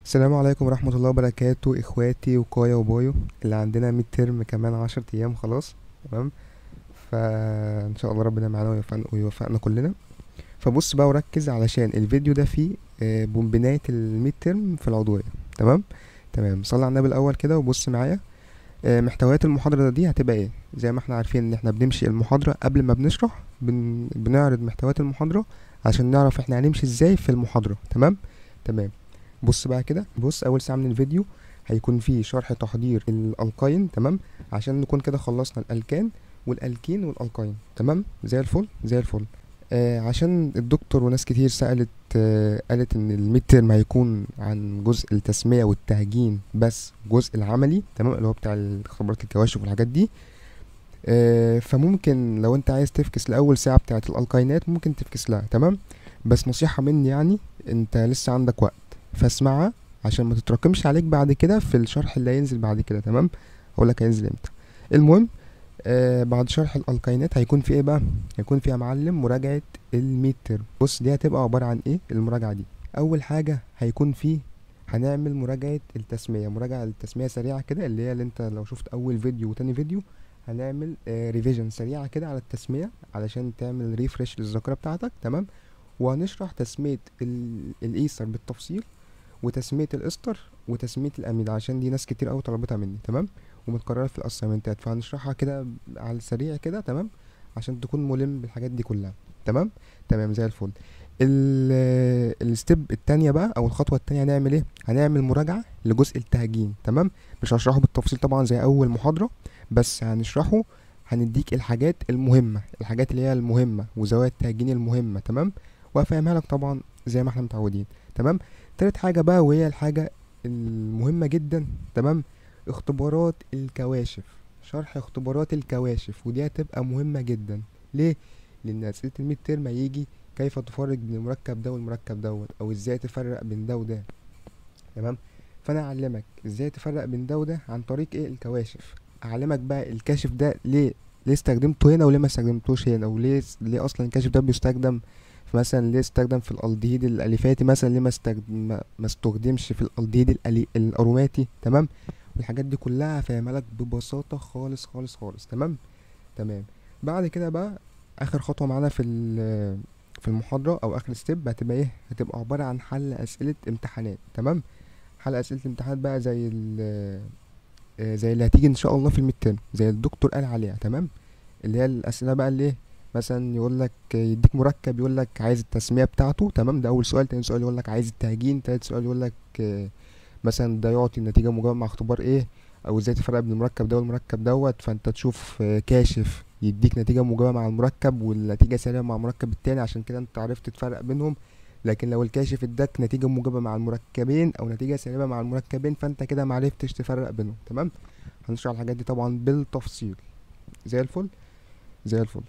السلام عليكم ورحمة الله وبركاته اخواتي وكايا وبايو اللي عندنا ميد ترم كمان عشر ايام خلاص تمام فان شاء الله ربنا معانا ويوفقنا, ويوفقنا كلنا فبص بقى وركز علشان الفيديو ده فيه آه، بناية الميد ترم في العضوية تمام تمام صلي على النبي الاول كده وبص معايا آه، محتويات المحاضرة دي هتبقى ايه زي ما احنا عارفين ان احنا بنمشي المحاضرة قبل ما بنشرح بن... بنعرض محتويات المحاضرة عشان نعرف احنا هنمشي ازاي في المحاضرة تمام تمام بص بقى كده بص اول ساعه من الفيديو هيكون فيه شرح تحضير الالقاين تمام عشان نكون كده خلصنا الالكان والالكين والالقاين تمام زي الفل زي الفل آه عشان الدكتور وناس كتير سألت آه قالت ان الميد ترم هيكون عن جزء التسمية والتهجين بس جزء العملي تمام اللي هو بتاع اختبارات الكواشف والحاجات دي آه فممكن لو انت عايز تفكس لاول ساعة بتاعة الالقاينات ممكن تفكس لها تمام بس نصيحة مني يعني انت لسه عندك وقت فاسمعها عشان ما تتراكمش عليك بعد كده في الشرح اللي هينزل بعد كده تمام اقول لك هينزل امتى المهم آه بعد شرح الالقاينات هيكون في ايه بقى هيكون فيها معلم مراجعه الميد ترم بص دي هتبقى عباره عن ايه المراجعه دي اول حاجه هيكون فيه هنعمل مراجعه التسميه مراجعه التسميه سريعه كده اللي هي اللي انت لو شفت اول فيديو وتاني فيديو هنعمل آه ريفيجن سريعه كده على التسميه علشان تعمل ريفرش للذاكره بتاعتك تمام وهنشرح تسميه ال- الايثر بالتفصيل وتسميه الاستر وتسميه الاميد عشان دي ناس كتير قوي طلبتها مني تمام ومتكرره في الاسايمنتات فهنشرحها كده على السريع كده تمام عشان تكون ملم بالحاجات دي كلها تمام تمام زي الفل ال- الستيب التانية بقى او الخطوة التانية هنعمل ايه هنعمل مراجعة لجزء التهجين تمام مش هشرحه بالتفصيل طبعا زي اول محاضرة بس هنشرحه هنديك الحاجات المهمة الحاجات اللي هي المهمة وزوايا التهجين المهمة تمام وافهمها لك طبعا زي ما احنا متعودين تمام تالت حاجة بقى وهي الحاجة المهمة جدا تمام اختبارات الكواشف شرح اختبارات الكواشف ودي هتبقى مهمة جدا ليه؟ لأن أسئلة الميد ترم هيجي كيف تفرق بين المركب ده والمركب دوت أو ازاي تفرق بين ده وده تمام فأنا أعلمك ازاي تفرق بين ده وده عن طريق ايه الكواشف أعلمك بقى الكاشف ده ليه ليه استخدمته هنا وليه ما استخدمتوش هنا وليه ليه أصلا الكاشف ده بيستخدم مثلا ليه استخدم في الالدهيد الاليفاتي مثلا ليه ما استخدم ما ما استخدمش في الالدهيد الألي... الاروماتي تمام والحاجات دي كلها هفهمها لك ببساطه خالص خالص خالص تمام تمام بعد كده بقى اخر خطوه معانا في ال- في المحاضره او اخر ستيب هتبقى ايه هتبقى عباره عن حل اسئله امتحانات تمام حل اسئله الامتحانات بقى زي ال آه، زي اللي هتيجي ان شاء الله في الميد ترم زي الدكتور قال عليها تمام اللي هي الاسئله بقى اللي ايه مثلا يقول لك يديك مركب يقول لك عايز التسميه بتاعته تمام ده اول سؤال تاني سؤال يقول لك عايز التهجين تالت سؤال يقول لك آه، مثلا ده يعطي نتيجه مجاوبه مع اختبار ايه او ازاي تفرق بين المركب ده والمركب دوت فانت تشوف آه، كاشف يديك نتيجه مجاوبه مع المركب والنتيجه سالبه مع المركب التاني عشان كده انت عرفت تفرق بينهم لكن لو الكاشف اداك نتيجه موجبه مع المركبين او نتيجه سالبه مع المركبين فانت كده معرفتش تفرق بينهم تمام هنشرح الحاجات دي طبعا بالتفصيل زي الفل زي الفل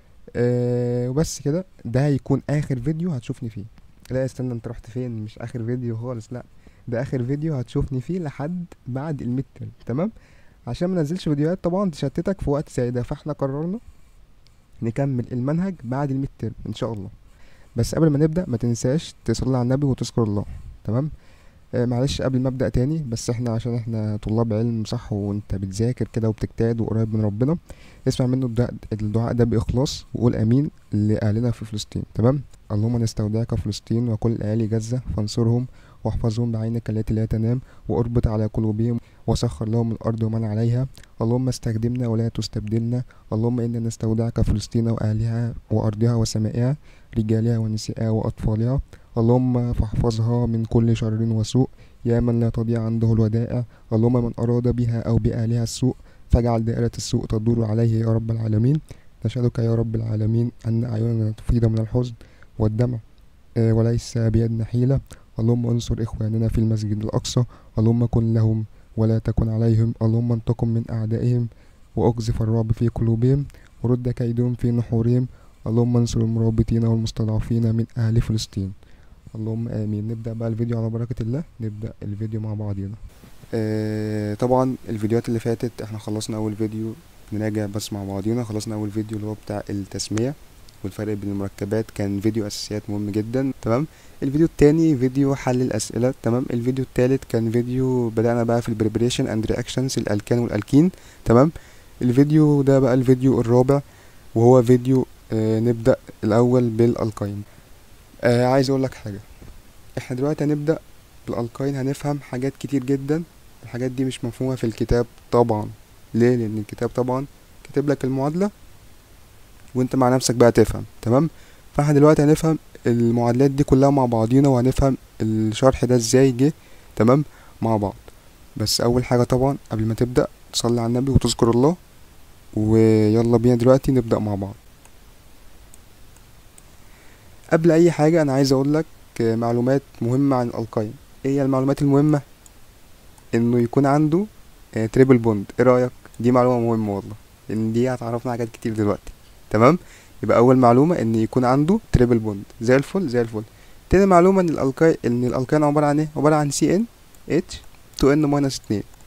أه وبس كده ده هيكون اخر فيديو هتشوفني فيه لا استنى انت رحت فين مش اخر فيديو خالص لا ده اخر فيديو هتشوفني فيه لحد بعد الميد ترم تمام عشان ما ننزلش فيديوهات طبعا تشتتك في وقت زي ده فاحنا قررنا نكمل المنهج بعد الميد ترم ان شاء الله بس قبل ما نبدا ما تنساش تصلي على النبي وتذكر الله تمام آه معلش قبل ما ابدا تاني بس احنا عشان احنا طلاب علم صح وانت بتذاكر كده وبتجتهد وقريب من ربنا اسمع منه الدعاء, الدعاء ده باخلاص وقول امين لاهلنا في فلسطين تمام اللهم نستودعك فلسطين وكل اهالي غزه فانصرهم واحفظهم بعينك التي لا تنام واربط على قلوبهم وسخر لهم الارض ومن عليها اللهم استخدمنا ولا تستبدلنا اللهم انا نستودعك فلسطين واهلها وارضها وسمائها رجالها ونسائها واطفالها اللهم فاحفظها من كل شر وسوء يا من لا تضيع عنده الودائع اللهم من أراد بها أو بأهلها السوء فاجعل دائرة السوء تدور عليه يا رب العالمين نشهدك يا رب العالمين أن أعيننا تفيض من الحزن والدمع آه، وليس بيدنا حيلة اللهم انصر إخواننا في المسجد الأقصى اللهم كن لهم ولا تكن عليهم اللهم انتقم من أعدائهم وأقذف الرعب في قلوبهم ورد كيدهم في نحورهم اللهم انصر المرابطين والمستضعفين من أهل فلسطين اللهم آمين نبدأ بقى الفيديو على بركة الله نبدأ الفيديو مع بعضينا آه طبعا الفيديوهات اللي فاتت احنا خلصنا أول فيديو نراجع بس مع بعضينا خلصنا أول فيديو اللي هو بتاع التسمية والفرق بين المركبات كان فيديو اساسيات مهم جدا تمام الفيديو التاني فيديو حل الاسئله تمام الفيديو التالت كان فيديو بدأنا بقى في البريبريشن اند رياكشنز الالكان والالكين تمام الفيديو ده بقى الفيديو الرابع وهو فيديو آه نبدأ الاول بالالكاين آه عايز اقول لك حاجه احنا دلوقتي هنبدأ بالالكاين هنفهم حاجات كتير جدا الحاجات دي مش مفهومه في الكتاب طبعا ليه لان الكتاب طبعا كاتب لك المعادله وانت مع نفسك بقى تفهم تمام فاحنا دلوقتي هنفهم المعادلات دي كلها مع بعضينا وهنفهم الشرح ده ازاي جه تمام مع بعض بس اول حاجه طبعا قبل ما تبدا تصلي على النبي وتذكر الله ويلا بينا دلوقتي نبدا مع بعض قبل اي حاجه انا عايز اقول لك معلومات مهمه عن الالقاين ايه هي المعلومات المهمه انه يكون عنده تريبل بوند ايه رايك دي معلومه مهمه والله لان دي هتعرفنا حاجات كتير دلوقتي تمام يبقى اول معلومه ان يكون عنده تريبل بوند زي الفل زي الفل تاني معلومه ان الالكاي ان الالكاين عباره عن ايه عباره عن سي ان اتش 2 ان ماينس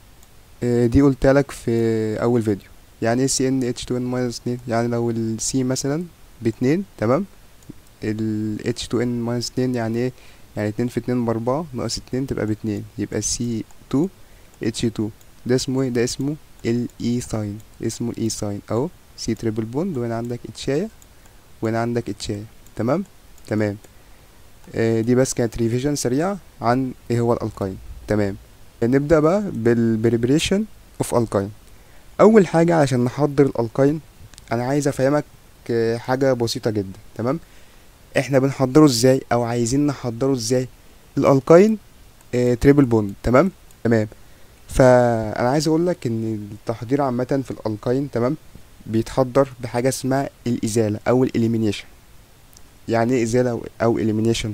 2 دي قلت لك في اول فيديو يعني ايه سي ان اتش 2 ان ماينس 2 يعني لو السي مثلا باتنين تمام ال اتش 2 ان ماينس 2 يعني ايه يعني اتنين في اتنين باربعة ناقص اتنين تبقى باتنين يبقى سي 2 اتش 2 ده اسمه ايه ده اسمه الاي ساين اسمه الاي ساين اهو سي تريبل بوند وهنا عندك اتشاية وهنا عندك اتشاية تمام تمام آه دي بس كانت ريفيجن سريعة عن ايه هو الالكاين تمام نبدأ بقى بالبريبريشن اوف الكاين اول حاجة عشان نحضر الالكاين انا عايز افهمك آه حاجة بسيطة جدا تمام احنا بنحضره ازاي او عايزين نحضره ازاي الالكاين آه تريبل بوند تمام تمام فانا عايز اقول لك ان التحضير عامه في الالكاين تمام بيتحضر بحاجه اسمها الازاله او الاليمينيشن يعني ايه ازاله او اليمينيشن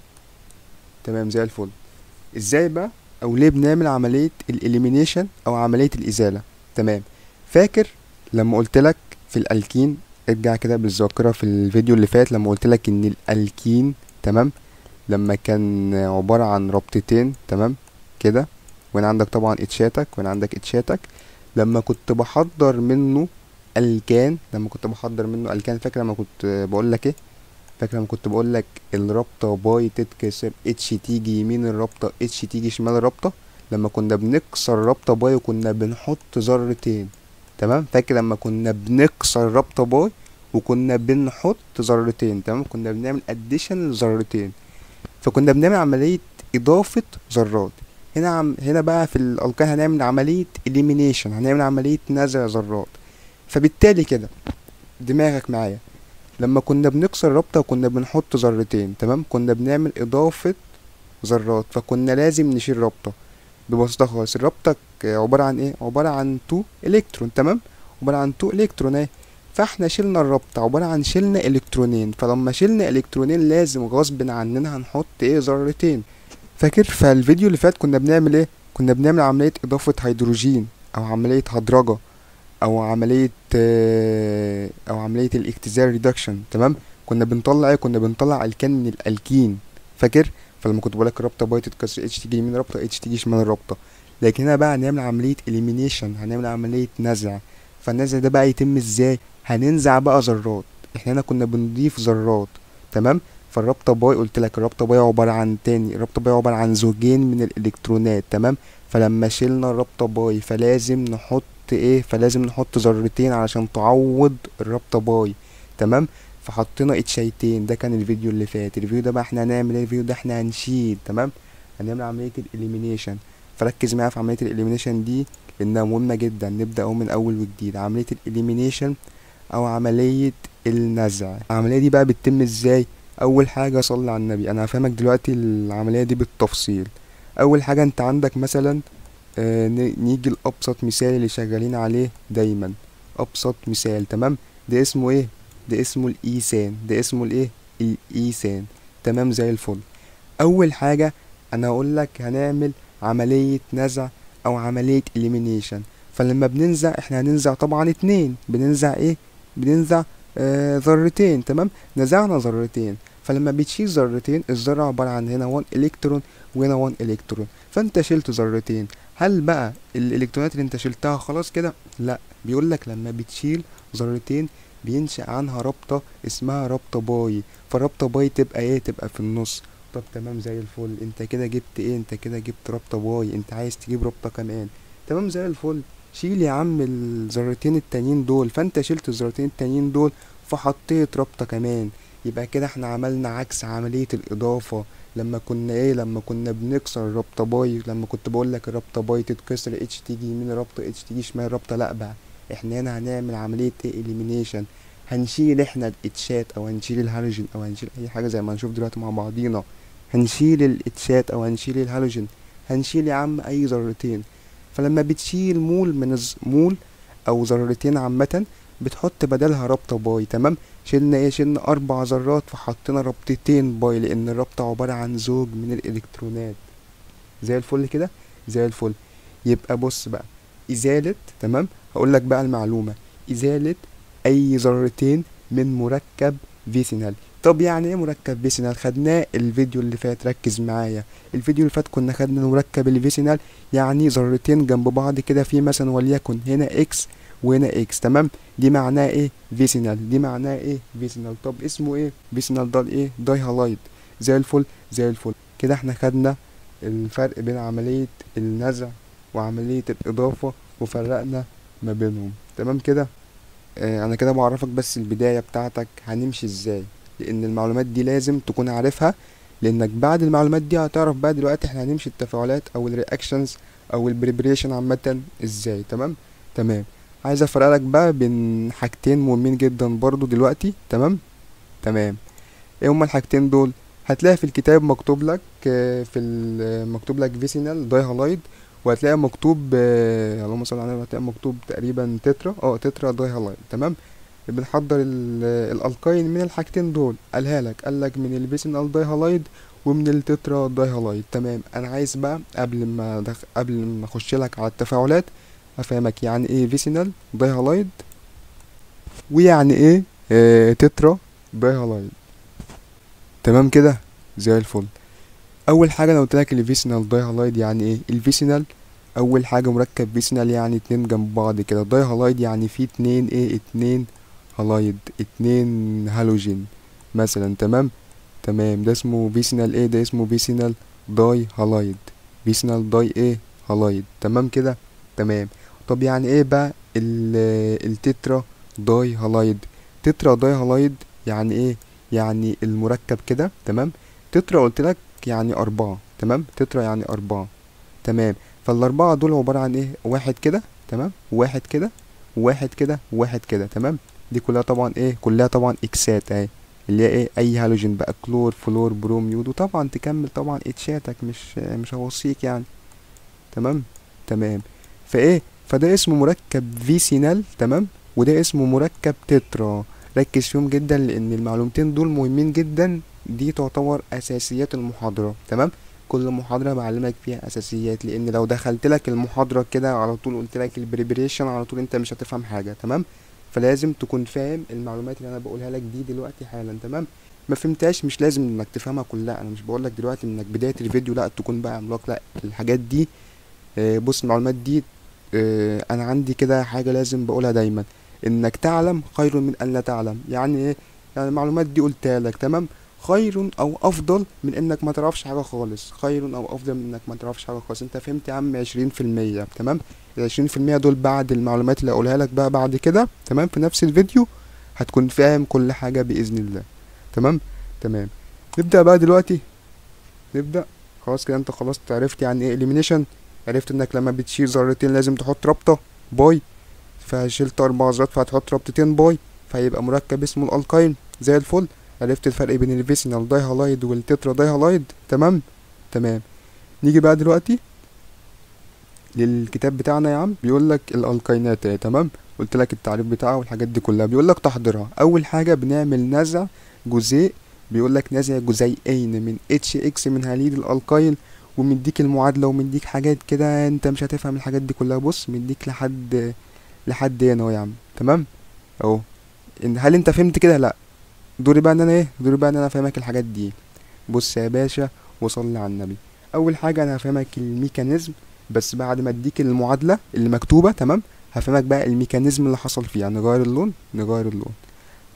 تمام زي الفل ازاي بقى او ليه بنعمل عمليه الاليمينيشن او عمليه الازاله تمام فاكر لما قلت لك في الالكين ارجع كده بالذاكره في الفيديو اللي فات لما قلت لك ان الالكين تمام لما كان عباره عن ربطتين تمام كده وهنا عندك طبعا اتشاتك وهنا عندك اتشاتك لما كنت بحضر منه الكان لما كنت بحضر منه الكان فاكر لما كنت بقول لك ايه فاكر لما كنت بقول لك الرابطه باي تتكسر اتش تيجي يمين الرابطه اتش تيجي شمال الرابطه لما كنا بنكسر رابطه باي وكنا بنحط ذرتين تمام فاكر لما كنا بنكسر رابطه باي وكنا بنحط ذرتين تمام كنا بنعمل اديشن لذرتين فكنا بنعمل عمليه اضافه ذرات هنا عم هنا بقى في الالقان هنعمل عمليه اليمينيشن هنعمل عمليه نزع ذرات فبالتالي كده دماغك معايا لما كنا بنكسر رابطه وكنا بنحط ذرتين تمام كنا بنعمل اضافه ذرات فكنا لازم نشيل رابطه ببساطه خالص الرابطه عباره عن ايه عباره عن تو الكترون تمام عباره عن تو الكترون اهي فاحنا شلنا الرابطه عباره عن شلنا الكترونين فلما شلنا الكترونين لازم غصب عننا هنحط ايه ذرتين فاكر فالفيديو اللي فات كنا بنعمل ايه كنا بنعمل عمليه اضافه هيدروجين او عمليه هدرجه او عمليه او عمليه الاختزال ريدكشن تمام كنا بنطلع ايه كنا بنطلع الكان من الالكين فاكر فلما كنت بقولك الرابطه باي تتكسر اتش تيجي يمين الرابطه اتش تيجي شمال الرابطه لكن هنا بقى هنعمل عمليه اليمينيشن هنعمل عمليه نزع فالنزع ده بقى يتم ازاي هننزع بقى ذرات احنا هنا كنا بنضيف ذرات تمام فالرابطه باي قلت لك الرابطه باي عباره عن تاني الرابطه باي عباره عن زوجين من الالكترونات تمام فلما شلنا الرابطه باي فلازم نحط ايه فلازم نحط ذرتين علشان تعوض الرابطه باي تمام فحطينا اتشايتين ده كان الفيديو اللي فات الفيديو ده بقى احنا هنعمل ايه الفيديو ده احنا هنشيل تمام هنعمل عمليه الاليمينيشن فركز معايا في عمليه الاليمينيشن دي لانها مهمه جدا نبدا اهو من اول وجديد عمليه الاليمينيشن او عمليه النزع العمليه دي بقى بتتم ازاي اول حاجه صلي على النبي انا هفهمك دلوقتي العمليه دي بالتفصيل اول حاجه انت عندك مثلا آه نيجي لابسط مثال اللي شغالين عليه دايما ابسط مثال تمام ده اسمه ايه ده اسمه الايسان ده اسمه الايه الايسان تمام زي الفل اول حاجه انا هقول لك هنعمل عمليه نزع او عمليه اليمينيشن فلما بننزع احنا هننزع طبعا اتنين بننزع ايه بننزع آه ذرتين تمام نزعنا ذرتين فلما بتشيل ذرتين الذرة عبارة عن هنا 1 الكترون وهنا 1 الكترون فانت شلت ذرتين هل بقى الالكترونات اللي انت شلتها خلاص كده لا بيقول لك لما بتشيل ذرتين بينشأ عنها رابطة اسمها رابطة باي فالرابطة باي تبقى ايه تبقى في النص طب تمام زي الفل انت كده جبت ايه انت كده جبت رابطة باي انت عايز تجيب رابطة كمان تمام زي الفل شيل يا عم الذرتين التانيين دول فانت شلت الذرتين التانيين دول فحطيت رابطة كمان يبقى كده احنا عملنا عكس عملية الإضافة لما كنا ايه لما كنا بنكسر الرابطة باي لما كنت بقول لك الرابطة باي تتكسر اتش تيجي يمين الرابطة اتش تيجي شمال الرابطة لا بقى احنا هنا هنعمل عملية ايه اليمينيشن هنشيل احنا الاتشات او هنشيل الهالوجين او هنشيل اي حاجة زي ما هنشوف دلوقتي مع بعضينا هنشيل الاتشات او هنشيل الهالوجين هنشيل يا عم اي ذرتين فلما بتشيل مول من الز... مول او ذرتين عامة بتحط بدلها رابطة باي تمام شلنا ايه شلنا اربع ذرات فحطينا رابطتين باي لان الرابطة عبارة عن زوج من الالكترونات زي الفل كده زي الفل يبقى بص بقى ازالة تمام هقول لك بقى المعلومة ازالة اي ذرتين من مركب فيسينال طب يعني ايه مركب فيسينال خدناه الفيديو اللي فات ركز معايا الفيديو اللي فات كنا خدنا مركب الفيسينال يعني ذرتين جنب بعض كده في مثلا وليكن هنا اكس وهنا اكس تمام دي معناها ايه فيسينال دي معناها ايه فيسينال طب اسمه ايه فيسينال ده ايه داي هالايد زي الفل زي الفل كده احنا خدنا الفرق بين عملية النزع وعملية الإضافة وفرقنا ما بينهم تمام كده آه أنا كده بعرفك بس البداية بتاعتك هنمشي ازاي لأن المعلومات دي لازم تكون عارفها لأنك بعد المعلومات دي هتعرف بقى دلوقتي احنا هنمشي التفاعلات أو الرياكشنز أو البريبريشن عامة ازاي تمام تمام عايز افرق لك بقى بين حاجتين مهمين جدا برضو دلوقتي تمام تمام ايه هما الحاجتين دول هتلاقي في الكتاب مكتوب لك آه، في ال- مكتوب لك فيسينال داي هالايد وهتلاقي مكتوب آه، اللهم صل على النبي هتلاقي مكتوب تقريبا تترا اه تترا داي هالايد تمام بنحضر ال- الالقاين من الحاجتين دول قالها لك قال لك من الفيسينال داي هالايد ومن التترا داي هالايد تمام انا عايز بقى قبل ما دخ... قبل ما اخش لك على التفاعلات افهمك يعني ايه فيسينال داي هالايد ويعني ايه آه تترا داي هالايد تمام كده زي الفل اول حاجه انا قلت لك الفيسينال داي هالايد يعني ايه الفيسينال اول حاجه مركب فيسينال يعني اتنين جنب بعض كده داي هالايد يعني فيه اتنين ايه اتنين هالايد اتنين هالوجين مثلا تمام تمام ده اسمه فيسينال ايه ده اسمه فيسينال داي هالايد فيسينال داي ايه هالايد تمام كده تمام طب يعني ايه بقى ال- التترا داي هالايد تترا داي هالايد يعني ايه يعني المركب كده تمام تترا قلت لك يعني أربعة تمام تترا يعني أربعة تمام فالأربعة دول عبارة عن ايه واحد كده تمام واحد كده واحد كده واحد كده تمام دي كلها طبعا ايه كلها طبعا اكسات اهي اللي هي ايه اي هالوجين بقى كلور فلور بروم يود وطبعا تكمل طبعا اتشاتك مش مش هوصيك يعني تمام تمام فايه فده اسمه مركب فيسينال تمام وده اسمه مركب تترا ركز فيهم جدا لان المعلومتين دول مهمين جدا دي تعتبر اساسيات المحاضرة تمام كل محاضرة بعلمك فيها اساسيات لان لو دخلت لك المحاضرة كده على طول قلت لك البريبريشن على طول انت مش هتفهم حاجة تمام فلازم تكون فاهم المعلومات اللي انا بقولها لك دي دلوقتي حالا تمام ما فهمتهاش مش لازم انك تفهمها كلها انا مش بقول لك دلوقتي انك بداية الفيديو لا تكون بقى عملاق لا الحاجات دي آه، بص المعلومات دي آه، انا عندي كده حاجة لازم بقولها دايما انك تعلم خير من ان لا تعلم يعني ايه يعني المعلومات دي قلتها لك تمام خير او افضل من انك ما تعرفش حاجة خالص خير او افضل من انك ما تعرفش حاجة خالص انت فهمت يا عم عشرين في المية تمام العشرين في المية دول بعد المعلومات اللي اقولها لك بقى بعد كده تمام في نفس الفيديو هتكون فاهم كل حاجة بإذن الله تمام تمام نبدأ بقى دلوقتي نبدأ خلاص كده انت خلاص عرفت يعني ايه elimination عرفت انك لما بتشيل ذرتين لازم تحط رابطة باي فشلت اربع ذرات فهتحط رابطتين باي فهيبقى مركب اسمه الالقاين زي الفل عرفت الفرق بين الفيسينال داي هالايد والتترا داي هالايد تمام تمام نيجي بقى دلوقتي للكتاب بتاعنا يا عم بيقول لك الالقاينات اهي تمام قلت لك التعريف بتاعها والحاجات دي كلها بيقول لك تحضيرها اول حاجه بنعمل نزع جزيء بيقول لك نزع جزيئين من اتش اكس من هاليد الالقايل ومديك المعادله ومديك حاجات كده انت مش هتفهم الحاجات دي كلها بص مديك لحد لحد هنا اهو يا عم تمام اهو ان هل انت فهمت كده لا دوري بقى ان انا ايه دوري بقى ان انا افهمك الحاجات دي بص يا باشا وصلي على النبي اول حاجه انا هفهمك الميكانيزم بس بعد ما اديك المعادله اللي مكتوبه تمام هفهمك بقى الميكانيزم اللي حصل فيها نغير اللون نغير اللون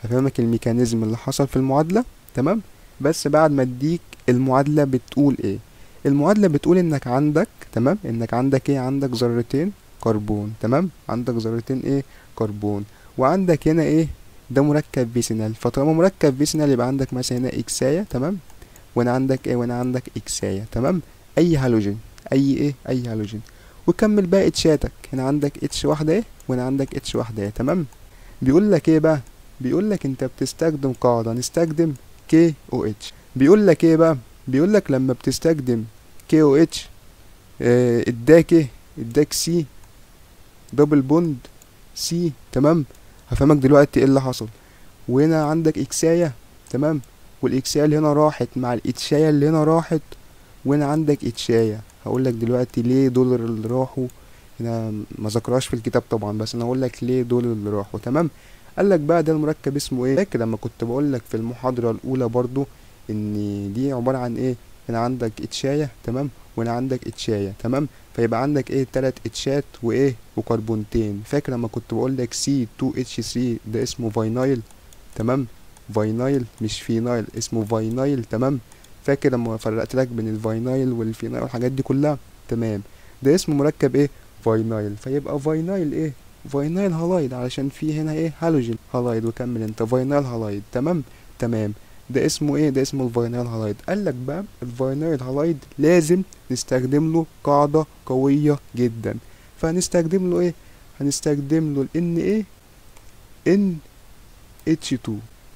هفهمك الميكانيزم اللي حصل في المعادلة تمام بس بعد ما اديك المعادلة بتقول ايه المعادلة بتقول انك عندك تمام انك عندك ايه عندك ذرتين كربون تمام عندك ذرتين ايه كربون وعندك هنا ايه ده مركب فيسينال فطالما مركب فيسينال يبقى عندك مثلا هنا اكساية تمام وانا عندك ايه وانا عندك اكساية تمام اي هالوجين اي ايه اي هالوجين وكمل بقى اتشاتك هنا عندك اتش واحدة ايه وانا عندك اتش واحدة ايه تمام بيقول لك ايه بقى بيقول لك انت بتستخدم قاعدة نستخدم كي او اتش بيقول لك ايه بقى بيقول لك لما بتستخدم كي او اتش اه اداك ايه اداك سي دبل بوند سي تمام هفهمك دلوقتي ايه اللي حصل وهنا عندك اكساية تمام والاكساية اللي هنا راحت مع الاتشاية اللي هنا راحت وهنا عندك اتشاية هقول لك دلوقتي ليه دول اللي راحوا هنا ما ذكرهاش في الكتاب طبعا بس انا هقول لك ليه دول اللي راحوا تمام قال لك بقى ده المركب اسمه ايه فاكر لما كنت بقول لك في المحاضرة الاولى برضو ان دي عبارة عن ايه هنا عندك اتشاية تمام وهنا عندك اتشاية تمام فيبقى عندك ايه تلات اتشات وايه وكربونتين فاكر لما كنت بقول لك سي 2 اتش 3 ده اسمه فاينايل تمام فاينايل مش فينايل اسمه فاينايل تمام فاكر لما فرقت لك بين الفاينايل والفينايل والحاجات دي كلها تمام ده اسمه مركب ايه فاينايل فيبقى فاينايل ايه فاينايل هالايد علشان في هنا ايه هالوجين هالايد وكمل انت فاينايل هالايد تمام تمام ده اسمه ايه ده اسمه الفاينايل هالايد قال لك بقى الفاينايل هالايد لازم نستخدم له قاعدة قوية جدا فهنستخدم له ايه هنستخدم له ال ايه ان اتش 2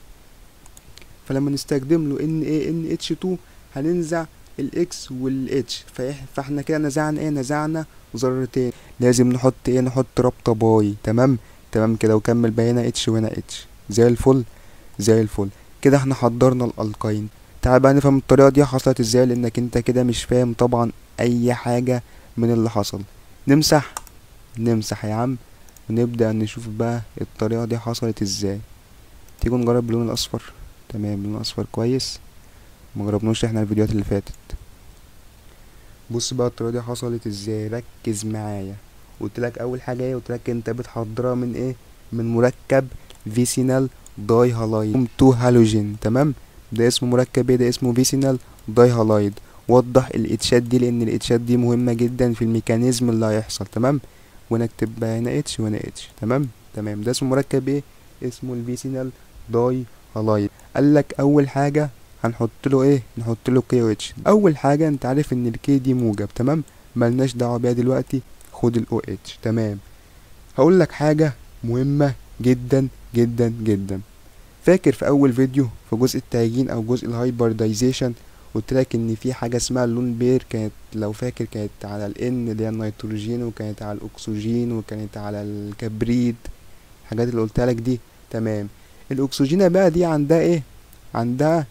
فلما نستخدم له ان ايه ان اتش 2 هننزع الاكس والاتش فاحنا كده نزعنا ايه نزعنا ذرتين لازم نحط ايه نحط رابطه باي تمام تمام كده وكمل بقى هنا اتش وهنا اتش زي الفل زي الفل كده احنا حضرنا الالقين تعال بقى نفهم الطريقه دي حصلت ازاي لانك انت كده مش فاهم طبعا اي حاجه من اللي حصل نمسح نمسح يا عم ونبدا نشوف بقى الطريقه دي حصلت ازاي تيجوا نجرب باللون الاصفر تمام اللون الاصفر كويس مجربناش احنا الفيديوهات اللي فاتت بص بقى الطريقه دي حصلت ازاي ركز معايا قلت لك اول حاجه ايه قلت لك انت بتحضرها من ايه من مركب فيسينال داي هالايد تو هالوجين تمام ده اسمه مركب ايه ده اسمه فيسينال داي هالايد وضح الاتشات دي لان الاتشات دي مهمه جدا في الميكانيزم اللي هيحصل تمام ونكتب بقى هنا اتش وهنا اتش تمام تمام ده اسمه مركب ايه اسمه الفيسينال داي هالايد قال لك اول حاجه هنحط له ايه نحط له كي او اتش اول حاجه انت عارف ان الكي دي موجب تمام ملناش دعوه بيها دلوقتي خد الاو اتش تمام هقول لك حاجه مهمه جدا جدا جدا فاكر في اول فيديو في جزء التهجين او جزء الهايبردايزيشن قلت لك ان في حاجه اسمها اللون بير كانت لو فاكر كانت على الان اللي هي النيتروجين وكانت على الاكسجين وكانت على الكبريت الحاجات اللي قلتها لك دي تمام الاكسجين بقى دي عندها ايه عندها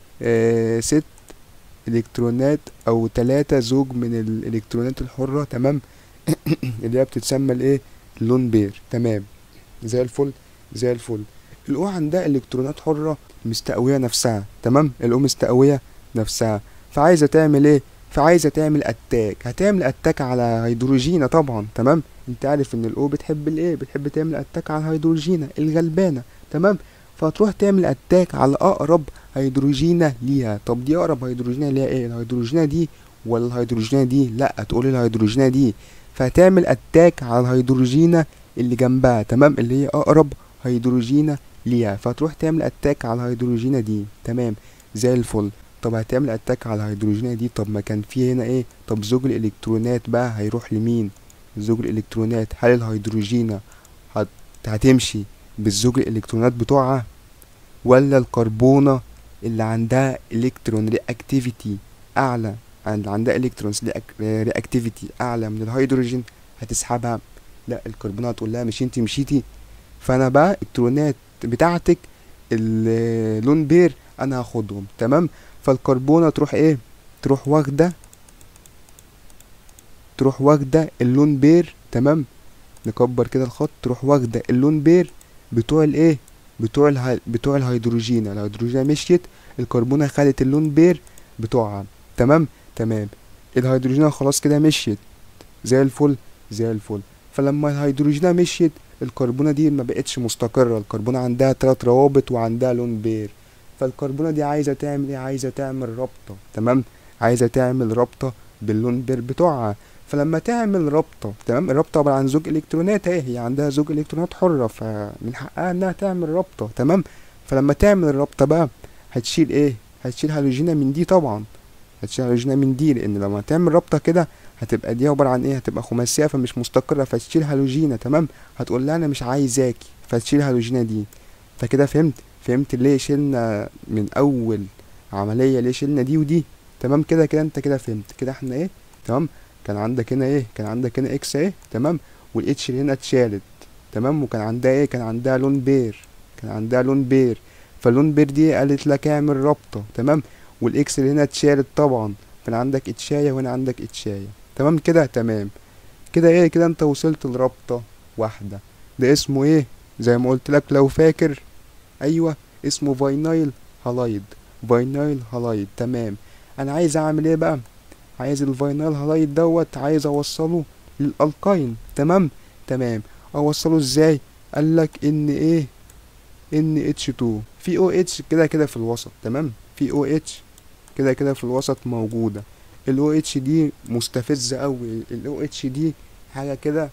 آه ست الكترونات او تلاتة زوج من الالكترونات الحرة تمام اللي هي بتتسمى الايه اللون بير تمام زي الفل زي الفل الاو عندها الكترونات حرة مستقوية نفسها تمام الاو مستقوية نفسها فعايزة تعمل ايه فعايزة تعمل اتاك هتعمل اتاك على هيدروجينا طبعا تمام انت عارف ان الاو بتحب الايه بتحب تعمل اتاك على الهيدروجينا الغلبانة تمام فتروح تعمل اتاك على اقرب هيدروجينا ليها طب دي اقرب هيدروجينا ليها ايه الهيدروجينا دي ولا الهيدروجينا دي لا تقول الهيدروجينا دي فهتعمل اتاك على الهيدروجينا اللي جنبها تمام اللي هي اقرب هيدروجينا ليها فتروح تعمل اتاك على الهيدروجينا دي تمام زي الفل طب هتعمل اتاك على الهيدروجينا دي طب ما كان في هنا ايه طب زوج الالكترونات بقى هيروح لمين زوج الالكترونات هل الهيدروجينا هت... هتمشي بالزوج الالكترونات بتوعها ولا الكربونة اللي عندها الكترون رياكتيفيتي اعلى اللي عندها الكترونز رياكتيفيتي اعلى من الهيدروجين هتسحبها لا الكربونة هتقول لها مش انت مشيتي فانا بقى الالكترونات بتاعتك اللون بير انا هاخدهم تمام فالكربونة تروح ايه تروح واخدة تروح واخدة اللون بير تمام نكبر كده الخط تروح واخدة اللون بير بتوع الايه بتوع الهي... بتوع الهيدروجين الهيدروجين مشيت الكربونة خدت اللون بير بتوعها تمام تمام الهيدروجين خلاص كده مشيت زي الفل زي الفل فلما الهيدروجين مشيت الكربونة دي ما بقتش مستقرة الكربونة عندها تلات روابط وعندها لون بير فالكربونة دي عايزة تعمل ايه عايزة تعمل رابطة تمام عايزة تعمل رابطة باللون بير بتوعها فلما تعمل رابطة تمام الرابطة عبارة عن زوج إلكترونات اهي هي عندها زوج إلكترونات حرة فمن حقها إنها تعمل رابطة تمام فلما تعمل الرابطة بقى هتشيل ايه هتشيل هالوجينة من دي طبعا هتشيل هالوجينة من دي لأن لما تعمل رابطة كده هتبقى دي عبارة عن ايه هتبقى خماسية فمش مستقرة فتشيل هالوجينة تمام هتقول لها أنا مش عايزاكي فتشيل هالوجينة دي فكده فهمت فهمت ليه شلنا من أول عملية ليه شلنا دي ودي تمام كده كده انت كده فهمت كده احنا ايه تمام كان عندك هنا ايه كان عندك هنا اكس ايه تمام والاتش اللي هنا اتشالت تمام وكان عندها ايه كان عندها لون بير كان عندها لون بير فاللون بير دي قالت لك اعمل رابطة تمام والاكس اللي هنا اتشالت طبعا كان عندك اتشاية وهنا عندك اتشاية تمام كده تمام كده ايه كده انت وصلت لرابطة واحدة ده اسمه ايه زي ما قلت لك لو فاكر ايوه اسمه فاينايل هالايد فاينايل هالايد تمام انا عايز اعمل ايه بقى عايز الفاينال هالايد دوت عايز اوصله للالقاين تمام تمام اوصله ازاي قالك ان ايه ان اتش 2 في او اتش كده كده في الوسط تمام في او اتش كده كده في الوسط موجوده الاو اتش دي مستفزه قوي الاو اتش دي حاجه كده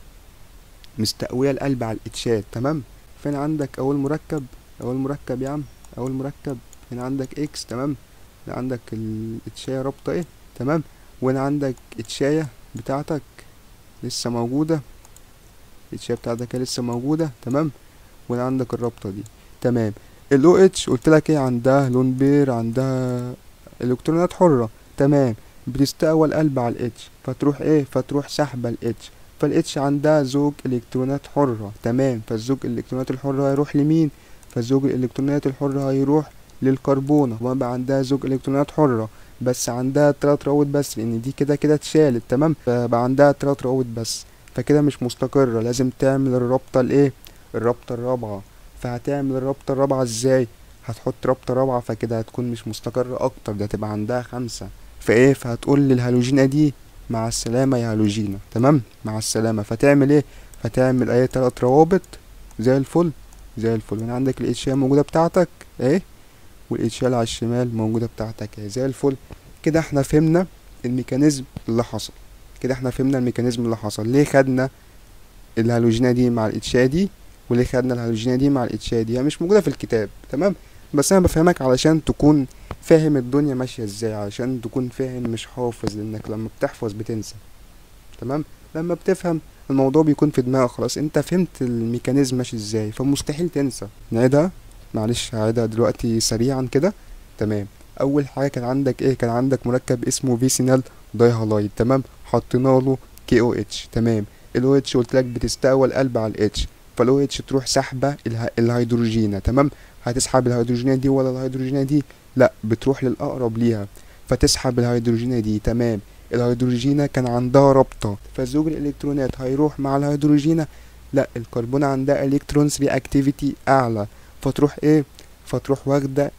مستقويه القلب على الاتشات تمام فين عندك اول مركب اول مركب يا عم اول مركب هنا عندك اكس تمام هنا عندك الاتشايه رابطه ايه تمام وهنا عندك اتشايه بتاعتك لسه موجوده الاتشايه بتاعتك لسه موجوده تمام وهنا عندك الرابطه دي تمام الاو اتش قلت لك ايه عندها لون بير عندها الكترونات حره تمام بتستقوى القلب على الاتش فتروح ايه فتروح سحبه الاتش فالاتش عندها زوج الكترونات حره تمام فالزوج الالكترونات الحره هيروح لمين فالزوج الالكترونات الحره هيروح للكربونه وبقى عندها زوج الكترونات حره بس عندها تلات روابط بس لان دي كده كده اتشالت تمام فبقى عندها تلات روابط بس فكده مش مستقرة لازم تعمل الرابطة الايه الرابطة الرابعة فهتعمل الرابطة الرابعة ازاي هتحط رابطة رابعة فكده هتكون مش مستقرة اكتر ده هتبقى عندها خمسة فايه فهتقول للهالوجينة دي مع السلامة يا هالوجينة تمام مع السلامة فتعمل ايه فتعمل اي تلات روابط زي الفل زي الفل هنا عندك الاتشيه موجودة بتاعتك اهي والاتشال على الشمال موجودة بتاعتك اهي زي الفل كده احنا فهمنا الميكانيزم اللي حصل كده احنا فهمنا الميكانيزم اللي حصل ليه خدنا الهالوجينة دي مع الاتشاية دي وليه خدنا الهالوجينة دي مع الاتشاية دي هي مش موجودة في الكتاب تمام بس انا بفهمك علشان تكون فاهم الدنيا ماشية ازاي علشان تكون فاهم مش حافظ لانك لما بتحفظ بتنسى تمام لما بتفهم الموضوع بيكون في دماغك خلاص انت فهمت الميكانيزم ماشي ازاي فمستحيل تنسى نعيدها معلش هعيدها دلوقتي سريعا كده تمام اول حاجه كان عندك ايه كان عندك مركب اسمه فيسينال دايهالايد تمام حطينا له كي او اتش تمام الاو اتش قلت لك بتستقوى القلب على الاتش فالاو اتش تروح سحبه اله... الهيدروجينه تمام هتسحب الهيدروجينه دي ولا الهيدروجينه دي لا بتروح للاقرب ليها فتسحب الهيدروجينه دي تمام الهيدروجينه كان عندها رابطه فزوج الالكترونات هيروح مع الهيدروجينه لا الكربون عندها الكترونز رياكتيفيتي اعلى فتروح ايه فتروح واخدة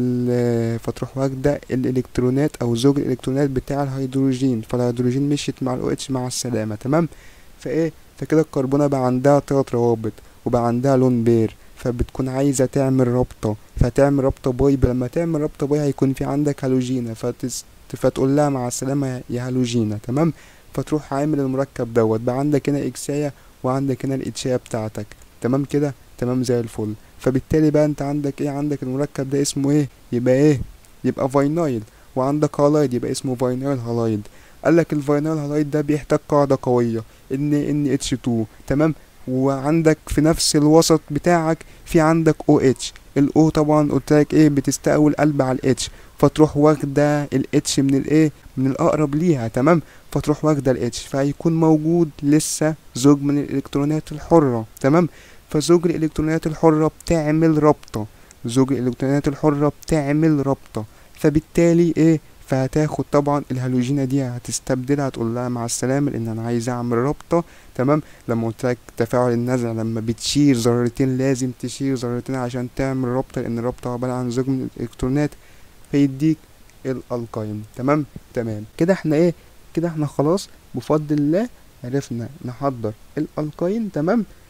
ال فتروح واخدة الإلكترونات أو زوج الإلكترونات بتاع الهيدروجين فالهيدروجين مشيت مع الأو اتش مع السلامة تمام فإيه فكده الكربونة بقى عندها تلات روابط وبقى عندها لون بير فبتكون عايزة تعمل رابطة فتعمل رابطة باي لما تعمل رابطة باي هيكون في عندك هالوجينة فتس... فتقول لها مع السلامة يا هالوجينة تمام فتروح عامل المركب دوت بقى عندك هنا إكساية وعندك هنا الإتشاية بتاعتك تمام كده تمام زي الفل فبالتالي بقى انت عندك ايه عندك المركب ده اسمه ايه يبقى ايه يبقى فاينايل وعندك هالايد يبقى اسمه فاينايل هالايد قالك الفاينايل هالايد ده بيحتاج قاعدة قوية ان ان اتش 2 تمام وعندك في نفس الوسط بتاعك في عندك او اتش الاو طبعا قلت لك ايه بتستقوي القلب على الاتش فتروح واخده الاتش من الايه من الاقرب ليها تمام فتروح واخده الاتش فهيكون موجود لسه زوج من الالكترونات الحره تمام فزوج الالكترونات الحرة بتعمل رابطة زوج الالكترونات الحرة بتعمل رابطة فبالتالي ايه فهتاخد طبعا الهالوجينة دي هتستبدلها هتقول لها مع السلامة لان انا عايز اعمل رابطة تمام لما قلت لك تفاعل النزع لما بتشيل ذرتين لازم تشيل ذرتين عشان تعمل رابطة لان الرابطة عبارة عن زوج من الالكترونات فيديك الالقاين تمام تمام كده احنا ايه كده احنا خلاص بفضل الله عرفنا نحضر الالقاين تمام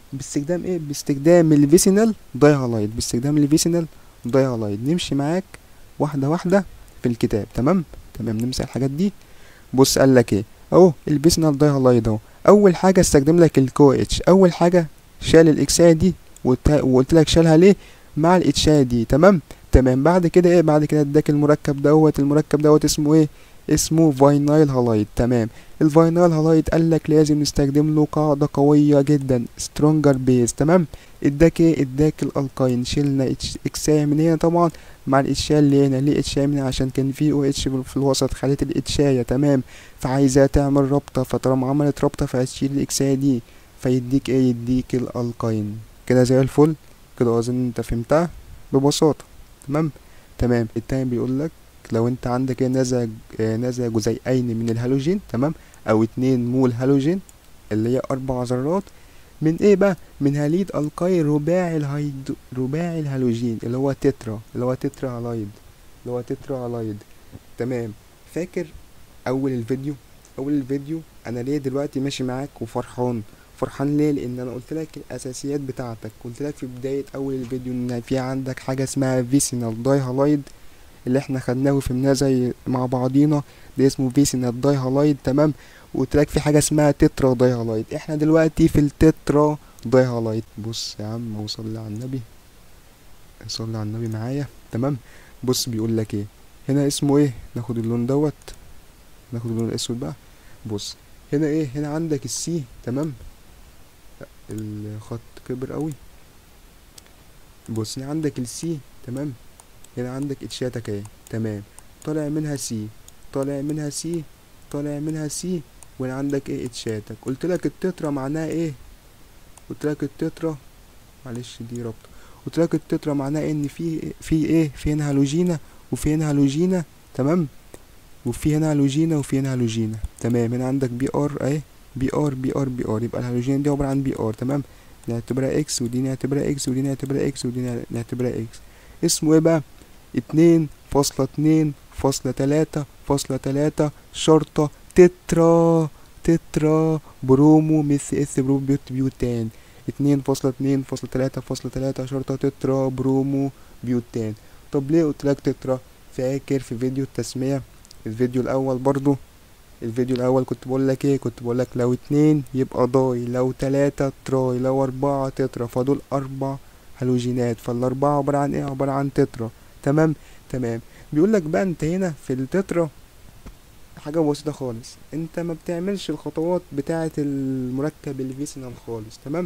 باستخدام ايه باستخدام الفيسينال دايهالايد باستخدام الفيسينال دايهالايد نمشي معاك واحده واحده في الكتاب تمام تمام نمسح الحاجات دي بص قال لك ايه اهو الفيسينال دايهالايد اهو اول حاجه استخدم لك الكو اتش اول حاجه شال الاكسايه دي وت- وقلت لك شالها ليه مع الاتشايه دي تمام تمام بعد كده ايه بعد كده اداك المركب دوت المركب دوت اسمه ايه اسمه فاينايل هالايد تمام الفاينال هالايد قال لك لازم نستخدم له قاعدة قوية جدا سترونجر بيز تمام اداك ايه اداك الالقاين شلنا اتش- اكساية من هنا طبعا مع الاتشاية اللي هنا ليه اتشاية من هنا عشان كان في او اتش في الوسط خلت الاتشاية تمام فعايزاها تعمل رابطة فطالما عملت رابطة فهتشيل الاكساية دي فيديك ايه يديك الالقاين كده زي الفل كده اظن انت فهمتها ببساطة تمام تمام التاني بيقول لك لو انت عندك ايه نزع آه، نزع جزيئين من الهالوجين تمام او اتنين مول هالوجين اللي هي اربع ذرات من ايه بقى من هاليد القاي رباعي الهيد رباعي الهالوجين اللي هو تترا اللي هو تترا هالايد اللي هو تترا هالايد تمام فاكر اول الفيديو اول الفيديو انا ليه دلوقتي ماشي معاك وفرحان فرحان ليه لان انا قلت لك الاساسيات بتاعتك قلت لك في بدايه اول الفيديو ان في عندك حاجه اسمها فيسينال داي هالايد اللي احنا خدناه وفهمناه زي مع بعضينا ده اسمه فيسينال داي هالايد تمام وقلت لك في حاجه اسمها تترا داي هالايد احنا دلوقتي في التترا داي هالايد بص يا عم وصلي على النبي صلي على النبي معايا تمام بص بيقول لك ايه هنا اسمه ايه ناخد اللون دوت ناخد اللون الاسود بقى بص هنا ايه هنا عندك السي تمام لا، الخط كبر قوي بص هنا عندك السي تمام هنا عندك اتشاتك اهي تمام طالع منها سي طالع منها سي طالع منها سي وهنا عندك ايه اتشاتك قلت لك التترا معناها ايه قلت لك التترا معلش دي ربط قلت لك التترا معناها ان في في ايه في هنا هالوجينا وفي هنا هالوجينا تمام وفي هنا هالوجينا وفي هنا هالوجينا تمام هنا عندك بي ار اهي بي ار بي ار بي ار يبقى الهالوجين دي عبارة عن بي ار تمام نعتبرها اكس ودي نعتبرها اكس ودي نعتبرها اكس ودي نعتبرها اكس اسمه ايه بقى اتنين فاصلة اتنين فاصلة تلاتة فاصلة تلاتة شرطة تترا تترا برومو مث اس برو بيوت بيوتان اتنين فاصلة اتنين فاصلة تلاتة فاصلة تلاتة شرطة تترا برومو بيوتان طب ليه قلت لك تترا فاكر في فيديو التسمية الفيديو الاول برضو الفيديو الاول كنت بقول لك ايه كنت بقول لك لو اتنين يبقى داي لو تلاتة تراي لو اربعة تترا فدول اربع هالوجينات فالاربعة عبارة عن ايه عبارة عن تترا تمام تمام بيقول لك بقى انت هنا في التترا حاجة بسيطة خالص انت ما بتعملش الخطوات بتاعة المركب الفيسينال خالص تمام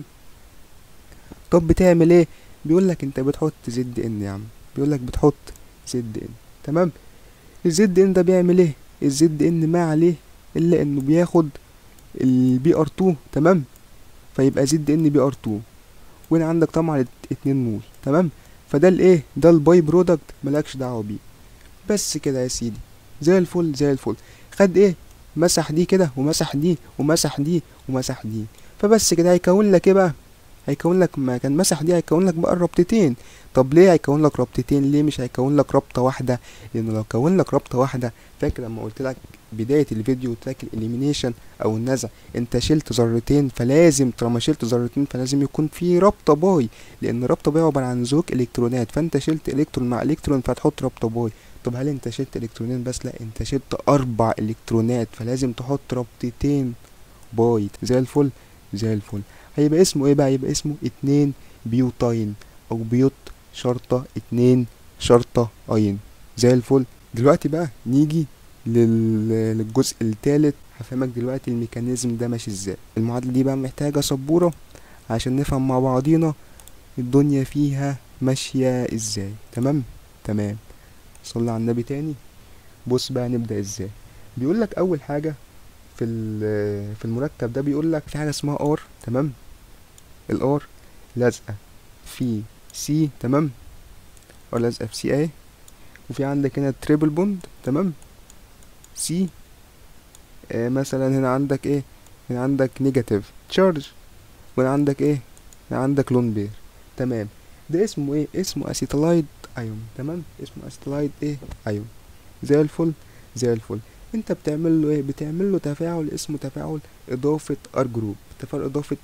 طب بتعمل ايه بيقول لك انت بتحط زد ان يا عم بيقول لك بتحط زد ان تمام الزد ان ده بيعمل ايه الزد ان ما عليه الا انه بياخد البي ار 2 تمام فيبقى زد ان بي ار 2 وهنا عندك طبعا ات- اتنين مول تمام فده الايه ده الباي برودكت ملكش دعوه بيه بس كده يا سيدي زي الفل زي الفل خد ايه مسح دي كده ومسح دي ومسح دي ومسح دي فبس كده هيكون لك ايه بقى هيكون لك ما كان مسح دي هيكون لك بقى الربطتين طب ليه هيكون لك ربطتين ليه مش هيكون لك ربطه واحده لانه لو كون لك ربطه واحده فاكر لما قلت لك بدايه الفيديو قلت لك الاليمينيشن او النزع انت شلت ذرتين فلازم طالما شلت ذرتين فلازم يكون في رابطه باي لان رابطه باي عباره عن زوج الكترونات فانت شلت الكترون مع الكترون فهتحط رابطه باي طب هل انت شلت الكترونين بس لا انت شلت اربع الكترونات فلازم تحط رابطتين باي زي الفل زي الفل هيبقى اسمه ايه بقى هيبقى اسمه اتنين بيوتاين او بيوت شرطة اتنين شرطة اين زي الفل دلوقتي بقى نيجي لل... للجزء التالت هفهمك دلوقتي الميكانيزم ده ماشي ازاي المعادلة دي بقى محتاجة سبورة عشان نفهم مع بعضينا الدنيا فيها ماشية ازاي تمام تمام صلي على النبي تاني بص بقى نبدأ ازاي بيقول لك اول حاجة في ال- في المركب ده بيقول لك في حاجة اسمها ار تمام الار لازقة في سي تمام ار لازقة في سي اي وفي عندك هنا تريبل بوند تمام سي آه مثلا هنا عندك ايه هنا عندك نيجاتيف تشارج وهنا عندك ايه هنا عندك لون بير تمام ده اسمه ايه اسمه اسيتالايد ايون تمام اسمه اسيتالايد ايه ايون زي الفل زي الفل انت بتعمل له ايه بتعمل له تفاعل اسمه تفاعل اضافه ار جروب تفاعل اضافه ايه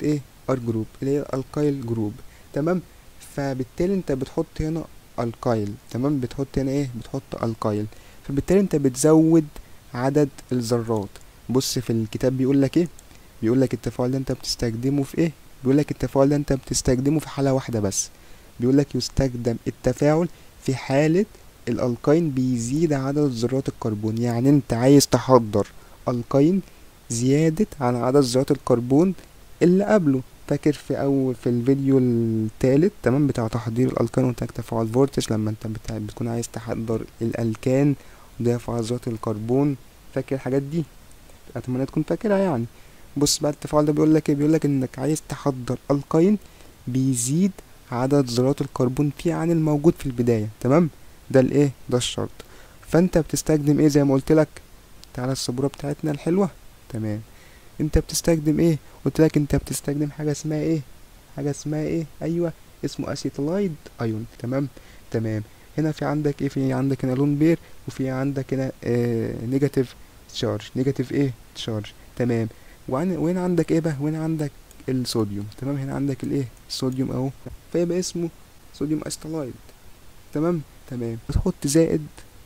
ار جروب اللي هي الالكايل جروب تمام فبالتالي انت بتحط هنا الكايل تمام بتحط هنا ايه بتحط الكايل فبالتالي انت بتزود عدد الذرات بص في الكتاب بيقول لك ايه بيقول لك التفاعل ده انت بتستخدمه في ايه بيقول لك التفاعل ده انت بتستخدمه في حالة واحدة بس بيقول لك يستخدم التفاعل في حالة الالكاين بيزيد عدد ذرات الكربون يعني انت عايز تحضر الكاين زيادة عن عدد ذرات الكربون اللي قبله فاكر في اول في الفيديو التالت تمام بتاع تحضير الالكان وتاك تفاعل فورتش لما انت بتاع بتكون عايز تحضر الالكان وضيف على ذرات الكربون فاكر الحاجات دي اتمنى تكون فاكرها يعني بص بقى التفاعل ده بيقول لك ايه بيقول لك انك عايز تحضر الكاين بيزيد عدد ذرات الكربون فيه عن الموجود في البداية تمام ده الايه ده الشرط فانت بتستخدم ايه زي ما قلت لك تعالى السبورة بتاعتنا الحلوة تمام انت بتستخدم ايه قلت لك انت بتستخدم حاجة اسمها ايه حاجة اسمها ايه ايوه اسمه اسيتلايد ايون تمام تمام هنا في عندك ايه في عندك هنا لون بير وفي عندك هنا آه نيجاتيف تشارج نيجاتيف ايه تشارج تمام وعن وين عندك ايه بقى وين عندك الصوديوم تمام هنا عندك الايه الصوديوم اهو فيبقى اسمه صوديوم اسيتلايد تمام تمام بتحط زائد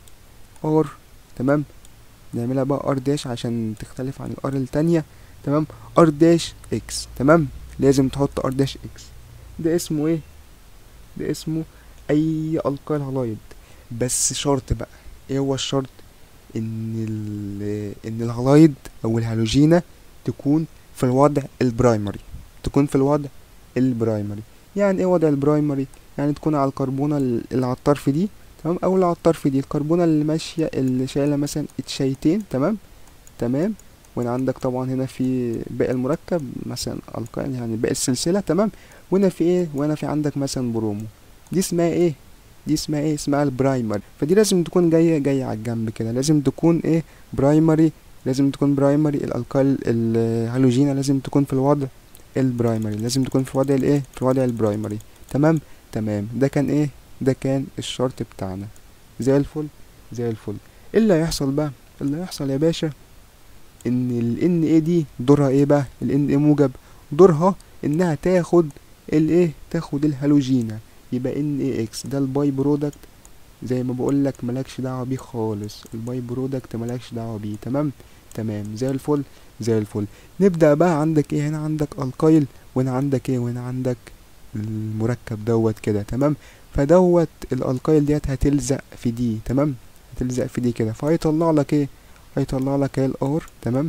ار تمام نعملها بقى ار داش عشان تختلف عن الار التانية تمام ار داش اكس تمام لازم تحط ار داش اكس ده اسمه ايه ده اسمه اي القايل هلايد بس شرط بقى ايه هو الشرط ان ال ان الهلايد او الهالوجينة تكون في الوضع البرايمري تكون في الوضع البرايمري يعني ايه وضع البرايمري يعني تكون على الكربونة اللي على الطرف دي تمام او اللي على الطرف دي الكربونة اللي ماشية اللي شايلة مثلا اتشايتين تمام تمام وهنا عندك طبعا هنا في باقي المركب مثلا القاين يعني باقي السلسلة تمام وهنا في ايه وهنا في عندك مثلا برومو دي اسمها ايه دي اسمها ايه اسمها البرايمري فدي لازم تكون جاية جاية على الجنب كده لازم تكون ايه برايمري لازم تكون برايمري الالقايل الهالوجينة لازم تكون في الوضع البرايمري لازم تكون في الوضع الايه في الوضع البرايمري تمام تمام ده كان ايه ده كان الشرط بتاعنا زي الفل زي الفل ايه اللي هيحصل بقى اللي هيحصل يا باشا ان ال ان ايه دي دورها ايه بقى ال ان ايه موجب دورها انها تاخد الايه تاخد الهالوجينة يبقى ان ايه اكس ده الباي برودكت زي ما بقول لك مالكش دعوه بيه خالص الباي برودكت مالكش دعوه بيه تمام تمام زي الفل زي الفل نبدا بقى عندك ايه هنا عندك القايل وهنا عندك ايه وهنا عندك المركب دوت كده تمام فدوت الالقايل ديت هتلزق في دي تمام هتلزق في دي كده فهيطلع لك ايه هيطلع لك ايه الار تمام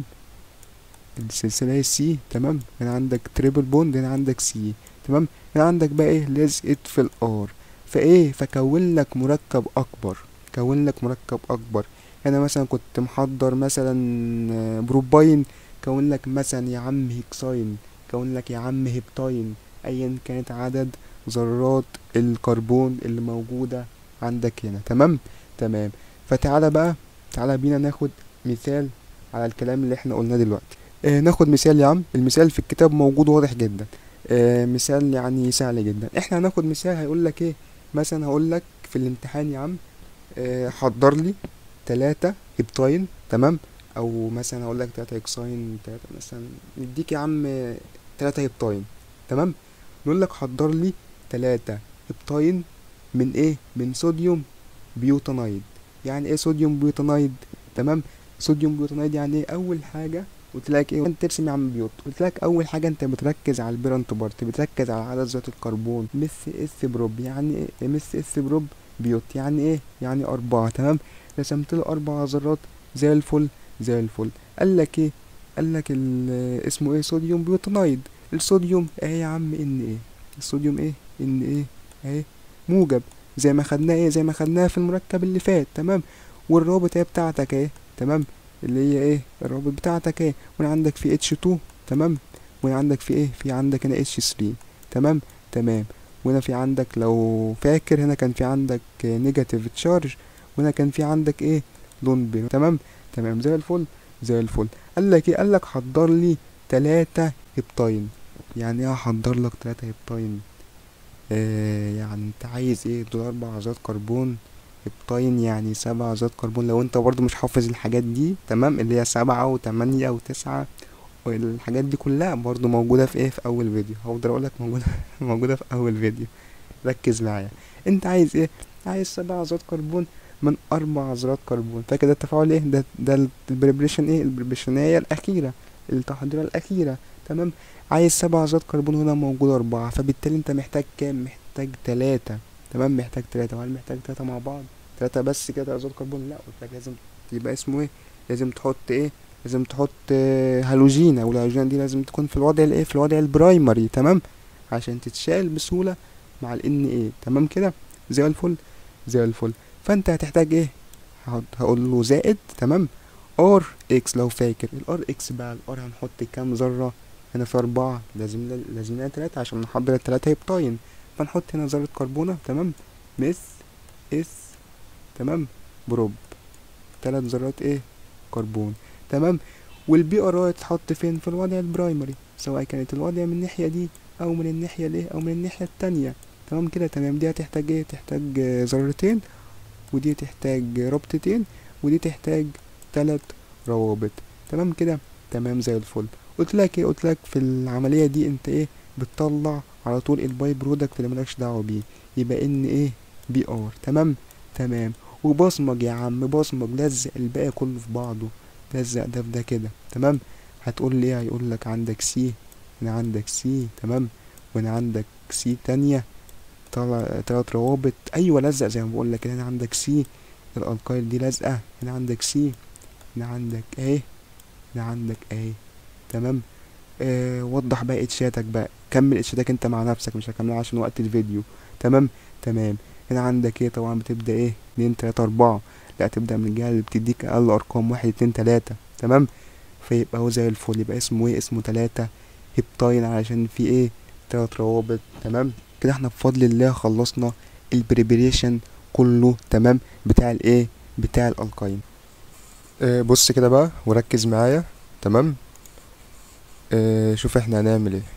السلسله هي سي تمام هنا عندك تريبل بوند هنا عندك سي تمام هنا عندك بقى ايه لزقت في الار فايه فكون لك مركب اكبر كون لك مركب اكبر هنا مثلا كنت محضر مثلا بروباين كون لك مثلا يا عم هيكساين كون لك يا عم هيبتاين ايا كانت عدد ذرات الكربون اللي موجودة عندك هنا تمام تمام فتعالى بقى تعالى بينا ناخد مثال على الكلام اللي احنا قلناه دلوقتي اه ناخد مثال يا عم المثال في الكتاب موجود واضح جدا اه مثال يعني سهل جدا احنا هناخد مثال هيقول لك ايه مثلا هقول لك في الامتحان يا عم اه حضر لي تلاتة هبتاين تمام او مثلا هقول لك تلاتة هكساين تلاتة مثلا نديك يا عم تلاتة هبتاين تمام نقول لك حضر لي تلاتة هبتاين من ايه من صوديوم بيوتانايد يعني ايه صوديوم بيوتانايد تمام صوديوم بيوتانايد يعني ايه اول حاجه قلت لك ايه انت ترسم يا عم بيوت قلت لك اول حاجه انت بتركز على البيرنت بارت بتركز على عدد ذات الكربون مس اس بروب يعني ايه مس اس بروب بيوت يعني ايه يعني اربعة تمام رسمت له اربع ذرات زي الفل زي الفل قال لك ايه قال لك اسمه ايه صوديوم بيوتانايد الصوديوم ايه يا عم ان ايه الصوديوم ايه ان ايه اهي موجب زي ما خدناه ايه زي ما خدناها في المركب اللي فات تمام والرابط ايه بتاعتك ايه تمام اللي هي ايه الرابط بتاعتك ايه وهنا عندك في اتش 2 تمام وهنا عندك في ايه في عندك هنا اتش 3 تمام تمام وهنا في عندك لو فاكر هنا كان في عندك نيجاتيف تشارج وهنا كان في عندك ايه لون بي تمام تمام زي الفل زي الفل قال لك ايه قال لك حضر لي تلاتة هبتاين يعني ايه هحضر لك تلاتة هبتاين آه يعني انت عايز ايه دول اربع ذرات كربون هبتاين يعني سبع ذرات كربون لو انت برضو مش حافظ الحاجات دي تمام اللي هي سبعة وتمانية وتسعة والحاجات دي كلها برضو موجودة في ايه في اول فيديو هفضل اقولك موجودة موجودة في اول فيديو ركز معايا انت عايز ايه عايز سبع ذرات كربون من اربع ذرات كربون فاكر ده التفاعل ايه ده ده البريبريشن ايه البريبريشنية الاخيرة التحضيرة الاخيرة تمام عايز سبع ذرات كربون هنا موجود اربعة فبالتالي انت محتاج كام محتاج تلاتة تمام محتاج تلاتة وهل محتاج تلاتة مع بعض تلاتة بس كده تلات ذرات كربون لا قلت لك لازم يبقى اسمه ايه لازم تحط ايه لازم تحط آه، هالوجينة والهالوجينة دي لازم تكون في الوضع الايه في الوضع البرايمري تمام عشان تتشال بسهولة مع ال ان ايه تمام كده زي الفل زي الفل فانت هتحتاج ايه هقعد- هقول له زائد تمام ار اكس لو فاكر الار اكس بقى الار هنحط كام ذرة هنا في أربعة لازم لازم لنا تلاتة عشان نحضر التلاتة هيبطاين فنحط هنا ذرة كربونة تمام مس اس تمام بروب تلات ذرات ايه كربون تمام والبي ار هتتحط فين في الوضع البرايمري سواء كانت الوضع من الناحية دي او من الناحية الايه او من الناحية التانية تمام كده تمام دي هتحتاج ايه تحتاج آه، ذرتين ودي تحتاج ربطتين ودي تحتاج تلات روابط تمام كده تمام زي الفل قلت لك ايه قلت لك في العملية دي انت ايه بتطلع على طول الباي برودكت اللي مالكش دعوة بيه يبقى ان ايه بي ار تمام تمام وبصمج يا عم بصمج لزق الباقي كله في بعضه لزق ده في ده كده تمام هتقول لي ايه هيقول لك عندك سي هنا عندك سي تمام وهنا عندك سي تانية طلع تلات روابط ايوه لزق زي ما بقول لك هنا عندك سي الالقايل دي لازقه هنا عندك سي هنا عندك اهي هنا عندك اهي تمام آه وضح بقى اتشاتك بقى كمل اتشاتك انت مع نفسك مش هكملها عشان وقت الفيديو تمام تمام هنا عندك ايه طبعا بتبدأ ايه اتنين تلاتة اربعة لا تبدأ من الجهة اللي بتديك اقل ارقام واحد اتنين تلاتة تمام فيبقى هو زي الفل يبقى اسمه ايه اسمه تلاتة هيبتاين علشان في ايه تلات روابط تمام كده احنا بفضل الله خلصنا البريبريشن كله تمام بتاع الايه بتاع الالقاين آه بص كده بقى وركز معايا تمام آه شوف احنا هنعمل ايه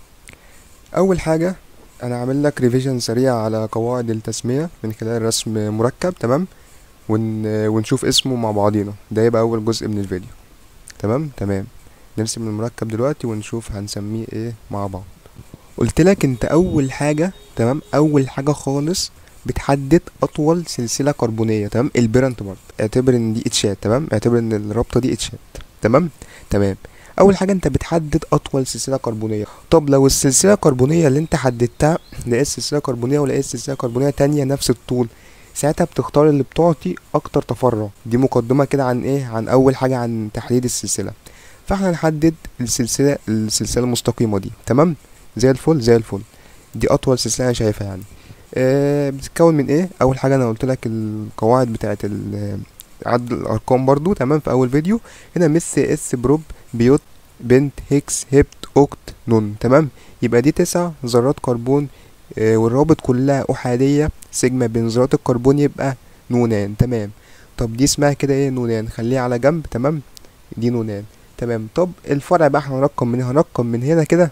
اول حاجه انا عامل لك ريفيجن سريع على قواعد التسميه من خلال رسم مركب تمام ون... ونشوف اسمه مع بعضينا ده يبقى اول جزء من الفيديو تمام تمام نرسم المركب دلوقتي ونشوف هنسميه ايه مع بعض قلت لك انت اول حاجه تمام اول حاجه خالص بتحدد اطول سلسله كربونيه تمام البيرنت بارت اعتبر ان دي اتشات تمام اعتبر ان الرابطه دي اتشات تمام تمام اول حاجه انت بتحدد اطول سلسله كربونيه طب لو السلسله الكربونيه اللي انت حددتها لقيت سلسله كربونيه ولقيت سلسله كربونيه تانية نفس الطول ساعتها بتختار اللي بتعطي اكتر تفرع دي مقدمه كده عن ايه عن اول حاجه عن تحديد السلسله فاحنا نحدد السلسله السلسله المستقيمه دي تمام زي الفل زي الفل دي اطول سلسله انا شايفها يعني آه بتتكون من ايه اول حاجه انا قلت لك القواعد بتاعه ال- عد الارقام برضو تمام في اول فيديو هنا مس اس بروب بيوت بنت هيكس هبت اوكت نون تمام يبقى دي تسع ذرات كربون آه والروابط كلها احاديه سيجما بين ذرات الكربون يبقى نونان تمام طب دي اسمها كده ايه نونان خليها على جنب تمام دي نونان تمام طب الفرع بقى احنا هنرقم من هنرقم من هنا كده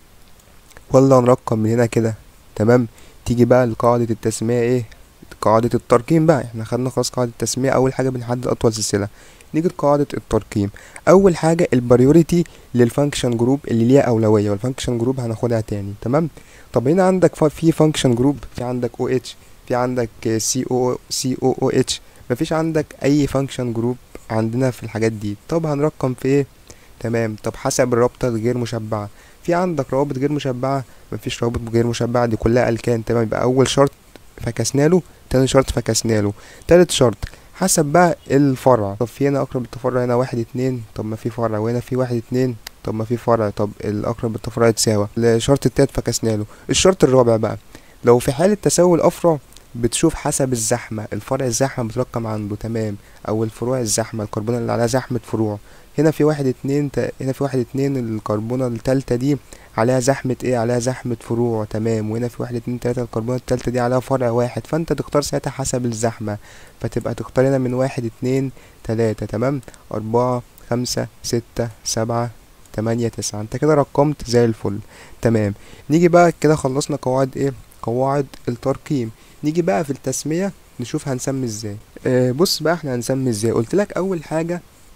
ولا هنرقم من هنا كده تمام تيجي بقى لقاعدة التسمية ايه قاعدة الترقيم بقى احنا خدنا خلاص قاعدة التسمية اول حاجة بنحدد اطول سلسلة نيجي لقاعدة الترقيم اول حاجة البريوريتي للفانكشن جروب اللي ليها اولوية والفانكشن جروب هناخدها تاني تمام طب هنا عندك ف- في فانكشن جروب في عندك او اتش في عندك سي او سي او او اتش مفيش عندك اي فانكشن جروب عندنا في الحاجات دي طب هنرقم في ايه تمام طب حسب الرابطة الغير مشبعة في عندك روابط غير مشبعة مفيش روابط غير مشبعة دي كلها ألكان تمام يبقى أول شرط فكسنا له تاني شرط فكسنا له تالت شرط حسب بقى الفرع طب في هنا أقرب التفرع هنا واحد اتنين طب ما في فرع وهنا في واحد اتنين طب ما في فرع طب الأقرب التفرع يتساوى الشرط التالت فكسنا له الشرط الرابع بقى لو في حالة تساوي الأفرع بتشوف حسب الزحمة الفرع الزحمة بترقم عنده تمام أو الفروع الزحمة الكربونة اللي عليها زحمة فروع هنا في واحد اتنين تا... هنا في واحد اتنين الكربونة التالتة دي عليها زحمة ايه عليها زحمة فروع تمام وهنا في واحد اتنين تلاتة الكربونة التالتة دي عليها فرع واحد فانت تختار ساعتها حسب الزحمة فتبقى تختار هنا من واحد اتنين تلاتة تمام أربعة خمسة ستة سبعة تمانية تسعة انت كده رقمت زي الفل تمام نيجي بقى كده خلصنا قواعد ايه قواعد الترقيم نيجي بقى في التسمية نشوف هنسمي ازاي آه بص بقى احنا هنسمي ازاي قلت لك اول حاجة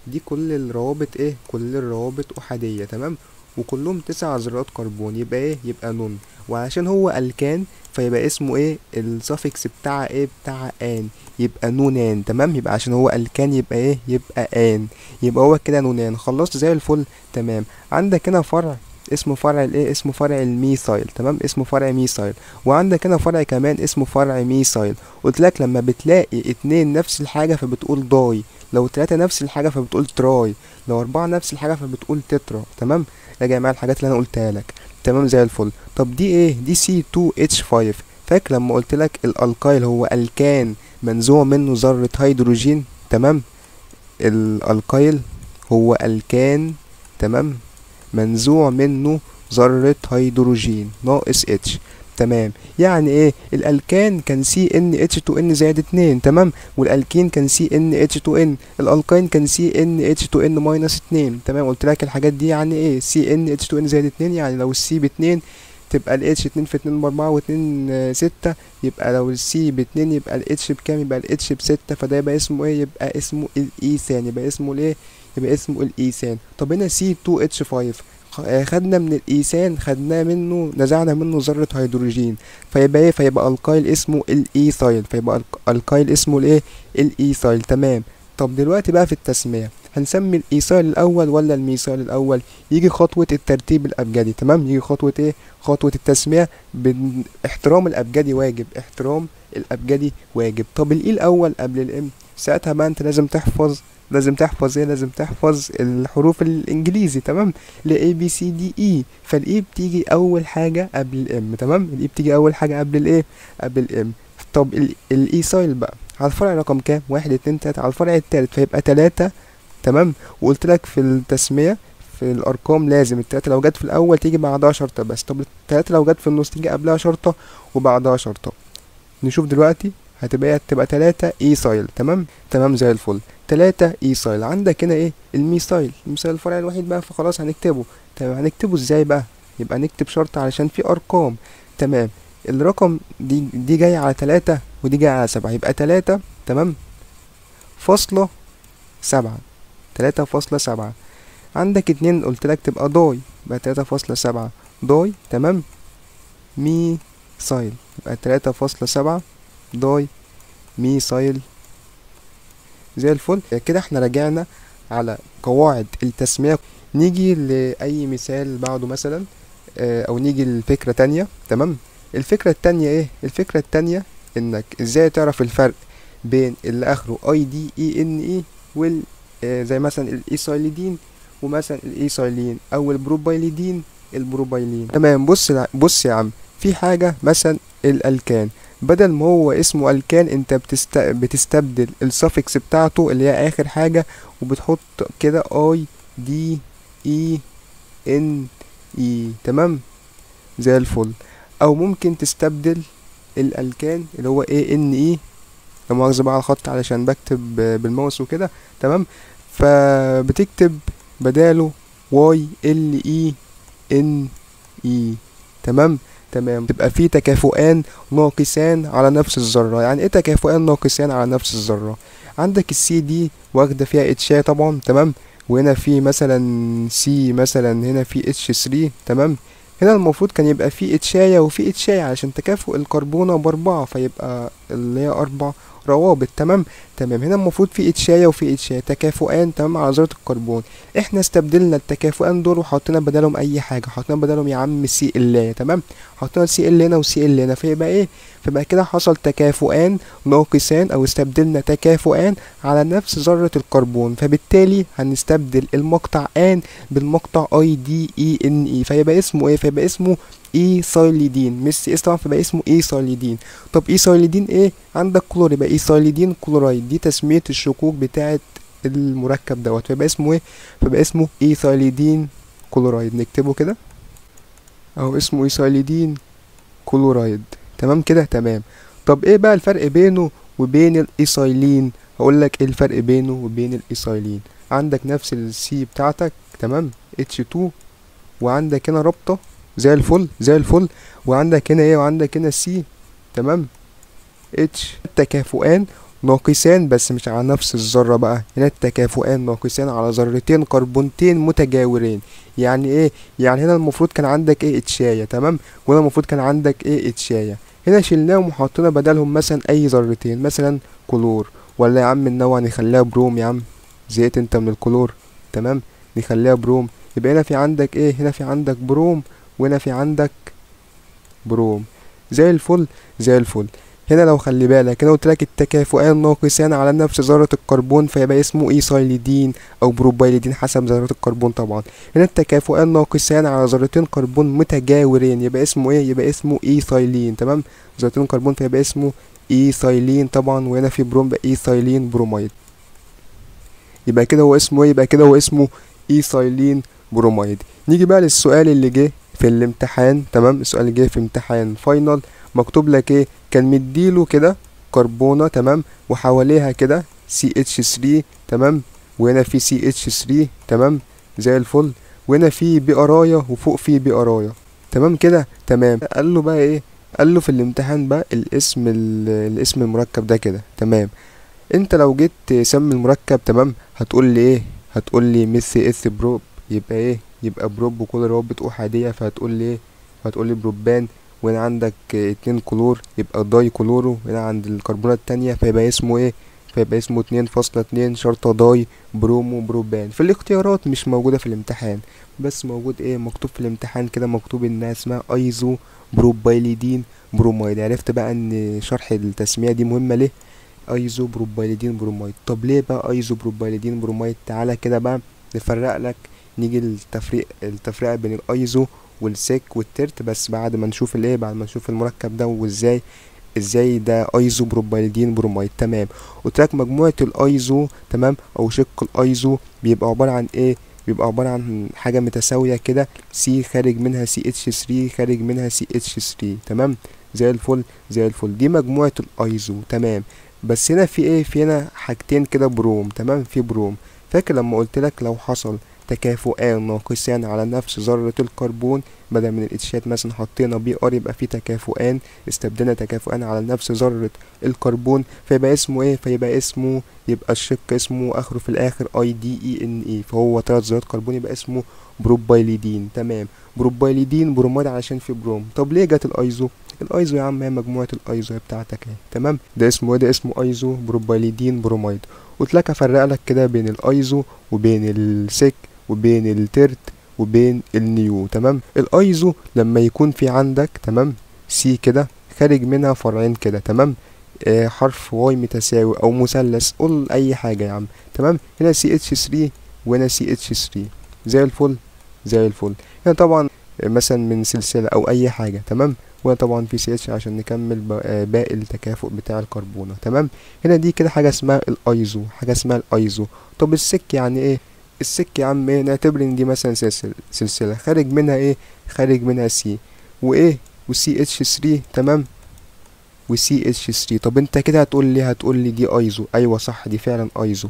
دي كل الروابط ايه كل الروابط احاديه تمام وكلهم تسع ذرات كربون يبقى ايه يبقى نون وعشان هو الكان فيبقى اسمه ايه السفكس بتاع ايه بتاع ان يبقى نونان تمام يبقى عشان هو الكان يبقى ايه يبقى ان يبقى هو كده نونان خلصت زي الفل تمام عندك هنا فرع اسمه فرع الايه اسمه فرع الميثايل تمام اسمه فرع ميثايل وعندك هنا فرع كمان اسمه فرع ميثايل قلت لك لما بتلاقي اتنين نفس الحاجه فبتقول داي لو تلاتة نفس الحاجه فبتقول تراي لو اربعة نفس الحاجه فبتقول تترا تمام راجع معايا الحاجات اللي انا قلتها لك تمام زي الفل طب دي ايه دي سي 2 اتش 5 فاكر لما قلت لك الالكايل هو الكان منزوع منه ذره هيدروجين تمام الالكايل هو الكان تمام منزوع منه ذرة هيدروجين ناقص اتش تمام يعني ايه الالكان كان سي ان اتش 2 ان زائد اتنين تمام والالكين كان سي ان اتش 2 ان الالكاين كان سي ان اتش 2 ان ماينس اتنين تمام قلت لك الحاجات دي يعني ايه سي ان اتش 2 ان زائد اتنين يعني لو السي باتنين تبقى الاتش اتنين في اتنين باربعة واتنين آه، ستة يبقى لو السي باتنين يبقى الاتش بكام يبقى الاتش بستة فده يبقى اسمه ايه يبقى اسمه الايثان يبقى اسمه الايه يبقى اسمه الايثان طب هنا سي 2 اتش 5 خدنا من الايثان خدناه منه نزعنا منه ذرة هيدروجين فيبقى ايه فيبقى الكايل اسمه الايثايل فيبقى الك- الكايل اسمه الايه الايثايل تمام طب دلوقتي بقى في التسمية هنسمي الايثايل الاول ولا الميثايل الاول يجي خطوة الترتيب الابجدي تمام يجي خطوة ايه خطوة التسمية بن... احترام الابجدي واجب احترام الابجدي واجب طب الاي الاول قبل الام ساعتها بقى انت لازم تحفظ لازم تحفظ ايه لازم تحفظ الحروف الانجليزي تمام ل A B C D E فالاي بتيجي اول حاجة قبل الام تمام الاي بتيجي اول حاجة قبل الايه قبل الام طب الاي سايل بقى على الفرع رقم كام واحد اتنين تلاتة على الفرع التالت فيبقى تلاتة تمام وقلت لك في التسمية في الارقام لازم التلاتة لو جت في الاول تيجي بعدها شرطة بس طب التلاتة لو جت في النص تيجي قبلها شرطة وبعدها شرطة نشوف دلوقتي هتبقى تبقى تلاتة اي سايل تمام تمام زي الفل تلاتة اي سايل عندك هنا ايه الميسايل الميسايل الفرع الوحيد بقى فخلاص هنكتبه تمام هنكتبه ازاي بقى يبقى نكتب شرط علشان في ارقام تمام الرقم دي دي جاية على تلاتة ودي جاية على سبعة يبقى تلاتة تمام فاصلة سبعة تلاتة فاصلة سبعة عندك اتنين قلت لك تبقى داي يبقى تلاتة فاصلة سبعة داي تمام مي سايل يبقى تلاتة فاصلة سبعة داي مي سايل زي الفل كده احنا رجعنا على قواعد التسمية نيجي لأي مثال بعده مثلا اه، أو نيجي لفكرة تانية تمام الفكرة التانية ايه الفكرة التانية انك ازاي تعرف الفرق بين اللي اخره اي دي اي ان اي وال اه، زي مثلا الايسايليدين ومثلا الايسايلين او البروبايليدين البروبايلين تمام بص بص يا عم في حاجة مثلا الالكان بدل ما هو اسمه الكان انت بتست... بتستبدل السفكس بتاعته اللي هي اخر حاجة وبتحط كده اي دي اي ان اي تمام زي الفل او ممكن تستبدل الالكان اللي هو اي ان اي لا مؤاخذة بقى على الخط علشان بكتب بالماوس وكده تمام فبتكتب بداله واي ال اي ان اي تمام تمام تبقى في تكافؤان ناقصان على نفس الذرة يعني ايه تكافؤان ناقصان على نفس الذرة عندك السي دي واخدة فيها اتشاي طبعا تمام وهنا في مثلا سي مثلا هنا في اتش 3 تمام هنا المفروض كان يبقى في اتشاية وفي اتشاية علشان تكافؤ الكربونة بأربعة فيبقى اللي هي أربع روابط تمام تمام هنا المفروض في اتشاية وفي اتشاية تكافؤان تمام على ذرة الكربون احنا استبدلنا التكافؤان دول وحطينا بدلهم اي حاجة حطينا بدلهم يا عم سي ال تمام حطينا سي ال هنا وسي ال هنا فيبقى ايه فيبقى كده حصل تكافؤان ناقصان او استبدلنا تكافؤان على نفس ذرة الكربون فبالتالي هنستبدل المقطع ان بالمقطع اي دي اي ان اي فيبقى اسمه ايه فيبقى اسمه اي سايليدين مش سي اس طبعا فيبقى اسمه اي سايليدين طب اي سايليدين ايه عندك كلور يبقى اي سايليدين كلورايد دي تسمية الشقوق بتاعة المركب دوت فيبقى اسمه ايه فيبقى اسمه ايثايليدين كلورايد نكتبه كده اهو اسمه ايثايليدين كلورايد تمام كده تمام طب ايه بقى الفرق بينه وبين الايثايلين هقول لك ايه الفرق بينه وبين الايثايلين عندك نفس السي بتاعتك تمام H2 وعندك هنا رابطة زي الفل زي الفل وعندك هنا ايه وعندك هنا سي تمام اتش تكافؤان ناقصان بس مش على نفس الذرة بقى هنا التكافؤان ناقصان على ذرتين كربونتين متجاورين يعني ايه يعني هنا المفروض كان عندك ايه اتشاية تمام وهنا المفروض كان عندك ايه اتشاية هنا شلناهم وحطينا بدلهم مثلا اي ذرتين مثلا كلور ولا يا عم النوع نخليها بروم يا عم زهقت انت من الكلور تمام نخليها بروم يبقى هنا في عندك ايه هنا في عندك بروم وهنا في عندك بروم زي الفل زي الفل هنا لو خلي بالك انا قلت لك التكافؤان ناقصان على نفس ذرة الكربون فيبقى اسمه ايثايليدين او بروبايليدين حسب ذرات الكربون طبعا هنا التكافؤان ناقصان على ذرتين كربون متجاورين يبقى اسمه ايه يبقى اسمه ايثايلين تمام ذرتين كربون فيبقى اسمه ايثايلين طبعا وهنا في بروم بقى ايثايلين بروميد يبقى كده هو اسمه ايه يبقى كده هو اسمه ايثايلين بروميد نيجي بقى للسؤال اللي جه في الامتحان تمام السؤال اللي جه في امتحان فاينل مكتوب لك ايه كان مديله كده كربونة تمام وحواليها كده سي اتش 3 تمام وهنا في سي اتش 3 تمام زي الفل وهنا في بي ارايا وفوق في بي ارايا تمام كده تمام قال له بقى ايه قال له في الامتحان بقى الاسم الاسم المركب ده كده تمام انت لو جيت تسمي المركب تمام هتقول لي ايه هتقول لي ميثي اس بروب يبقى ايه يبقى بروب وكل روابط احاديه فهتقول لي ايه هتقول لي بروبان وهنا عندك اتنين كلور يبقى داي كلورو هنا عند الكربونة التانية فيبقى اسمه ايه فيبقى اسمه اتنين فاصلة اتنين شرطة داي برومو بروبان في الاختيارات مش موجودة في الامتحان بس موجود ايه مكتوب في الامتحان كده مكتوب انها اسمها ايزو بروبايليدين برومايد عرفت بقى ان شرح التسمية دي مهمة ليه ايزو بروبايليدين برومايد طب ليه بقى ايزو بروبايليدين برومايد تعالى كده بقى نفرق لك نيجي التفريق التفرقة بين الايزو والسيك والترت بس بعد ما نشوف الايه بعد ما نشوف المركب ده وازاي ازاي ده ايزو بروبايلدين برومايد تمام قلت لك مجموعه الايزو تمام او شق الايزو بيبقى عباره عن ايه بيبقى عباره عن حاجه متساويه كده سي خارج منها سي اتش 3 خارج منها سي اتش 3 تمام زي الفل زي الفل دي مجموعه الايزو تمام بس هنا في ايه في هنا حاجتين كده بروم تمام في بروم فاكر لما قلت لك لو حصل تكافؤان ناقصان على نفس ذرة الكربون بدل من الاتشات مثلا حطينا بي ار يبقى في تكافؤان استبدلنا تكافؤان على نفس ذرة الكربون فيبقى اسمه ايه فيبقى اسمه يبقى الشق اسمه اخره في الاخر اي دي اي ان اي فهو تلات ذرات كربون يبقى اسمه بروبايليدين تمام بروبايليدين بروميد علشان في بروم طب ليه جت الايزو الايزو يا عم هي مجموعة الايزو بتاعتك اهي تمام ده اسمه ايه ده اسمه ايزو بروبايليدين بروميد قلت لك افرق لك كده بين الايزو وبين السيك وبين الترت وبين النيو تمام الايزو لما يكون في عندك تمام سي كده خارج منها فرعين كده تمام آه حرف واي متساوي او مثلث قول اي حاجه يا عم تمام هنا سي اتش 3 وهنا سي اتش 3 زي الفل زي الفل هنا طبعا مثلا من سلسله او اي حاجه تمام وهنا طبعا في سي اتش عشان نكمل باقي التكافؤ بتاع الكربونه تمام هنا دي كده حاجه اسمها الايزو حاجه اسمها الايزو طب السك يعني ايه السك يا عم ايه نعتبر ان دي مثلا سلسلة, سلسلة خارج منها ايه خارج منها سي وايه وسي اتش 3 تمام وسي اتش 3 طب انت كده هتقول لي هتقول لي دي ايزو ايوه صح دي فعلا ايزو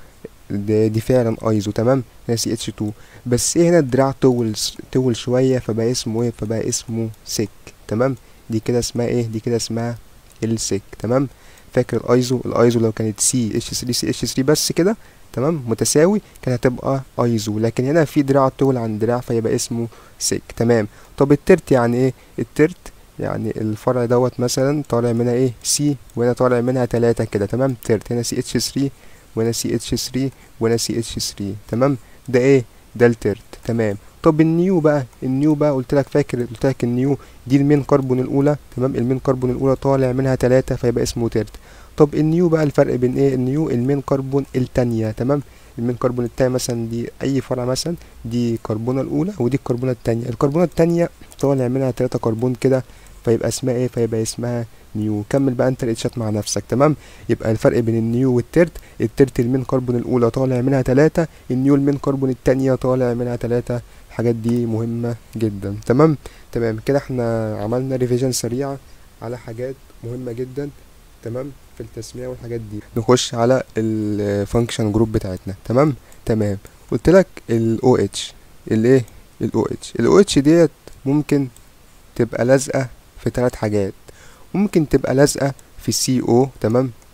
دي, دي فعلا ايزو تمام هنا سي اتش 2 بس ايه هنا الدراع طول طول شويه فبقى اسمه ايه فبقى اسمه سك تمام دي كده اسمها ايه دي كده اسمها السك تمام فاكر الايزو الايزو لو كانت سي اتش 3 سي اتش 3 بس كده تمام متساوي كانت هتبقى ايزو لكن هنا في دراع طول عن دراع فيبقى اسمه سيك تمام طب الترت يعني ايه الترت يعني الفرع دوت مثلا طالع منها ايه سي وهنا طالع منها تلاتة كده تمام ترت هنا سي اتش 3 وهنا سي اتش 3 وهنا سي اتش 3 تمام ده ايه ده الترت تمام طب النيو بقى النيو بقى قلت لك فاكر قلت لك النيو دي المين كربون الاولى تمام المين كربون الاولى طالع منها تلاتة فيبقى اسمه ترت طب النيو بقى الفرق بين ايه النيو المين كربون التانية تمام المين كربون التانية مثلا دي اي فرع مثلا دي كربونة الاولى ودي الكربونة التانية الكربونة التانية طالع منها تلاتة كربون كده فيبقى اسمها ايه فيبقى اسمها نيو كمل بقى انت الاتشات مع نفسك تمام يبقى الفرق بين النيو والترت الترت المين كربون الاولى طالع منها تلاتة النيو المين كربون التانية طالع منها تلاتة الحاجات دي مهمة جدا تمام تمام كده احنا عملنا ريفيجن سريعة على حاجات مهمة جدا تمام في التسمية والحاجات دي نخش على الفانكشن جروب بتاعتنا تمام تمام قلت لك ال OH الايه ال OH ال OH ديت ممكن تبقى لازقة في ثلاث حاجات ممكن تبقى لازقة في CO تمام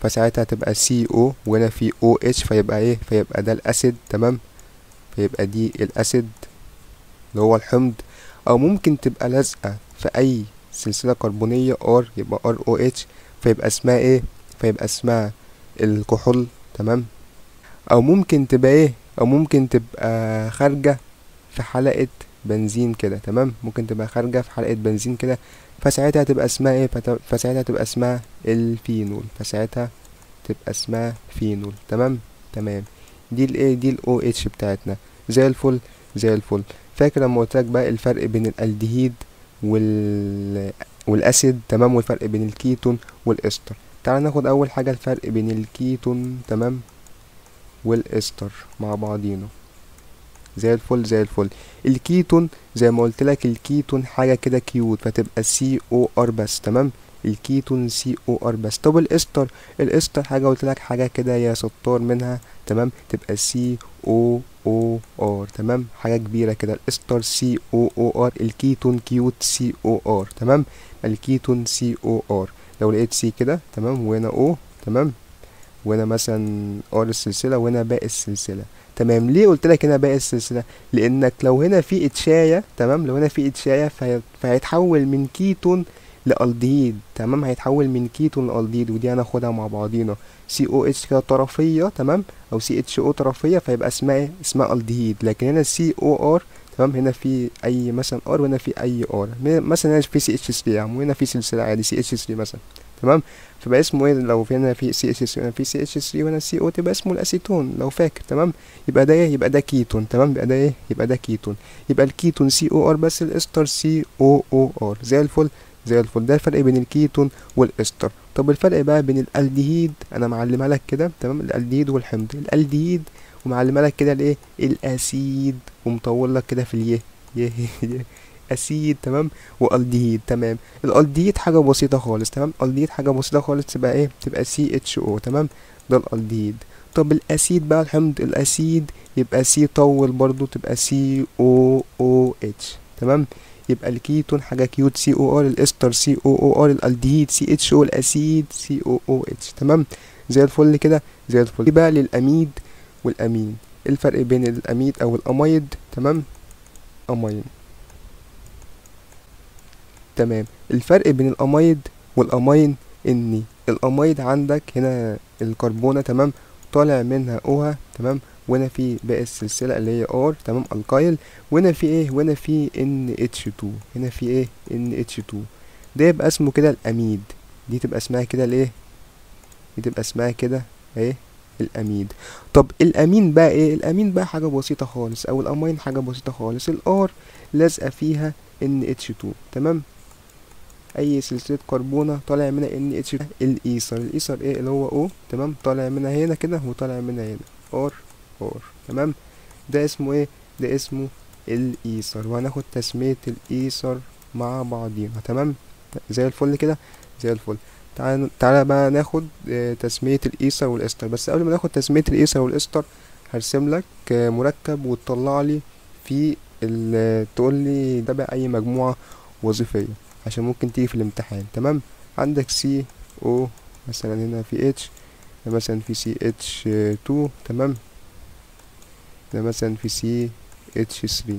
فساعتها هتبقى سي او وهنا في او اتش فيبقى ايه فيبقى ده الاسيد تمام فيبقى دي الاسيد اللي هو الحمض او ممكن تبقى لازقه في اي سلسله كربونيه ار يبقى ار او اتش فيبقى اسمها ايه فيبقى اسمها الكحول تمام او ممكن تبقى ايه او ممكن تبقى خارجه في حلقه بنزين كده تمام ممكن تبقى خارجه في حلقه بنزين كده فساعتها تبقى اسمها ايه فت- فساعتها تبقى اسمها الفينول فساعتها تبقى اسمها فينول تمام تمام دي الايه دي الاو اتش بتاعتنا زي الفل زي الفل فاكر لما قلت لك بقى الفرق بين الالدهيد وال والاسيد تمام والفرق بين الكيتون والاستر تعال ناخد اول حاجه الفرق بين الكيتون تمام والاستر مع بعضينا زي الفل زي الفل الكيتون زي ما قلت لك الكيتون حاجه كده كيوت فتبقى سي او ار بس تمام الكيتون سي او ار بس طب الاستر الاستر حاجه قلت لك حاجه كده يا ستار منها تمام تبقى سي او او ار تمام حاجه كبيره كده الاستر سي او او ار الكيتون كيوت سي او ار تمام الكيتون سي او ار لو لقيت سي كده تمام وهنا او تمام وهنا مثلا ار السلسله وهنا باقي السلسله تمام ليه قلت لك هنا باقي السلسله لانك لو هنا في اتشايه تمام لو هنا في اتشايه فهي- فهيتحول من كيتون لالدهيد تمام هيتحول من كيتون لالدهيد ودي هناخدها مع بعضينا سي او اتش كده طرفيه تمام او سي اتش او طرفيه فيبقى اسمها ايه اسمها الدهيد لكن هنا سي او ار تمام هنا في اي مثلا ار وهنا في اي ار مثلا هنا في سي اتش 3 يا عم وهنا في سلسله عادي سي اتش 3 مثلا تمام فبقى اسمه ايه لو في هنا في سي اتش 3 هنا في سي اتش 3 وهنا سي او تبقى اسمه الاسيتون لو فاكر تمام يبقى ده ايه يبقى ده كيتون تمام يبقى ده ايه يبقى ده كيتون يبقى الكيتون سي او ار بس الاستر سي او او ار زي الفل زي الفل ده الفرق بين الكيتون والاستر طب الفرق بقى بين الالدهيد انا معلمها لك كده تمام الالدهيد والحمض الالدهيد ومعلمها لك كده الايه الاسيد ومطول لك كده في اليه يه يه اسيد تمام والدهيد تمام الالدهيد حاجه بسيطه خالص تمام الدهيد حاجه بسيطه خالص تبقى ايه تبقى سي اتش او تمام ده الالدهيد طب الاسيد بقى الحمض الاسيد يبقى سي طول برضو تبقى سي او او اتش تمام يبقى الكيتون حاجه كيوت سي او ار الاستر سي او او ار الالدهيد سي اتش او الاسيد سي او او اتش تمام زي الفل كده زي الفل دي بقى للاميد والامين إيه الفرق بين الاميد او الاميد تمام امين تمام الفرق بين الاميد والامين ان الاميد عندك هنا الكربونه تمام طالع منها اوها تمام وهنا في باقي السلسله اللي هي ار تمام الكايل وهنا في ايه وهنا في ان اتش 2 هنا في ايه ان اتش 2 ده يبقى اسمه كده الاميد دي تبقى اسمها كده الايه دي تبقى اسمها كده ايه الاميد طب الامين بقى ايه الامين بقى حاجه بسيطه خالص او الامين حاجه بسيطه خالص الار لازقه فيها ان اتش 2 تمام اي سلسله كربونه طالع منها ان اتش الايثر الايثر ايه اللي هو او تمام طالع منها هنا كده وطالع منها هنا ار ار تمام ده اسمه ايه ده اسمه الايثر وهناخد تسميه الايثر مع بعضينا تمام زي الفل كده زي الفل تعال تعالى بقى ناخد آه، تسمية الإيثر والإستر بس قبل ما ناخد تسمية الإيثر والإستر هرسم لك آه، مركب وتطلع لي في ال- تقول لي تبع أي مجموعة وظيفية عشان ممكن تيجي في الامتحان تمام عندك سي او مثلا هنا في اتش مثلا في سي اتش 2 تمام هنا مثلا في سي اتش 3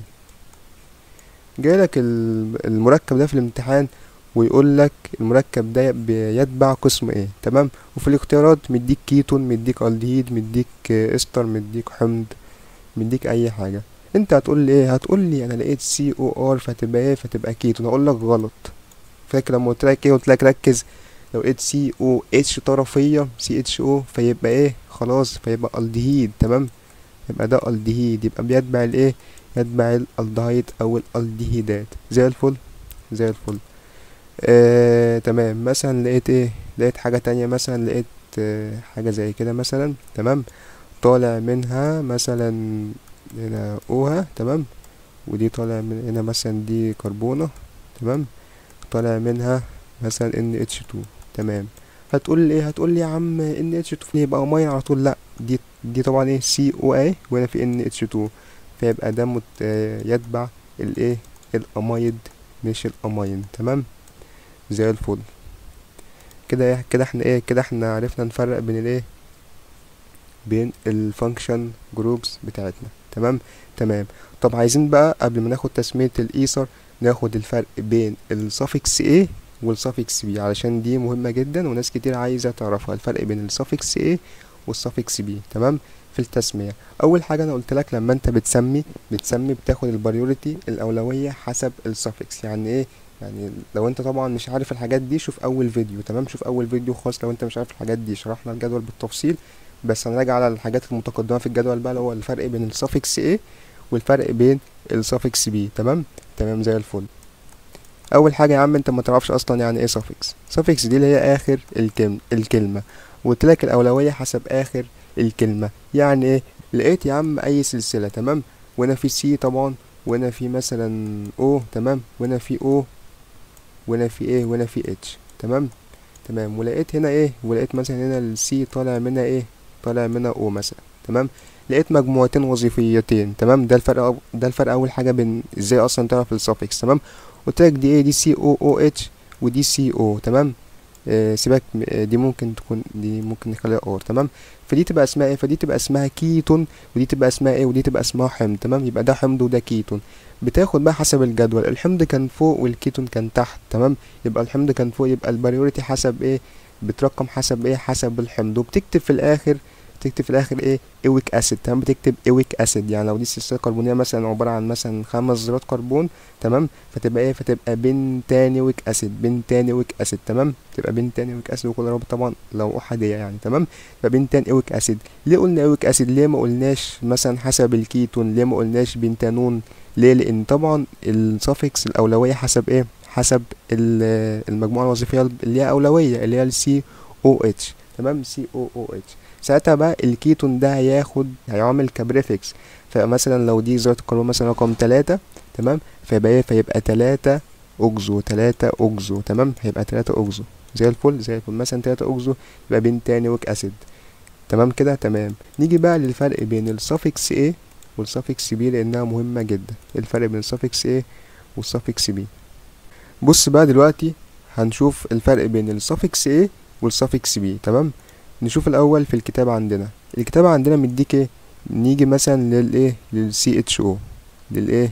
جايلك ال- المركب ده في الامتحان ويقول لك المركب ده بيتبع قسم ايه تمام وفي الاختيارات مديك كيتون مديك الدهيد مديك آه، استر مديك حمض مديك اي حاجه انت هتقول لي ايه هتقول لي انا لقيت سي او ار فتبقى ايه فتبقى كيتون هقول لك غلط فاكر لما قلت لك ايه قلت لك ركز لو لقيت سي او اتش طرفيه سي اتش او فيبقى ايه خلاص فيبقى الدهيد تمام يبقى ده الدهيد يبقى بيتبع الايه يتبع الالدهيد او الالدهيدات زي الفل زي الفل آه، تمام مثلا لقيت ايه لقيت حاجة تانية مثلا لقيت آه، حاجة زي كده مثلا تمام طالع منها مثلا هنا اوها تمام ودي طالع من هنا مثلا دي كربونة تمام طالع منها مثلا ان اتش 2 تمام هتقول لي ايه هتقول لي يا عم ان اتش 2 يبقى امين على طول لا دي دي طبعا ايه سي او اي وهنا في ان اتش 2 فيبقى ده مت آه، يتبع الايه الامايد مش الامين تمام زي الفل كده ايه كده احنا ايه كده احنا عرفنا نفرق بين الايه بين الفانكشن جروبس بتاعتنا تمام تمام طب عايزين بقى قبل ما ناخد تسمية الايثر ناخد الفرق بين السافكس A والسافكس B علشان دي مهمة جدا وناس كتير عايزة تعرفها الفرق بين السافكس A والسافكس B تمام في التسمية أول حاجة أنا قلت لك لما أنت بتسمي بتسمي بتاخد البريوريتي الأولوية حسب السافكس يعني إيه يعني لو انت طبعا مش عارف الحاجات دي شوف اول فيديو تمام شوف اول فيديو خاص لو انت مش عارف الحاجات دي شرحنا الجدول بالتفصيل بس هنراجع على الحاجات المتقدمه في الجدول بقى اللي هو الفرق بين السافكس A والفرق بين السافكس B تمام تمام زي الفل اول حاجه يا عم انت ما تعرفش اصلا يعني ايه سافكس سافكس دي اللي هي اخر الكلمه الكلمه وقلت لك الاولويه حسب اخر الكلمه يعني ايه لقيت يا عم اي سلسله تمام وهنا في سي طبعا وهنا في مثلا او تمام وهنا في او وهنا في ايه وهنا في اتش تمام تمام ولقيت هنا ايه ولقيت مثلا هنا السي طالع منها ايه طالع منها او مثلا تمام لقيت مجموعتين وظيفيتين تمام ده الفرق ده الفرق اول حاجه بين ازاي اصلا تعرف السافكس تمام قلت لك دي ايه دي سي او او اتش ودي سي او تمام آه سيبك آه دي ممكن تكون دي ممكن نخليها ار تمام فدي تبقى اسمها ايه فدي تبقى اسمها كيتون ودي تبقى اسمها ايه ودي تبقى اسمها حمض تمام يبقى ده حمض وده كيتون بتاخد بقى حسب الجدول الحمض كان فوق والكيتون كان تحت تمام يبقى الحمض كان فوق يبقى البريوريتي حسب ايه بترقم حسب ايه حسب الحمض وبتكتب في الاخر تكتب في الاخر ايه ايويك اسيد تمام بتكتب ايويك اسيد يعني لو دي سلسله كربونيه مثلا عباره عن مثلا خمس ذرات كربون تمام فتبقى ايه فتبقى بنتانيويك اسيد بنتانيويك اسيد تمام تبقى بنتانيويك اسيد وكل رابط طبعا لو احاديه يعني تمام يبقى بنتان ايويك اسيد ليه قلنا ايويك اسيد ليه ما قلناش مثلا حسب الكيتون ليه ما قلناش بنتانون ليه لان طبعا السافكس الاولويه حسب ايه حسب المجموعه الوظيفيه اللي هي اولويه اللي هي السي او اتش تمام سي او او اتش ساعتها بقى الكيتون ده هياخد هيعمل كبريفكس فمثلا لو دي ذرة الكربون مثلا رقم تلاتة تمام فيبقى ايه فيبقى تلاتة اوكزو تلاتة اوكزو تمام هيبقى تلاتة اوكزو زي الفل زي الفل مثلا تلاتة اوكزو يبقى بنتانيويك اسيد تمام كده تمام نيجي بقى للفرق بين السافكس A والسافكس B لانها مهمة جدا الفرق بين السافكس A والسافكس B بص بقى دلوقتي هنشوف الفرق بين السافكس A والسافكس B تمام نشوف الاول في الكتاب عندنا الكتاب عندنا مديك ايه نيجي مثلا للايه للسي اتش او للايه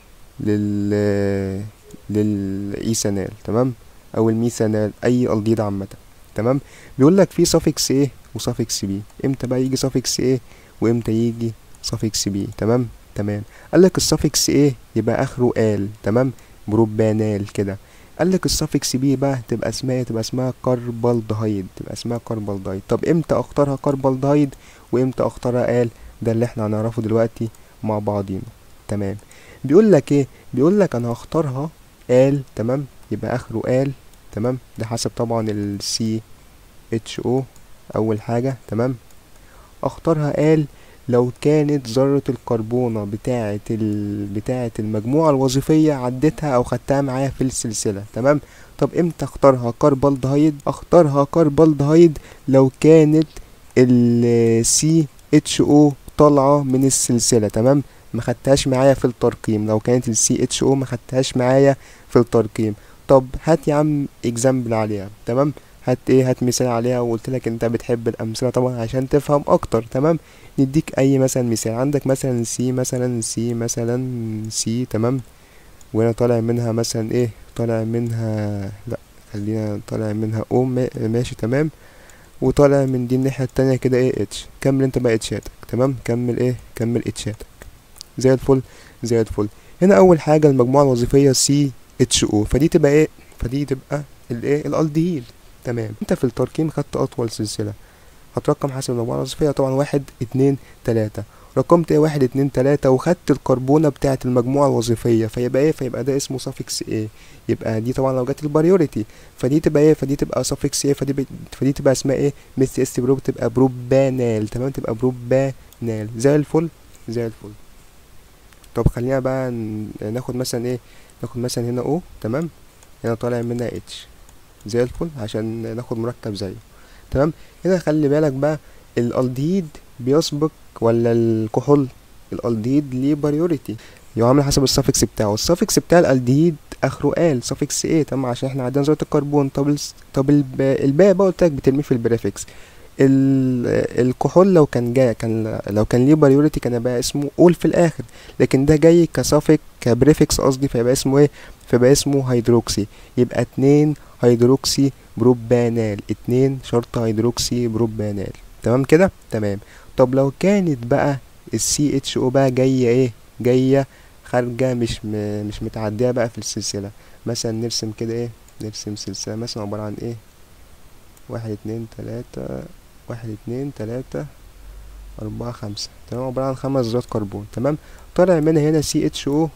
لل للايثانال تمام او الميثانال اي الديد عامه تمام بيقول لك في suffix A وsuffix B امتى بقى يجي suffix A وامتى يجي suffix B تمام تمام قال لك الsuffix A يبقى اخره آل تمام بروبانال كده قال لك السافكس بي بقى تبقى اسمها تبقى اسمها كربالدهيد تبقى اسمها كربالدهيد طب امتى اختارها كربالدهيد وامتى اختارها آل ده اللي احنا هنعرفه دلوقتي مع بعضينا تمام بيقول لك ايه بيقول لك انا هختارها آل تمام يبقى اخره آل تمام ده حسب طبعا السي اتش او اول حاجه تمام اختارها آل لو كانت ذرة الكربونة بتاعة ال... بتاعة المجموعة الوظيفية عدتها أو خدتها معايا في السلسلة تمام طب امتى اختارها كربالدهيد اختارها كربالدهيد لو كانت ال CHO طالعة من السلسلة تمام ما خدتهاش معايا في الترقيم لو كانت ال CHO ما خدتهاش معايا في الترقيم طب هات يا عم اكزامبل عليها تمام هات ايه هات مثال عليها وقلت لك انت بتحب الامثله طبعا عشان تفهم اكتر تمام نديك اي مثلا مثال عندك مثلا سي مثلا سي مثلا سي تمام وهنا طالع منها مثلا ايه طالع منها لا خلينا طالع منها او ماشي تمام وطالع من دي الناحيه التانية كده ايه اتش كمل انت بقى اتشاتك تمام كمل ايه كمل اتشاتك زي الفل زي الفل هنا اول حاجه المجموعه الوظيفيه سي اتش او فدي تبقى ايه فدي تبقى الايه الالدهيد تمام انت في التركيم خدت اطول سلسله هترقم حسب المجموعه الوظيفيه طبعا واحد اتنين تلاته رقمت ايه واحد اتنين تلاته وخدت الكربونه بتاعه المجموعه الوظيفيه فيبقى ايه فيبقى ده اسمه suffix ايه يبقى دي طبعا لو جت البريوريتي فدي تبقى ايه فدي تبقى suffix ايه فدي ب... فدي تبقى اسمها ايه مثل اس بروب تبقى بروبانال تمام تبقى بروبانال زي الفل زي الفل طب خلينا بقى ناخد مثلا ايه ناخد مثلا هنا او تمام هنا طالع منها اتش زي الفل عشان ناخد مركب زيه تمام هنا خلي بالك بقى الالدهيد بيسبق ولا الكحول الالدهيد ليه بريوريتي يعمل حسب السفكس بتاعه السفكس بتاع الالدهيد اخره ال suffix ايه تمام عشان احنا عندنا ذرة الكربون طب الس- طب الب- الباقي بقى قلت لك بترميه في البريفكس ال- الكحول لو كان جاي كان لو كان ليه بايوريتي كان يبقى اسمه اول في الاخر لكن ده جاي كسافك كبريفكس قصدي فيبقى اسمه ايه فيبقى اسمه هيدروكسي يبقى اتنين هيدروكسي بروبانال اتنين شرط هيدروكسي بروبانال تمام كده تمام طب لو كانت بقى السي اتش او بقى جايه ايه جايه خارجه مش م... مش متعديه بقى في السلسله مثلا نرسم كده ايه نرسم سلسله مثلا عباره عن ايه واحد اتنين تلاتة واحد اتنين تلاتة أربعة خمسة تمام عبارة عن خمس ذرات كربون تمام طالع منها هنا سي اتش او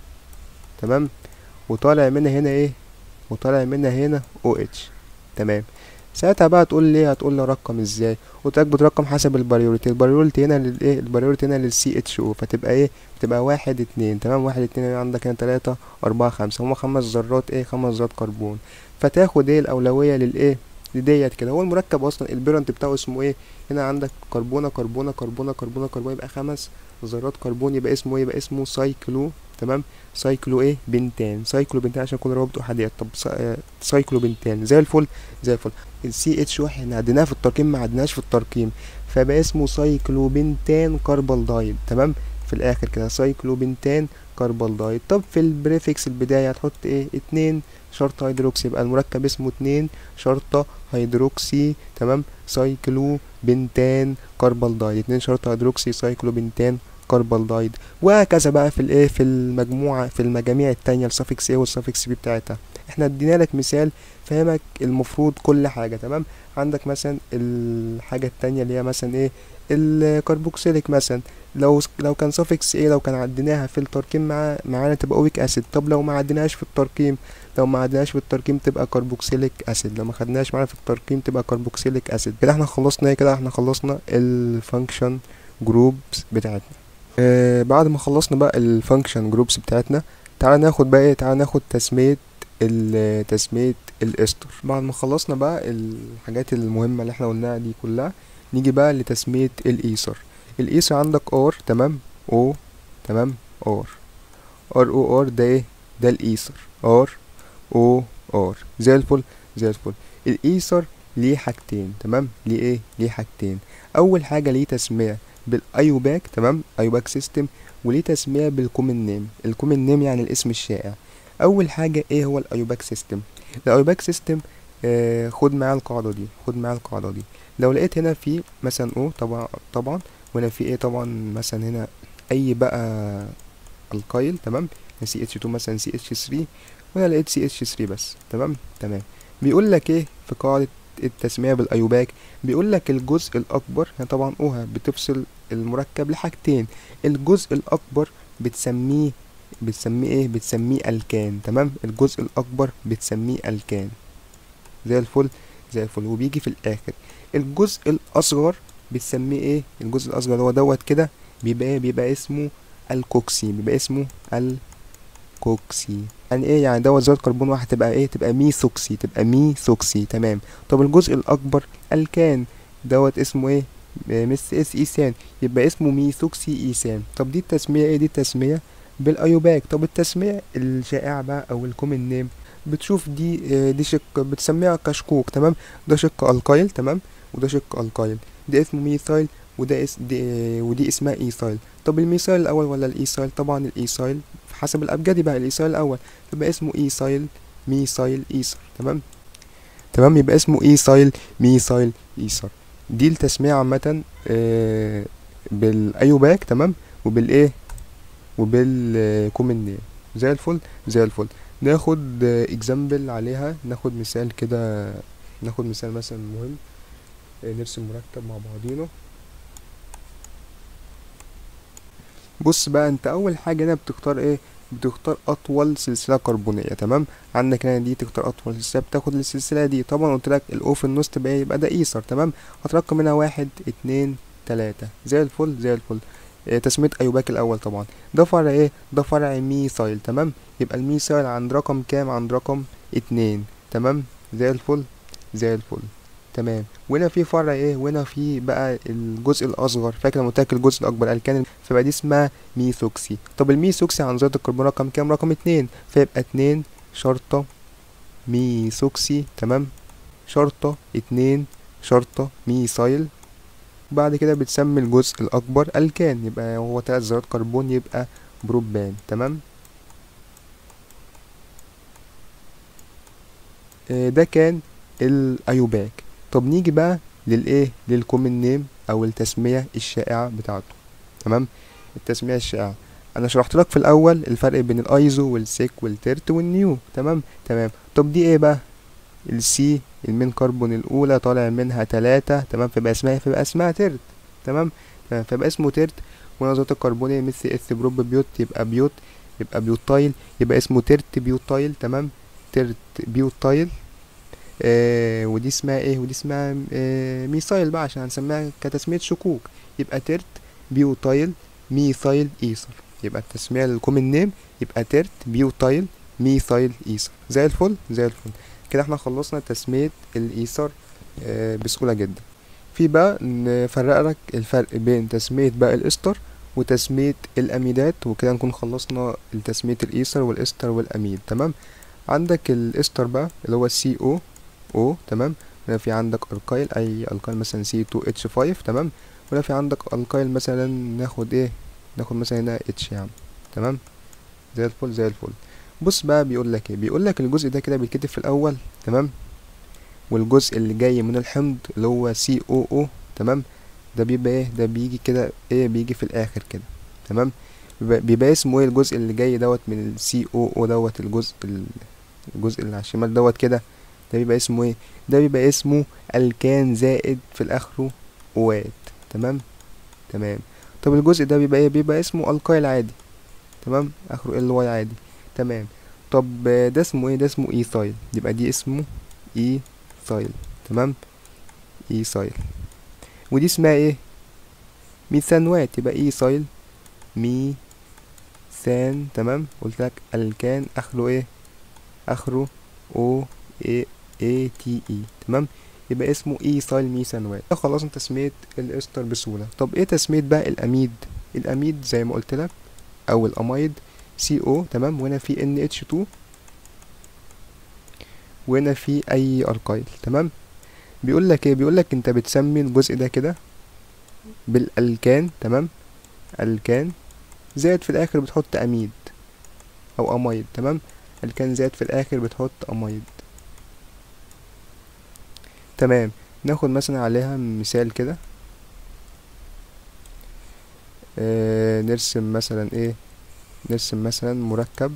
تمام وطالع منها هنا ايه وطالع منها هنا او اتش تمام ساعتها بقى تقول لي هتقول لي رقم ازاي قلت لك بترقم حسب البريوريتي البريوريتي هنا للايه البريوريتي هنا للسي اتش او فتبقى ايه تبقى واحد اتنين تمام واحد اتنين يعني عندك هنا تلاتة أربعة خمسة هما خمس ذرات ايه خمس ذرات كربون فتاخد ايه الأولوية للايه لديت كده هو المركب اصلا البيرنت بتاعه اسمه ايه هنا عندك كربونة كربونة كربونة كربونة كربونة يبقى خمس ذرات كربون يبقى اسمه ايه يبقى اسمه سايكلو تمام سايكلو ايه بنتان سايكلو بنتان عشان يكون روابط احادية طب سا- آه، سايكلو بنتان زي الفل زي الفل السي اتش واحد احنا عديناها في التركيب ما عدناش في التركيب فبقى اسمه سايكلو بنتان كربالدايد تمام في الاخر كده سايكلو بنتان كربالدايد طب في البريفكس البداية هتحط ايه اتنين شرطة هيدروكسي يبقى المركب اسمه اتنين شرطة هيدروكسي تمام سايكلو بنتان كربالدايد اتنين شرطة هيدروكسي سايكلو بنتان كربالدايد وهكذا بقى في الايه في المجموعة في المجاميع التانية السفكس A والسفكس B بتاعتها احنا ادينا لك مثال فهمك المفروض كل حاجة تمام عندك مثلا الحاجة التانية اللي هي مثلا ايه الكربوكسيليك مثلا لو لو كان سفكس ايه لو كان عديناها في التركيب مع معانا تبقى اويك اسيد طب لو ما عديناهاش في التركيب لو ما عدناش في التركيب تبقى كربوكسيليك اسيد لو ما خدناش معانا في التركيب تبقى كربوكسيليك اسيد كده احنا خلصنا ايه كده احنا خلصنا الفانكشن جروبس بتاعتنا آه بعد ما خلصنا بقى الفانكشن جروبس بتاعتنا تعال ناخد بقى ايه تعال ناخد تسمية ال- تسمية الاستر بعد ما خلصنا بقى الحاجات المهمة اللي احنا قلناها دي كلها نيجي بقى لتسمية الايثر الايثر عندك ار تمام او تمام ار ار او ار ده ايه ده الايثر ار او ار زي الفل زي الفل الايثر ليه حاجتين تمام ليه ايه ليه حاجتين اول حاجه ليه تسميه بالايوباك تمام ايوباك سيستم وليه تسميه بالكومن نيم الكومن نيم يعني الاسم الشائع اول حاجه ايه هو الايوباك سيستم الايوباك سيستم آه خد معايا القاعده دي خد معايا القاعده دي لو لقيت هنا في مثلا او طبعا طبعا وهنا في ايه طبعا مثلا هنا اي بقى القايل تمام سي اتش 2 مثلا سي اتش 3 وانا لقيت سي اتش 3 بس تمام تمام بيقول لك ايه في قاعده التسميه بالايوباك بيقول لك الجزء الاكبر يعني طبعا اوها بتفصل المركب لحاجتين الجزء الاكبر بتسميه بتسميه ايه بتسميه الكان تمام الجزء الاكبر بتسميه الكان زي الفل زي الفل وبيجي في الاخر الجزء الاصغر بتسميه ايه الجزء الاصغر اللي هو دوت كده بيبقى ايه بيبقى اسمه الكوكسي بيبقى اسمه الكوكسي يعني ايه يعني دوت ذرة كربون واحد تبقى ايه تبقى ميثوكسي تبقى ميثوكسي تمام طب الجزء الاكبر الكان دوت اسمه ايه مس اس ايثان يبقى اسمه ميثوكسي ايثان طب دي التسمية ايه دي التسمية بالايوباك طب التسمية الشائعة بقى او الكومن نيم بتشوف دي آه، دي شق بتسميها كشكوك تمام ده شق القايل تمام وده شق القايل ده اسمه ميثايل وده اس دي آه، ودي اسمها ايثايل طب الميثايل الاول ولا الايثايل طبعا الايثايل حسب الابجدي بقى الايثايل الاول يبقى اسمه ايثايل ميثايل ايثر تمام تمام يبقى اسمه ايثايل ميثايل ايثر دي التسمية عامة آه، بالايوباك تمام وبالايه وبالكومن نيم زي الفل زي الفل ناخد اكزامبل عليها ناخد مثال كده ناخد مثال مثلا مهم آه، نرسم مركب مع بعضينا بص بقى انت اول حاجه هنا بتختار ايه بتختار اطول سلسله كربونيه تمام عندك هنا دي تختار اطول سلسله بتاخد السلسله دي طبعا قلت لك الاو في النص تبقى ايه يبقى ده ايثر تمام هترقم هنا واحد اتنين تلاتة زي الفل زي الفل إيه تسمية ايوباك الاول طبعا ده فرع ايه ده فرع ميثايل تمام يبقى الميثايل عند رقم كام عند رقم اتنين تمام زي الفل زي الفل تمام وهنا في فرع ايه وهنا في بقى الجزء الاصغر فاكر لما قلت لك الجزء الاكبر الكان فبقى دي اسمها ميثوكسي طب الميثوكسي عن ذات الكربون رقم كام رقم اتنين فيبقى اتنين شرطة ميثوكسي تمام شرطة اتنين شرطة ميثايل بعد كده بتسمي الجزء الأكبر ألكان يبقى هو تلات ذرات كربون يبقى بروبان تمام آه، ده كان الأيوباك طب نيجي بقى للإيه للكومن نيم أو التسمية الشائعة بتاعته تمام التسمية الشائعة أنا شرحت لك في الأول الفرق بين الأيزو والسيك والترت والنيو تمام تمام طب دي إيه بقى السي المين كربون الأولى طالع منها تلاتة تمام فيبقى اسمها فيبقى اسمها ترت تمام تمام فيبقى اسمه ترت ونظرة الكربونية مثل اس بروب بيوت يبقى بيوت يبقى بيوتايل يبقى اسمه ترت بيوتايل تمام ترت بيوتايل آه ودي اسمها ايه ودي اسمها آه ميثايل بقى عشان هنسميها كتسمية شكوك يبقى ترت بيوتايل ميثايل ايثر يبقى التسمية للكومن نيم يبقى ترت بيوتايل ميثايل ايثر زي الفل زي الفل كده احنا خلصنا تسمية الايثر آه بسهولة جدا في بقى نفرق لك الفرق بين تسمية بقى الاستر وتسمية الاميدات وكده نكون خلصنا تسمية الايثر والاستر والاميد تمام عندك الاستر بقى اللي هو السي او او تمام هنا في عندك الكايل اي الكايل مثلا سي 2 اتش 5 تمام وهنا في عندك الكايل مثلا ناخد ايه ناخد مثلا هنا اتش يعني تمام زي الفل زي الفل بص بقى بيقول لك ايه بيقول لك الجزء ده كده بيتكتب في الاول تمام والجزء اللي جاي من الحمض اللي هو سي او او تمام ده بيبقى ايه ده بيجي كده ايه بيجي في الاخر كده تمام بيبقى, بيبقى اسمه ايه الجزء اللي جاي دوت من السي او او دوت الجزء الجزء اللي على الشمال دوت كده ده بيبقى اسمه ايه ده بيبقى اسمه الكان زائد في الاخره اوات تمام تمام طب الجزء ده بيبقى ايه بيبقى اسمه الكايل عادي تمام اخره ال واي عادي تمام طب ده اسمه ايه ده اسمه ايثايل يبقى دي اسمه ايثايل تمام ايثايل ودي اسمها ايه ميثانوات يبقى ايثايل ميثان تمام قلت لك الكان اخره ايه اخره او اي اي تي اي تمام يبقى اسمه ايثايل ميثانوات خلصنا تسمية الاستر بسهولة طب ايه تسمية بقى الاميد الاميد زي ما قلت لك او الامايد سي او تمام وهنا في ان اتش 2 وهنا في اي الكايل تمام بيقول لك ايه بيقول لك انت بتسمي الجزء ده كده بالالكان تمام الكان زائد في الاخر بتحط اميد او امايد تمام الكان زائد في الاخر بتحط امايد تمام ناخد مثلا عليها مثال كده آه نرسم مثلا ايه نرسم مثلا مركب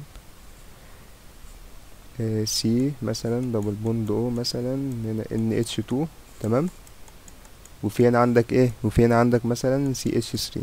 آه سي مثلا دبل بوند او مثلا هنا ان اتش 2 تمام وفي هنا عندك ايه وفي هنا عندك مثلا سي اتش 3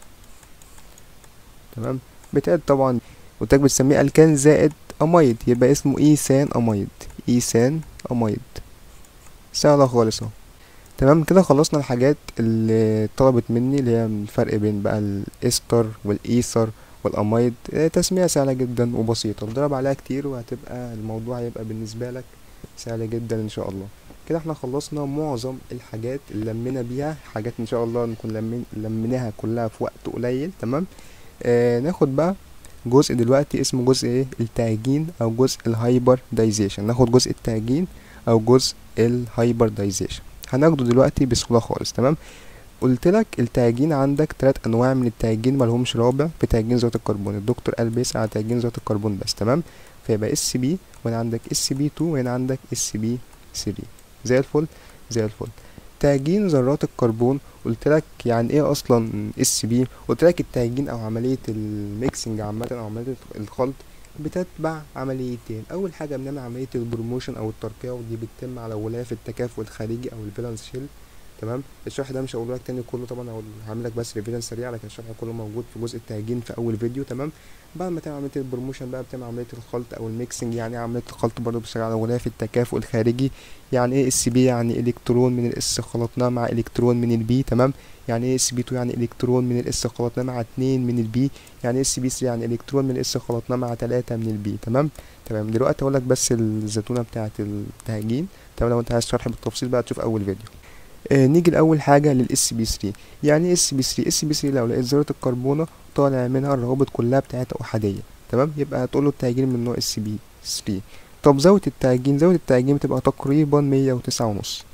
تمام بتاعت طبعا قلت لك بتسميه الكان زائد امايد يبقى اسمه ايثان امايد ايثان امايد سهلة خالص اهو تمام كده خلصنا الحاجات اللي طلبت مني اللي هي الفرق بين بقى الاستر والايثر والامايد تسمية سهلة جدا وبسيطة نضرب عليها كتير وهتبقى الموضوع هيبقى بالنسبة لك سهل جدا ان شاء الله كده احنا خلصنا معظم الحاجات اللي لمينا بيها حاجات ان شاء الله نكون لمين لميناها كلها في وقت قليل تمام آه ناخد بقى جزء دلوقتي اسمه جزء ايه التعجين او جزء الهايبر دايزيشن ناخد جزء التعجين او جزء الهايبردايزيشن هناخده دلوقتي بسهوله خالص تمام قلت لك التعجين عندك تلات انواع من التعجين ملهمش رابع في تعجين ذات الكربون الدكتور قال بيسأل على تعجين ذات الكربون بس تمام فيبقى اس بي وهنا عندك اس بي 2 وهنا عندك اس بي 3 زي الفل زي الفل تعجين ذرات الكربون قلت لك يعني ايه اصلا اس بي قلت لك التعجين او عمليه الميكسنج عامه او عمليه الخلط بتتبع عمليتين اول حاجه بنعمل عمليه البروموشن او الترقيع ودي بتتم على غلاف التكافؤ الخارجي او الفالنس شيل تمام الشرح ده مش هقوله لك تاني كله طبعا هقول هعمل لك بس ريفيجن سريع لكن الشرح كله موجود في جزء التهجين في اول فيديو تمام بعد ما تعمل عمليه البروموشن بقى بتعمل عمليه الخلط او الميكسنج يعني عمليه الخلط برضه بتشتغل على غلاف التكافؤ الخارجي يعني ايه اس بي يعني الكترون من الاس خلطناه مع الكترون من البي تمام يعني ايه اس بي 2 يعني الكترون من الاس خلطناه مع اتنين من البي يعني اس بي 3 يعني الكترون من الاس خلطناه مع تلاتة من البي تمام تمام دلوقتي اقول لك بس الزتونه بتاعه التهجين تمام لو انت عايز شرح بالتفصيل بقى تشوف اول فيديو آه نيجي لاول حاجه للاس بي 3 يعني ايه اس بي 3 اس بي 3 لو لقيت ذره الكربونه طالع منها الروابط كلها بتاعتها احاديه تمام يبقى هتقول له التهجين من نوع اس بي 3 طب زاويه التهجين زاويه التهجين بتبقى تقريبا مية وتسعة ونص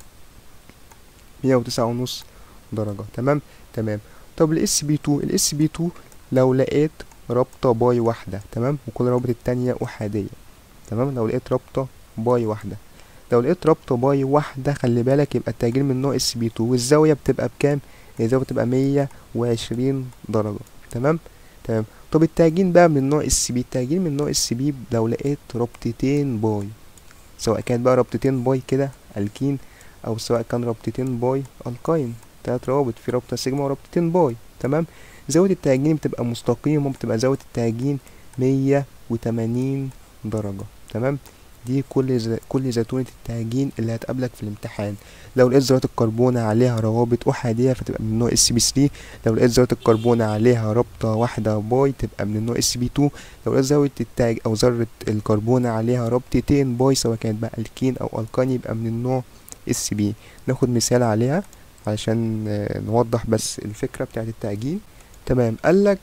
مية وتسعة ونص درجه تمام تمام طب الاس بي 2 الاس بي 2 لو لقيت رابطه باي واحده تمام وكل رابط التانية احاديه تمام لو لقيت رابطه باي واحده لو لقيت رابطه باي واحده خلي بالك يبقى التهجين من نوع اس بي 2 والزاويه بتبقى بكام الزاويه بتبقى مية وعشرين درجه تمام تمام طب التهجين بقى من نوع اس بي التهجين من نوع اس بي لو لقيت رابطتين باي سواء كانت بقى رابطتين باي كده الكين او سواء كان رابطتين باي الكاين تلات روابط في رابطه سيجما ورابطتين باي تمام زاويه التهجين بتبقى مستقيمه بتبقى زاويه التهجين مية وتمانين درجه تمام دي كل ز... كل زيتونة التهجين اللي هتقابلك في الامتحان لو لقيت ذرات الكربون عليها روابط أحادية فتبقى من النوع اس بي 3 لو لقيت ذرة الكربون عليها رابطة واحدة باي تبقى من النوع اس بي 2 لو لقيت زاوية التاج أو ذرة الكربون عليها رابطتين باي سواء كانت بقى الكين أو الكان يبقى من النوع اس بي ناخد مثال عليها علشان نوضح بس الفكرة بتاعت التهجين تمام قالك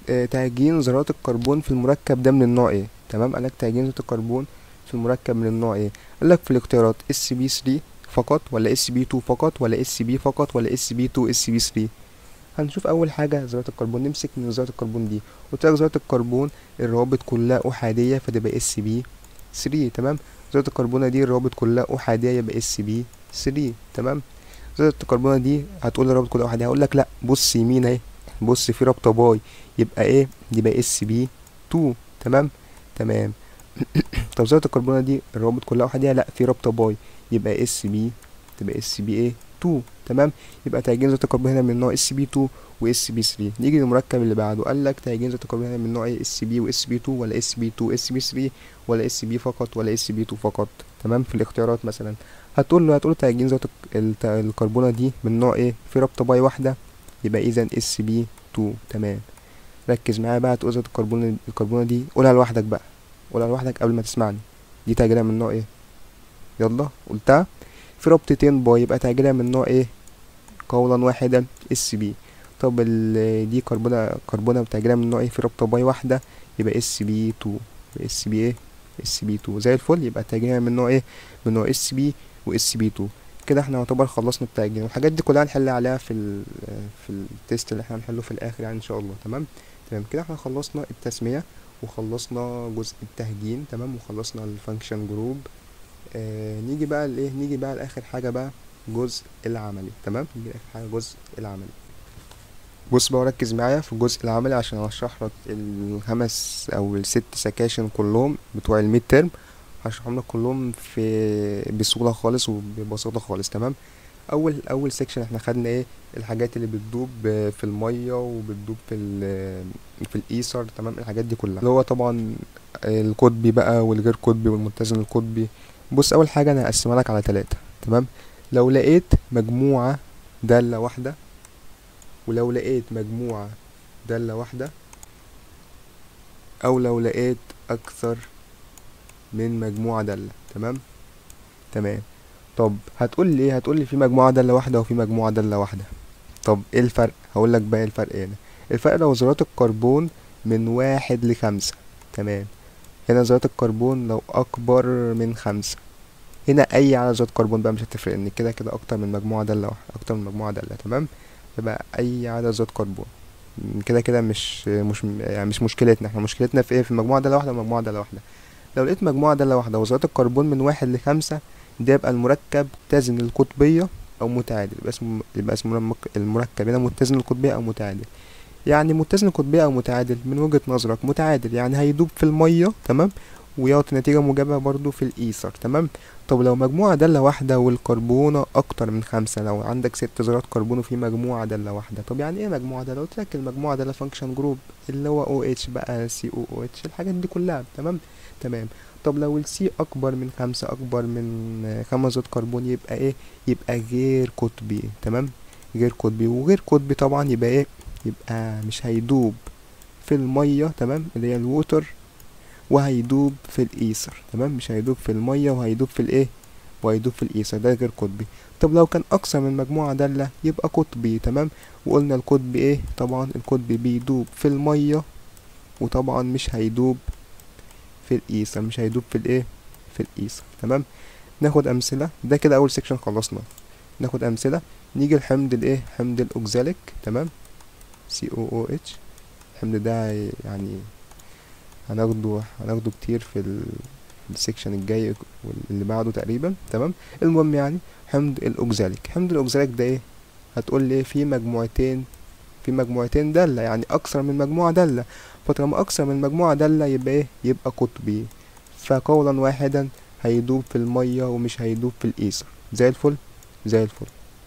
تهجين ذرات الكربون في المركب ده من النوع ايه تمام قالك تهجين ذرات الكربون في المركب من النوع ايه قال لك في الاختيارات اس بي 3 فقط ولا اس بي 2 فقط ولا اس بي فقط ولا اس بي 2 اس بي 3 هنشوف اول حاجه ذرات الكربون نمسك من ذرات الكربون دي قلت لك ذرات الكربون الروابط كلها احاديه فتبقى اس بي 3 تمام ذرات الكربونه دي الروابط كلها احاديه يبقى اس بي 3 تمام ذرات الكربونه دي هتقول لي الروابط كلها احاديه هقول لك لا بص يمين اهي بص في رابطه باي يبقى ايه يبقى اس بي 2 تمام تمام طب ذرة الكربونة دي الروابط كلها أحادية لأ في رابطة باي يبقى اس بي تبقى اس بي ايه 2 تمام يبقى تهجين ذرة الكربون هنا من نوع اس بي 2 واس بي 3 نيجي للمركب اللي بعده قال لك تهجين ذرة الكربون هنا من نوع ايه اس بي واس بي 2 ولا اس بي 2 اس بي 3 ولا اس بي فقط ولا اس بي 2 فقط تمام في الاختيارات مثلا هتقول له هتقول له تهجين ذرة الكربونة دي من نوع ايه في رابطة باي واحدة يبقى اذا اس بي 2 تمام ركز معايا بقى تقول ذرة الكربون الكربونة دي قولها لوحدك بقى قولها لوحدك قبل ما تسمعني دي تهجيرها من نوع ايه يلا قلتها في رابطتين باي يبقى تهجيرها من نوع ايه قولا واحدا اس بي طب دي كربونة كربونة بتهجيرها من نوع ايه في رابطة باي واحدة يبقى اس بي 2 اس بي ايه اس بي 2 زي الفل يبقى تهجيرها من نوع ايه من نوع اس بي واس بي 2 كده احنا يعتبر خلصنا التهجين والحاجات دي كلها هنحل عليها في ال في التيست اللي احنا هنحله في الاخر يعني ان شاء الله تمام تمام كده احنا خلصنا التسمية وخلصنا جزء التهجين تمام وخلصنا الفانكشن جروب آه نيجي بقى لايه نيجي بقى لاخر حاجه بقى جزء العملي تمام نيجي لاخر حاجه جزء العملي بص بقى ركز معايا في الجزء العملي عشان اشرح لك الخمس او الست سكاشن كلهم بتوع الميد ترم هشرحهم لك كلهم في بسهوله خالص وببساطه خالص تمام اول اول سيكشن احنا خدنا ايه الحاجات اللي بتدوب في الميه وبتدوب في في الايثر تمام الحاجات دي كلها اللي هو طبعا القطبي بقى والغير قطبي والمتزن القطبي بص اول حاجه انا هقسمها لك على ثلاثة تمام لو لقيت مجموعه داله واحده ولو لقيت مجموعه داله واحده او لو لقيت اكثر من مجموعه داله تمام تمام طب هتقول لي ايه هتقول لي في مجموعه داله واحده وفي مجموعه داله واحده طب ايه الفرق هقول لك بقى الفرق هنا الفرق لو ذرات الكربون من واحد لخمسة تمام هنا ذرات الكربون لو اكبر من خمسة هنا اي عدد ذرات كربون بقى مش هتفرق ان كده كده اكتر من مجموعه داله واحده اكتر من مجموعه داله تمام يبقى اي عدد ذرات كربون كده كده مش مش يعني مش مشكلتنا احنا مشكلتنا في ايه في مجموعه داله واحده ومجموعه داله واحده لو لقيت مجموعه داله واحده وذرات الكربون من واحد لخمسة ده يبقى المركب متزن القطبية أو متعادل يبقى اسمه يبقى اسمه المركب هنا متزن القطبية أو متعادل يعني متزن القطبية أو متعادل من وجهة نظرك متعادل يعني هيدوب في المية تمام ويعطي نتيجة موجبة برضو في الإيثر تمام طب لو مجموعة دالة واحدة والكربونة أكتر من خمسة لو عندك ست ذرات كربون وفي مجموعة دالة واحدة طب يعني إيه مجموعة دالة؟ قلت لك المجموعة دالة فانكشن جروب اللي هو او اتش بقى سي او او اتش الحاجات دي كلها تمام تمام طب لو السي أكبر من خمسة أكبر من آه، خمس ذرات كربون يبقى إيه؟ يبقى غير قطبي تمام غير قطبي وغير قطبي طبعا يبقى إيه؟ يبقى مش هيدوب في المية تمام اللي هي الووتر وهيدوب في الايثر تمام مش هيدوب في المية وهيدوب في الايه وهيدوب في الايثر ده غير قطبي طب لو كان اكثر من مجموعة دالة يبقى قطبي تمام وقلنا القطبي ايه طبعا القطبي بيدوب في المية وطبعا مش هيدوب في الايثر مش هيدوب في الايه في الايثر تمام ناخد امثلة ده كده اول سيكشن خلصنا ناخد امثلة نيجي الحمض الايه حمض الاوكزاليك تمام سي او او اتش الحمض ده يعني هناخده هناخده كتير في ال في السكشن الجاي واللي بعده تقريبا تمام المهم يعني حمض الاوكزاليك حمض الاوكزاليك ده ايه هتقول لي في مجموعتين في مجموعتين دالة يعني اكثر من مجموعة دالة فطالما اكثر من مجموعة دالة يبقى ايه يبقى قطبي فقولا واحدا هيدوب في المية ومش هيدوب في الايثر زي الفل زي الفل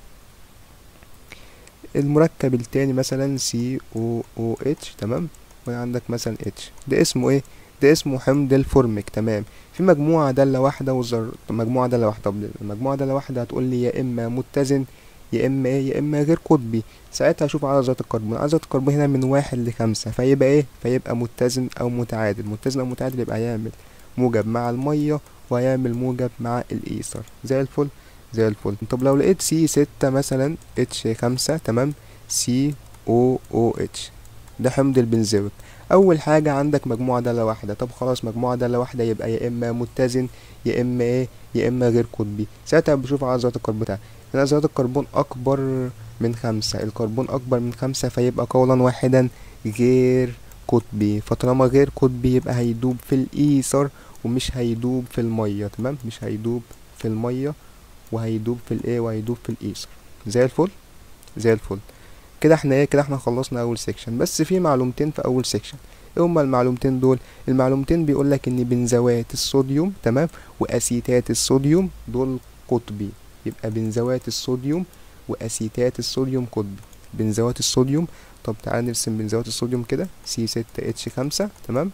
المركب التاني مثلا سي او او اتش تمام وعندك مثلا اتش ده اسمه ايه ده اسمه حمض الفورميك تمام في مجموعة دالة واحدة وزر مجموعة دالة واحدة طب المجموعة دالة واحدة هتقول لي يا اما متزن يا اما ايه يا اما غير قطبي ساعتها اشوف عدد ذرات الكربون عدد ذرات الكربون هنا من واحد لخمسة فيبقى ايه فيبقى متزن او متعادل متزن او متعادل يبقى هيعمل موجب مع المية وهيعمل موجب مع الايثر زي الفل زي الفل طب لو لقيت سي ستة مثلا اتش خمسة تمام سي او او اتش ده حمض البنزويك اول حاجه عندك مجموعه داله واحده طب خلاص مجموعه داله واحده يبقى يا اما متزن يا اما ايه يا اما غير قطبي ساعتها بشوف عدد ذرات الكربون بتاعها هنا ذرات الكربون اكبر من خمسة الكربون اكبر من خمسة فيبقى قولا واحدا غير قطبي فطالما غير قطبي يبقى هيدوب في الايثر ومش هيدوب في الميه تمام مش هيدوب في الميه وهيدوب في الايه وهيدوب في الايثر زي الفل زي الفل كده احنا ايه كده احنا خلصنا اول سيكشن بس في معلومتين في اول سيكشن ايه هما المعلومتين دول المعلومتين بيقول لك ان بنزوات الصوديوم تمام واسيتات الصوديوم دول قطبي يبقى بنزوات الصوديوم واسيتات الصوديوم قطبي بنزوات الصوديوم طب تعالى نرسم بنزوات الصوديوم كده سي ستة اتش خمسة تمام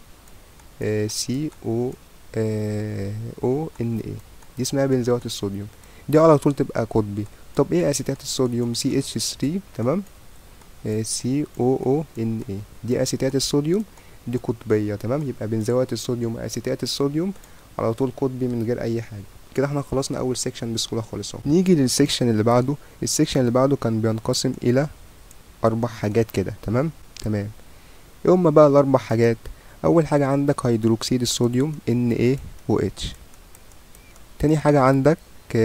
سي او او ان اي دي اسمها بنزوات الصوديوم دي على طول تبقى قطبي طب ايه اسيتات الصوديوم سي اتش 3 تمام سي او او ان اي دي اسيتات الصوديوم دي قطبيه تمام يبقى بنزوات الصوديوم واسيتات الصوديوم على طول قطبي من غير اي حاجه كده احنا خلصنا اول سيكشن بسهوله خالص اهو نيجي للسيكشن اللي بعده السيكشن اللي بعده كان بينقسم الى اربع حاجات كده تمام تمام ايه هما بقى الاربع حاجات اول حاجه عندك هيدروكسيد الصوديوم ان اي و اتش تاني حاجه عندك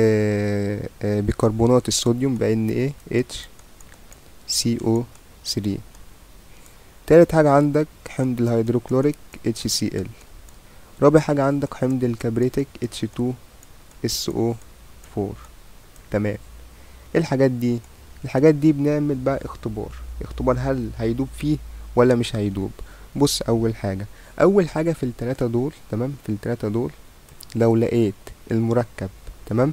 بيكربونات الصوديوم بان ايه اتش سي او 3 تالت حاجة عندك حمض الهيدروكلوريك اتش سي ال رابع حاجة عندك حمض الكبريتيك اتش 2 اس او 4 تمام ايه الحاجات دي الحاجات دي بنعمل بقى اختبار اختبار هل هيدوب فيه ولا مش هيدوب بص اول حاجة اول حاجة في التلاتة دول تمام في التلاتة دول لو لقيت المركب تمام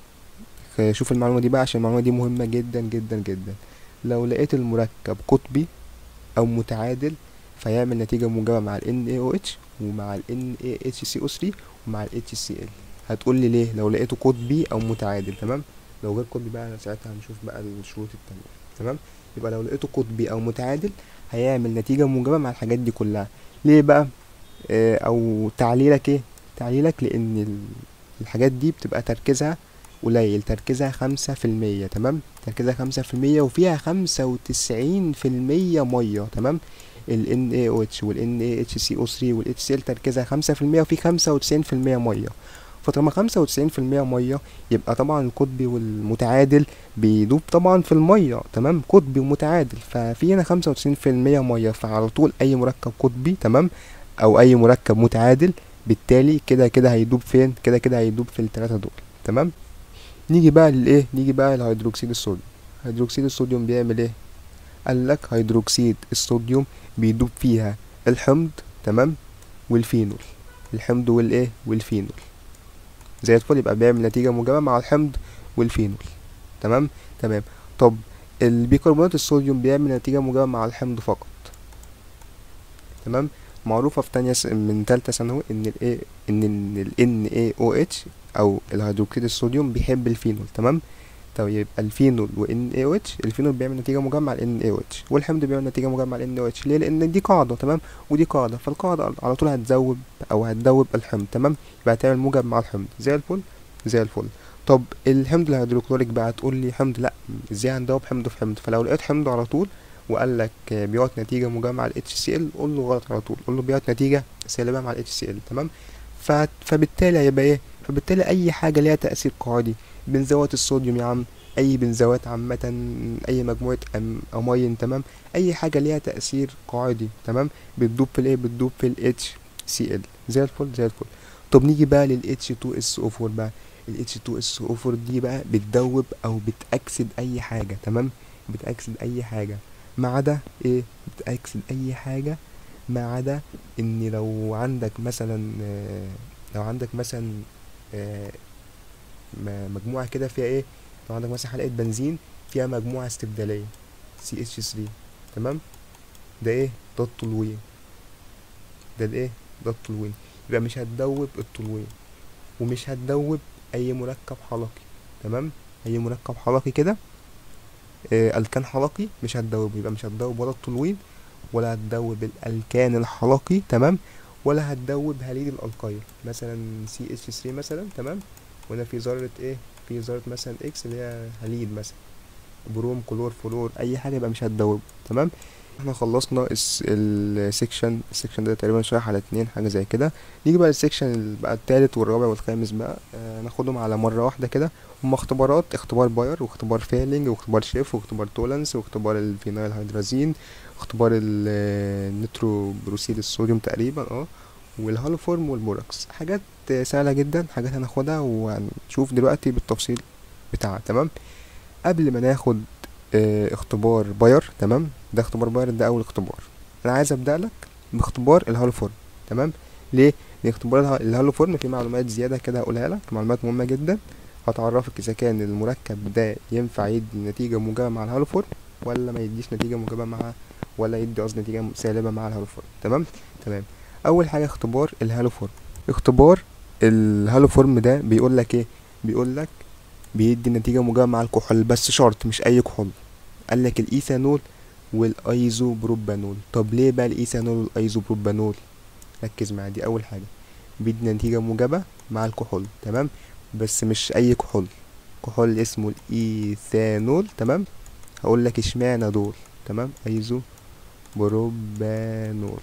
شوف المعلومة دي بقى عشان المعلومة دي مهمة جدا جدا جدا لو لقيت المركب قطبي أو متعادل فيعمل نتيجة موجبة مع ال NaOH ومع ال NaHCO3 ومع ال HCl هتقول لي ليه لو لقيته قطبي أو متعادل تمام لو غير قطبي بقى ساعتها هنشوف بقى الشروط التانية تمام يبقى لو لقيته قطبي أو متعادل هيعمل نتيجة موجبة مع الحاجات دي كلها ليه بقى آه أو تعليلك ايه تعليلك لأن الحاجات دي بتبقى تركيزها قليل تركيزها خمسة في المية تمام تركيزها خمسة في المية وفيها خمسة وتسعين في المية مية تمام ال NaOH وال NaHCO3 وال HCl تركيزها خمسة في المية وفي خمسة وتسعين في المية مية فطالما خمسة وتسعين في المية مية يبقى طبعا القطبي والمتعادل بيدوب طبعا في المية تمام قطبي ومتعادل ففي هنا خمسة وتسعين في المية مية فعلى طول أي مركب قطبي تمام أو أي مركب متعادل بالتالي كده كده هيدوب فين كده كده هيدوب في التلاتة دول تمام نيجي بقى للايه نيجي بقى لهيدروكسيد الصوديوم هيدروكسيد الصوديوم بيعمل ايه قال لك هيدروكسيد الصوديوم بيدوب فيها الحمض تمام والفينول الحمض والايه والفينول زي الفل يبقى بيعمل نتيجة موجبة مع الحمض والفينول تمام تمام طب البيكربونات الصوديوم بيعمل نتيجة موجبة مع الحمض فقط تمام معروفة في تانية س... من تالتة ثانوي ان ال A ان ال NaOH او الهيدروكسيد الصوديوم بيحب الفينول تمام طب يبقى الفينول و NaOH الفينول بيعمل نتيجة موجبة مع ال NaOH والحمض بيعمل نتيجة موجبة مع ال NaOH ليه لان دي قاعدة تمام ودي قاعدة فالقاعدة على طول هتذوب او هتذوب الحمض تمام يبقى هتعمل موجب مع الحمض زي الفل زي الفل طب الحمض الهيدروكلوريك بقى تقول لي حمض لا ازاي هندوب حمض في حمض فلو لقيت حمض على طول وقال لك بيعطي نتيجة موجبة مع ال HCl قول له غلط على طول قول له بيعطي نتيجة سالبة مع ال HCl تمام ف... فبالتالي هيبقى ايه فبالتالي اي حاجة ليها تأثير قاعدي بنزوات الصوديوم يا عم اي بنزوات عامة اي مجموعة أم... اماين تمام اي حاجة ليها تأثير قاعدي تمام بتدوب في الايه بتدوب في ال HCl زي الفل زي الفل طب نيجي بقى لل H2SO4 بقى ال H2SO4 دي بقى بتدوب او بتأكسد اي حاجة تمام بتأكسد اي حاجة ما عدا ايه بتأكسد اي حاجة ما عدا ان لو عندك مثلا آه، لو عندك مثلا آه، م- مجموعة كده فيها ايه لو عندك مثلا حلقة بنزين فيها مجموعة استبدالية CH3 تمام ده ايه ده التولوين ده الايه ده التولوين يبقى مش هتدوب التولوين ومش هتدوب اي مركب حلقي تمام اي مركب حلقي كده آه، الكان حلقي مش هتدوب يبقى مش هتدوب ولا التولوين ولا هتدوب الالكان الحلقي تمام ولا هتدوب هاليد الالقايل مثلا سي اتش 3 مثلا تمام وهنا في ذره ايه في ذره مثلا اكس اللي هي هاليد مثلا بروم كلور فلور اي حاجه يبقى مش هتدوب تمام احنا خلصنا الس- السكشن السكشن ده تقريبا شرح على اتنين حاجه زي كده نيجي بقى السكشن اللي بقى التالت والرابع والخامس بقى آه ناخدهم على مره واحده كده هما اختبارات اختبار باير واختبار فيلينج واختبار شيف واختبار تولنس واختبار الفينايل هيدرازين واختبار ال- النيترو بروسيد الصوديوم تقريبا اه والهالوفورم والبوراكس حاجات آه، سهله جدا حاجات هناخدها وهنشوف دلوقتي بالتفصيل بتاعها تمام قبل ما ناخد آه، اختبار باير تمام ده اختبار باير ده اول اختبار انا عايز ابدا لك باختبار الهالوفورم تمام ليه لان اختبار اله- الهالوفورم فيه معلومات زياده كده هقولها لك معلومات مهمه جدا هتعرفك اذا كان المركب ده ينفع يدي نتيجه موجبه مع الهالوفورم ولا ما يديش نتيجه موجبه مع ولا يدي قصدي نتيجه سالبه مع الهالوفورم تمام تمام اول حاجه اختبار الهالوفورم اختبار الهالوفورم ده بيقول لك ايه بيقول لك بيدي نتيجة موجبة مع الكحول بس شرط مش أي كحول قال لك الإيثانول والأيزوبروبانول طب ليه بقى الإيثانول والأيزوبروبانول ركز معايا دي أول حاجة بيدي نتيجة موجبة مع الكحول تمام بس مش أي كحول كحول اسمه الإيثانول تمام هقول لك اشمعنى دول تمام أيزوبروبانول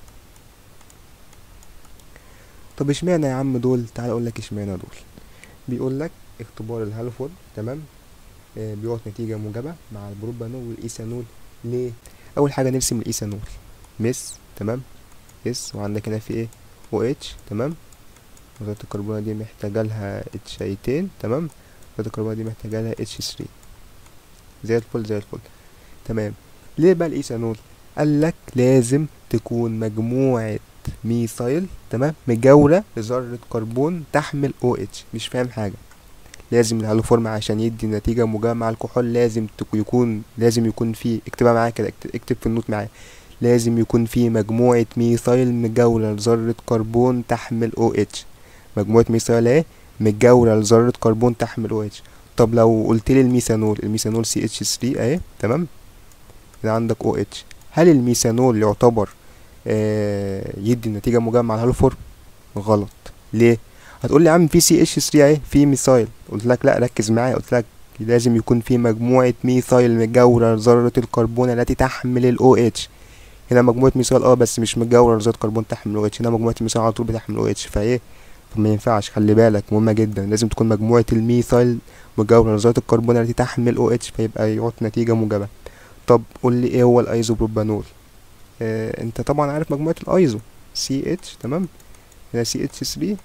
طب اشمعنى يا عم دول تعال اقول لك اشمعنى دول بيقول لك اختبار الهالوفورد تمام آه بيعطي نتيجة موجبة مع البروبانول والإيثانول ليه؟ أول حاجة نرسم الإيثانول مس تمام اس وعندك هنا في ايه او اتش تمام وذات الكربونة دي محتاجة لها اتشايتين تمام وذات الكربونة دي محتاجة لها اتش 3 زي الفل زي الفل تمام ليه بقى الإيثانول؟ قال لك لازم تكون مجموعة ميثايل تمام مجاورة لذرة كربون تحمل او اتش مش فاهم حاجة لازم الهالوفورم عشان يدي نتيجة موجبة مع الكحول لازم تك- يكون لازم يكون فيه اكتبها معايا كده اكت- اكتب في النوت معايا لازم يكون فيه مجموعة ميثايل مجاورة لذرة كربون تحمل او اتش مجموعة ميثايل ايه مجاورة لذرة كربون تحمل او اتش طب لو قلت لي الميثانول الميثانول سي اتش 3 اهي تمام هنا عندك او اتش هل الميثانول يعتبر آه يدي نتيجة موجبة مع الهالوفورم غلط ليه هتقول لي يا عم في سي اتش 3 اهي في ميثايل قلت لك لا ركز معايا قلت لك لازم يكون في مجموعة ميثايل مجاورة لذرة الكربون التي تحمل ال OH هنا مجموعة ميثايل اه بس مش مجاورة لذرة كربون تحمل OH هنا مجموعة ميثايل على طول بتحمل OH فايه فما ينفعش خلي بالك مهمة جدا لازم تكون مجموعة الميثايل مجاورة لذرة الكربون التي تحمل OH فيبقى يعطي نتيجة موجبة طب قول لي ايه هو الايزوبروبانول آه انت طبعا عارف مجموعة الايزو سي اتش تمام هنا سي اتش 3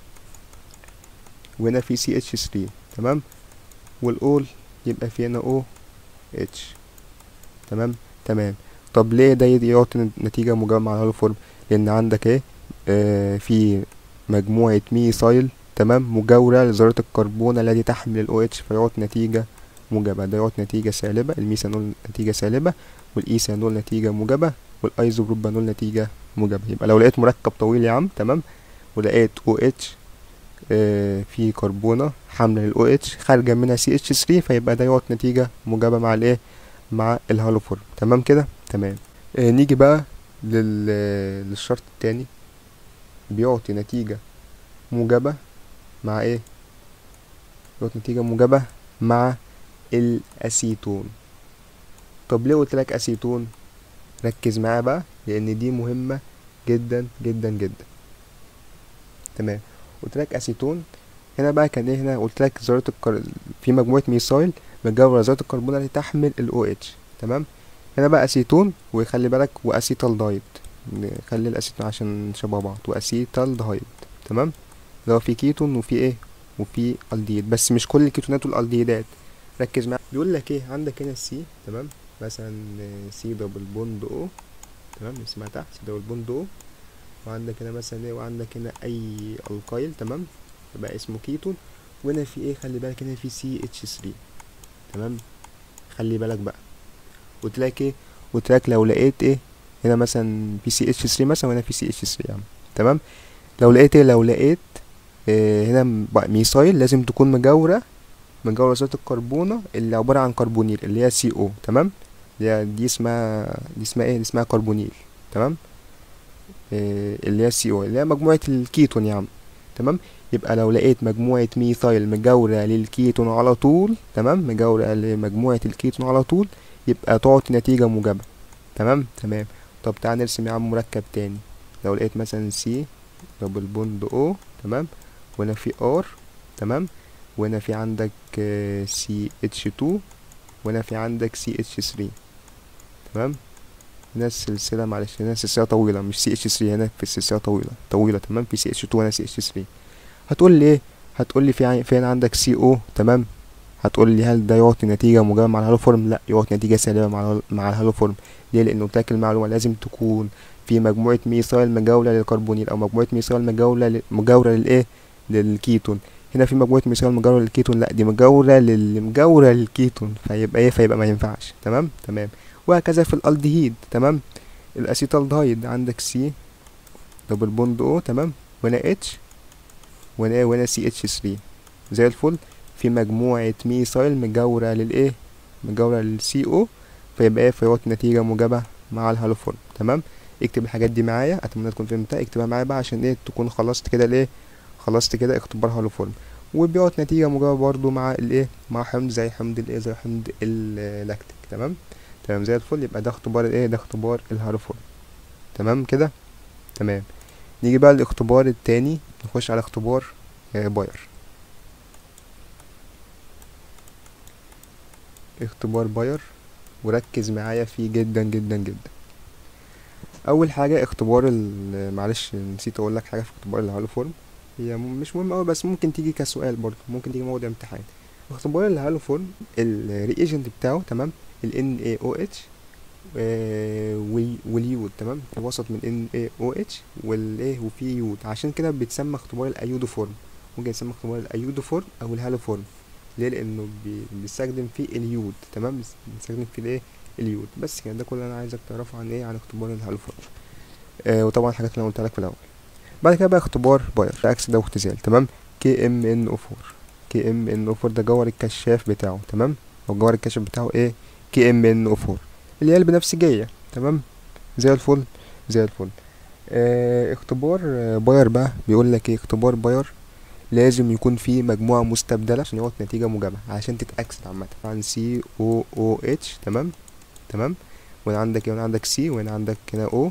وهنا في سي اتش 3 تمام والاول يبقى في هنا او اتش تمام تمام طب ليه ده يدي- يعطي نتيجة موجبة مع الهالوفورم لأن عندك ايه آه في مجموعة ميثايل تمام مجاورة لذرة الكربون التي تحمل ال OH فيعطي نتيجة موجبة ده يعطي نتيجة سالبة الميثانول نتيجة سالبة والإيثانول نتيجة موجبة والأيزوبروبانول نتيجة موجبة يبقى لو لقيت مركب طويل يا عم تمام ولقيت OH آه في كربونة حاملة لل OH خارجة منها CH3 فيبقى ده يعطي نتيجة موجبة مع الايه مع الهالوفورم تمام كده تمام آه نيجي بقى لل... للشرط التاني بيعطي نتيجة موجبة مع ايه يعطي نتيجة موجبة مع الأسيتون طب ليه قلت لك أسيتون ركز معايا بقى لأن دي مهمة جدا جدا جدا تمام قلت لك أسيتون هنا بقى كان ايه هنا قلت لك ذرة الكر... في مجموعة ميثايل متجاورة ذرة الكربون التي تحمل ال OH تمام هنا بقى أسيتون وخلي بالك وأسيتالدايد نخلي الأسيتون عشان شبه بعض وأسيتالدهايد تمام اللي هو في كيتون وفي ايه وفي الديد بس مش كل الكيتونات والالديدات ركز معايا بيقول لك ايه عندك هنا السي تمام مثلا سي دبل بوند او تمام اسمها تحت سي دبل بوند او وعندك هنا مثلا ايه وعندك هنا اي القايل تمام يبقى اسمه كيتون وهنا في ايه خلي بالك هنا في سي اتش 3 تمام خلي بالك بقى قلت لك ايه قلت لك لو لقيت ايه هنا مثلا في سي اتش 3 مثلا وهنا في سي اتش 3 يا عم تمام لو لقيت ايه لو لقيت إيه هنا ميثايل لازم تكون مجاورة مجاورة ذات الكربونة اللي عبارة عن كربونيل اللي هي سي او تمام اللي هي دي اسمها دي اسمها ايه دي اسمها كربونيل تمام إيه اللي هي سي او اللي هي مجموعة الكيتون يا عم تمام يبقى لو لقيت مجموعة ميثايل مجاورة للكيتون على طول تمام مجاورة لمجموعة الكيتون على طول يبقى تعطي نتيجة موجبة تمام تمام طب تعال نرسم يا عم مركب تاني لو لقيت مثلا سي دبل بوند او تمام وهنا في ار تمام وهنا في عندك سي اتش 2 وهنا في عندك سي اتش 3 تمام هنا السلسلة معلش هنا السلسلة طويلة مش سي اتش 3 هنا في السلسلة طويلة طويلة تمام في سي اتش 2 وهنا سي اتش 3 هتقول لي ايه هتقول لي في فين عندك سي او تمام هتقول لي هل ده يعطي نتيجة موجبة مع الهالوفورم لا يعطي نتيجة سالبة مع مع الهالوفورم ليه لأنه قلت لك المعلومة لازم تكون في مجموعة ميثايل مجاورة للكربونيل أو مجموعة ميثايل مجاورة مجاورة للإيه للكيتون هنا في مجموعة ميثايل مجاورة للكيتون لا دي مجاورة للمجاورة للكيتون فيبقى إيه فيبقى ما ينفعش تمام تمام وهكذا في الألدهيد تمام الأسيتالدهايد عندك سي دبل بوند أو تمام وهنا اتش وهنا إيه وهنا سي اتش 3 زي الفل في مجموعة ميثايل مجاورة للإيه مجاورة للسي أو فيبقى إيه فيعطي نتيجة موجبة مع الهالوفورم تمام اكتب الحاجات دي معايا اتمنى تكون فهمتها اكتبها معايا بقى عشان ايه تكون خلصت كده الايه خلصت كده اختبار هالوفورم وبيعطي نتيجة موجبة برضو مع الايه مع حمض زي حمض الايه زي حمض اللاكتيك تمام تمام زي الفل يبقى ده اختبار الايه ده اختبار الهالوفورم تمام كده تمام نيجي بقى الاختبار التاني نخش على اختبار باير اختبار باير وركز معايا فيه جدا جدا جدا اول حاجه اختبار معلش نسيت اقول لك حاجه في اختبار الهالوفورم هي مش مهم قوي بس ممكن تيجي كسؤال برضه ممكن تيجي موضوع امتحان اختبار الهالوفورم الرياجنت بتاعه تمام ال NaOH واليود تمام في وسط من NaOH والايه وفي يود عشان كده بيتسمى اختبار الايودوفورم ممكن يسمى اختبار الايودوفورم او الهالوفورم ليه لانه بيستخدم فيه اليود تمام بيستخدم فيه الايه اليود بس كده ده كل اللي انا عايزك تعرفه عن ايه عن اختبار الهالوفورم آه وطبعا الحاجات اللي انا قلتها لك في الاول بعد كده بقى اختبار باير عكس ده واختزال تمام كي ام ان او 4 كي ام ان او 4 ده جوهر الكشاف بتاعه تمام او جوهر الكشاف بتاعه ايه كي ام ان او 4 اللي هي البنفسجيه تمام زي الفل زي الفل آه اختبار آه باير بقى بيقول لك ايه اختبار باير لازم يكون فيه مجموعة مستبدلة عشان يعطي نتيجة موجبة عشان تتأكسد عامة عن سي او او اتش تمام تمام وهنا عندك هنا عندك سي وهنا عندك هنا او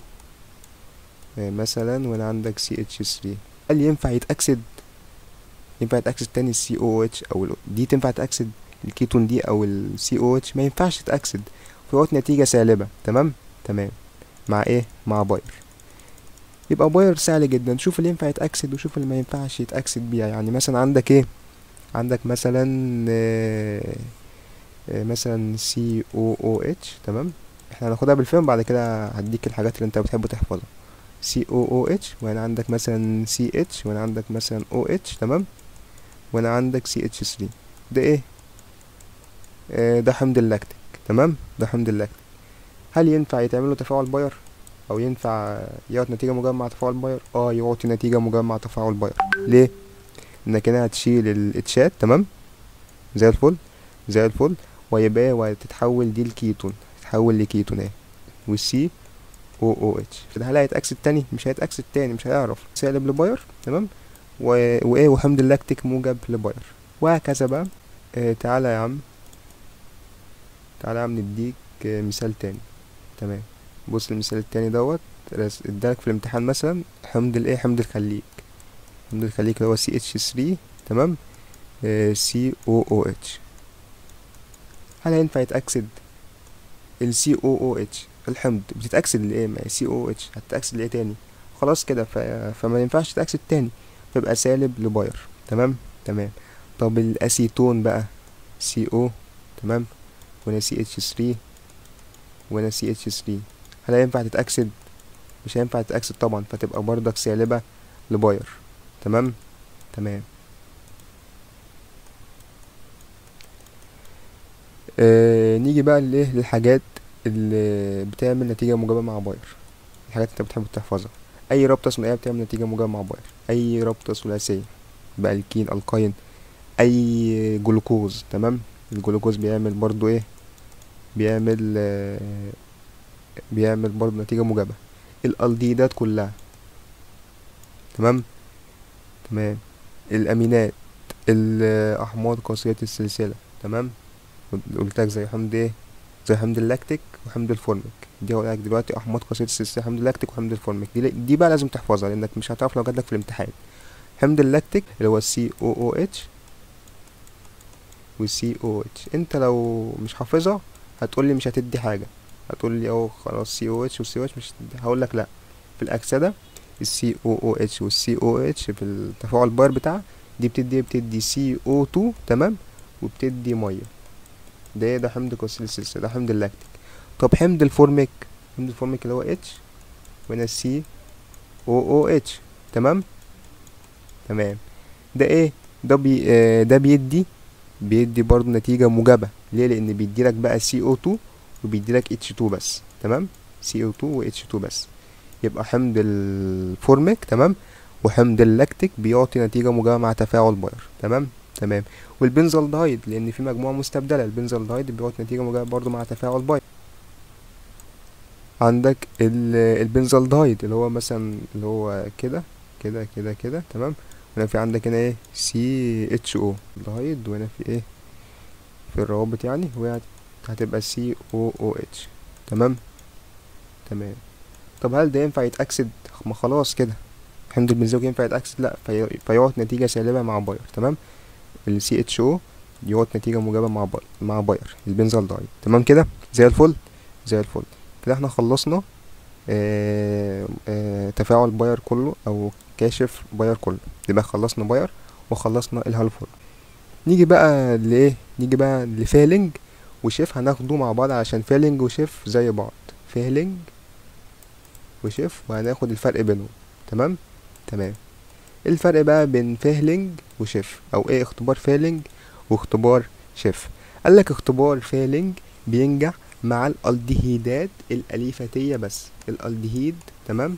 مثلا وهنا عندك سي اتش 3 هل ينفع يتأكسد ينفع يتأكسد تاني السي او اتش او دي تنفع تأكسد الكيتون دي او السي او اتش ما ينفعش تتأكسد فيعطي نتيجة سالبة تمام تمام مع ايه مع باير يبقى باير سهل جدا شوف اللي ينفع يتأكسد وشوف اللي ما ينفعش يتأكسد بيها يعني مثلا عندك ايه عندك مثلا آه مثلا سي او او اتش تمام احنا هناخدها بالفهم بعد كده هديك الحاجات اللي انت بتحب تحفظها سي او او اتش وهنا عندك مثلا سي اتش وهنا عندك مثلا او اتش تمام وهنا عندك سي اتش 3 ده ايه آه ده حمض اللاكتيك تمام ده حمض اللاكتيك هل ينفع يتعمل له تفاعل باير او ينفع يعطي نتيجه موجبه مع تفاعل باير اه يعطي نتيجه موجبه مع تفاعل باير ليه انك هنا هتشيل الاتشات تمام زي الفل زي الفل ويبقى وتتحول دي لكيتون تتحول لكيتون اهي والسي او او اتش هل هيتاكسد تاني مش هيتاكسد تاني مش هيعرف سالب لباير تمام و... وايه وحمض اللاكتيك موجب لباير وهكذا بقى آه تعالى يا عم تعالى يا عم نديك آه مثال تاني تمام بص المثال التاني دوت رس- ادالك في الامتحان مثلا حمض الايه حمض الخليج حمض الخليج اللي هو سي اتش 3 تمام سي او او اتش هل هينفع يتأكسد السي او او اتش الحمض بتتأكسد لايه ما سي او اتش هتتأكسد لايه تاني خلاص كده ف... فما ينفعش تتأكسد تاني فيبقى سالب لباير تمام تمام طب الاسيتون بقى سي او تمام وهنا سي اتش 3 وهنا سي اتش 3 هل هينفع تتأكسد مش هينفع تتأكسد طبعا فتبقى برضك سالبة لباير تمام تمام آه نيجي بقى للايه للحاجات اللي بتعمل نتيجة موجبة مع باير الحاجات اللي انت بتحب تحفظها اي رابطة ثنائية بتعمل نتيجة موجبة مع باير اي رابطة ثلاثية بقى الكين القاين اي جلوكوز تمام الجلوكوز بيعمل برضو ايه بيعمل آه بيعمل برضو نتيجة موجبة الالديدات كلها تمام تمام الامينات الاحماض قاسية السلسلة تمام قلت لك زي حمض ايه زي حمض اللاكتيك وحمض الفورميك دي هقول لك دلوقتي احماض قاسية السلسلة حمض اللاكتيك وحمض الفورميك دي دي بقى لازم تحفظها لانك مش هتعرف لو جاتلك في الامتحان حمض اللاكتيك اللي هو السي او او اتش والسي او اتش انت لو مش حافظها هتقول لي مش هتدي حاجه هتقول لي اه خلاص سي او اتش والسي او اتش مش هتدي هقول لك لا في الاكسده السي او او اتش والسي او اتش في التفاعل باير بتاعها دي بتدي بتدي سي او 2 تمام وبتدي ميه ده ايه ده حمض قاسي السلسله ده حمض اللاكتيك طب حمض الفورميك حمض الفورميك اللي هو اتش وهنا سي او او اتش تمام تمام ده ايه ده بي آه ده بيدي بيدي برضه نتيجة موجبة ليه لأن بيديلك بقى CO2 وبيديلك H2 بس تمام CO2 و H2 بس يبقى حمض الفورميك تمام وحمض اللاكتيك بيعطي نتيجة موجبة مع تفاعل باير تمام تمام والبنزالدهايد لأن في مجموعة مستبدلة البنزالدهايد بيعطي نتيجة موجبة برضه مع تفاعل باير عندك البنزالدهايد اللي هو مثلا اللي هو كده كده كده كده تمام هنا في عندك هنا ايه سي اتش او الدهايد وهنا في ايه في الروابط يعني وهي هتبقى سي او او اتش تمام تمام طب هل ده ينفع يتأكسد ما خلاص كده حمض البنزويك ينفع يتأكسد لا في... فيعطي نتيجة سالبة مع باير تمام ال سي اتش او يعطي نتيجة موجبة مع باير مع باير البنزالدهايد تمام كده زي الفل زي الفل كده احنا خلصنا آه آه تفاعل باير كله او كاشف باير كله يبقى خلصنا باير وخلصنا الهالفول نيجي بقى لايه نيجي بقى لفيلنج وشيف هناخده مع بعض عشان فيلنج وشيف زي بعض فيلنج وشيف وهناخد الفرق بينهم تمام تمام ايه الفرق بقى بين فيلنج وشيف او ايه اختبار فيلنج واختبار شيف قالك اختبار فيلنج بينجح مع الالدهيدات الاليفاتيه بس الالدهيد تمام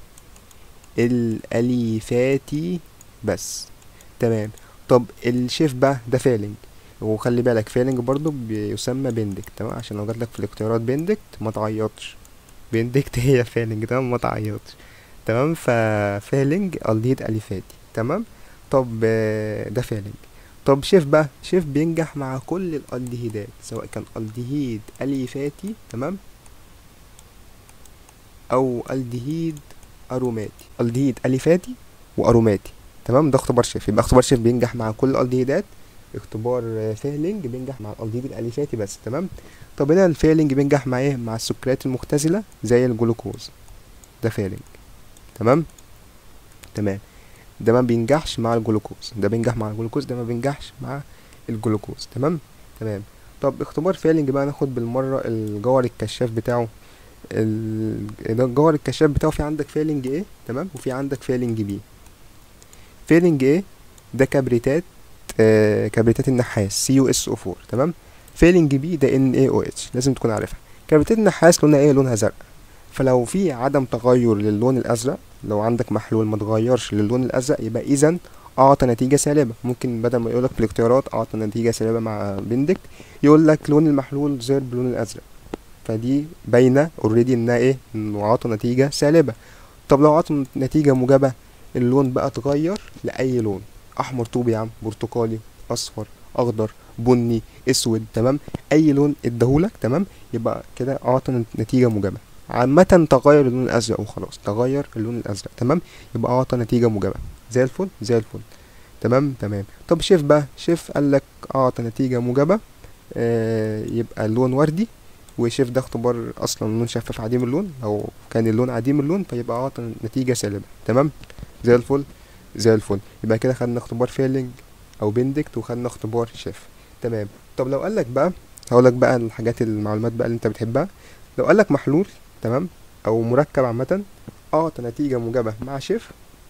الاليفاتي بس تمام طب الشيف بقى ده فيلنج وخلي بالك فيلنج برضو بيسمى بندكت تمام عشان لو جاتلك في الاختيارات بندكت ما تعيطش بندكت هي فيلنج تمام ما تعيطش تمام ففيلنج الدهيد اليفاتي تمام طب ده فيلنج طب شيف بقى شيف بينجح مع كل الالدهيدات سواء كان الدهيد اليفاتي تمام او الدهيد اروماتي الدهيد اليفاتي واروماتي تمام ده اختبار شيف يبقى اختبار شيف بينجح مع كل الالدهيدات اختبار فيلنج بينجح مع الالدهيد الاليفاتي بس تمام طب هنا الفيلنج بينجح مع ايه مع السكريات المختزله زي الجلوكوز ده فيلنج تمام تمام ده ما بينجحش مع الجلوكوز ده بينجح مع الجلوكوز ده ما بينجحش مع الجلوكوز تمام تمام طب اختبار فيلنج بقى ناخد بالمره الجوهر الكشاف بتاعه ال- جوهر الكشاف بتاعه في عندك فيلنج ايه تمام وفي عندك فيلنج بي فيلنج ايه ده كبريتات آه كبريتات النحاس سي يو اس او 4 تمام فيلنج بي ده ان اي او اتش لازم تكون عارفها كبريتات النحاس لونها ايه لونها زرق فلو في عدم تغير للون الازرق لو عندك محلول ما تغيرش للون الازرق يبقى اذا اعطى نتيجه سالبه ممكن بدل ما يقولك في الاختيارات اعطى نتيجه سالبه مع بندك يقول لك لون المحلول ظهر باللون الازرق فدي باينه اوريدي انها ايه انه عطى نتيجه سالبه طب لو عطى نتيجه موجبه اللون بقى اتغير لاي لون احمر طوبي يا عم برتقالي اصفر اخضر بني اسود تمام اي لون اداهولك تمام يبقى كده اعطى نتيجه موجبه عامة تغير اللون الأزرق وخلاص تغير اللون الأزرق تمام يبقى أعطى نتيجة موجبة زي الفل زي الفل تمام تمام طب شيف بقى شيف قالك أعطى نتيجة موجبة آه يبقى اللون وردي وشيف ده اختبار أصلا لون شفاف عديم اللون أو كان اللون عديم اللون فيبقى أعطى نتيجة سالبة تمام زي الفل زي الفل يبقى كده خدنا اختبار فيلينج أو بندكت وخدنا اختبار شيف تمام طب لو قالك بقى هقولك بقى الحاجات المعلومات بقى اللي انت بتحبها لو قالك محلول تمام او مركب عامه اعطى نتيجه موجبه مع شيف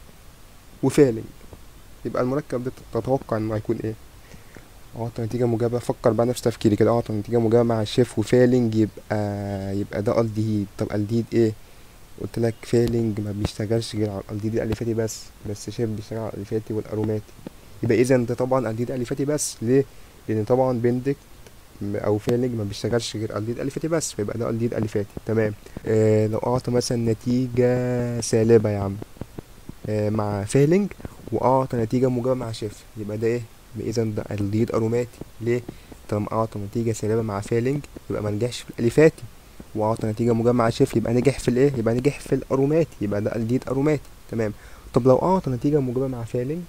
وفيلنج يبقى المركب ده تتوقع انه هيكون ايه اعطى نتيجه موجبه فكر بقى نفس تفكيري كده اعطى نتيجه موجبه مع شيف وفيلنج يبقى يبقى ده الديهيد طب الديهيد ايه قلت لك فيلنج ما بيشتغلش غير على الالديد الاليفاتي بس بس شيف بيشتغل على الاليفاتي والاروماتي يبقى اذا ده طبعا الديد الاليفاتي بس ليه لان طبعا بندك او فيلنج ما بيشتغلش غير الديد اليفاتي بس فيبقى ده الديد اليفاتي تمام آه لو اعطى مثلا نتيجه سالبه يا عم آه مع فيلنج واعطى نتيجه موجبه مع شيف يبقى ده ايه اذا ده الديد اروماتي ليه طالما اعطى نتيجه سالبه مع فيلنج يبقى ما نجحش في الاليفاتي واعطى نتيجه موجبه مع شيف يبقى نجح في الايه يبقى نجح في الاروماتي يبقى ده الديد اروماتي تمام طب لو اعطى نتيجه موجبه مع فيلنج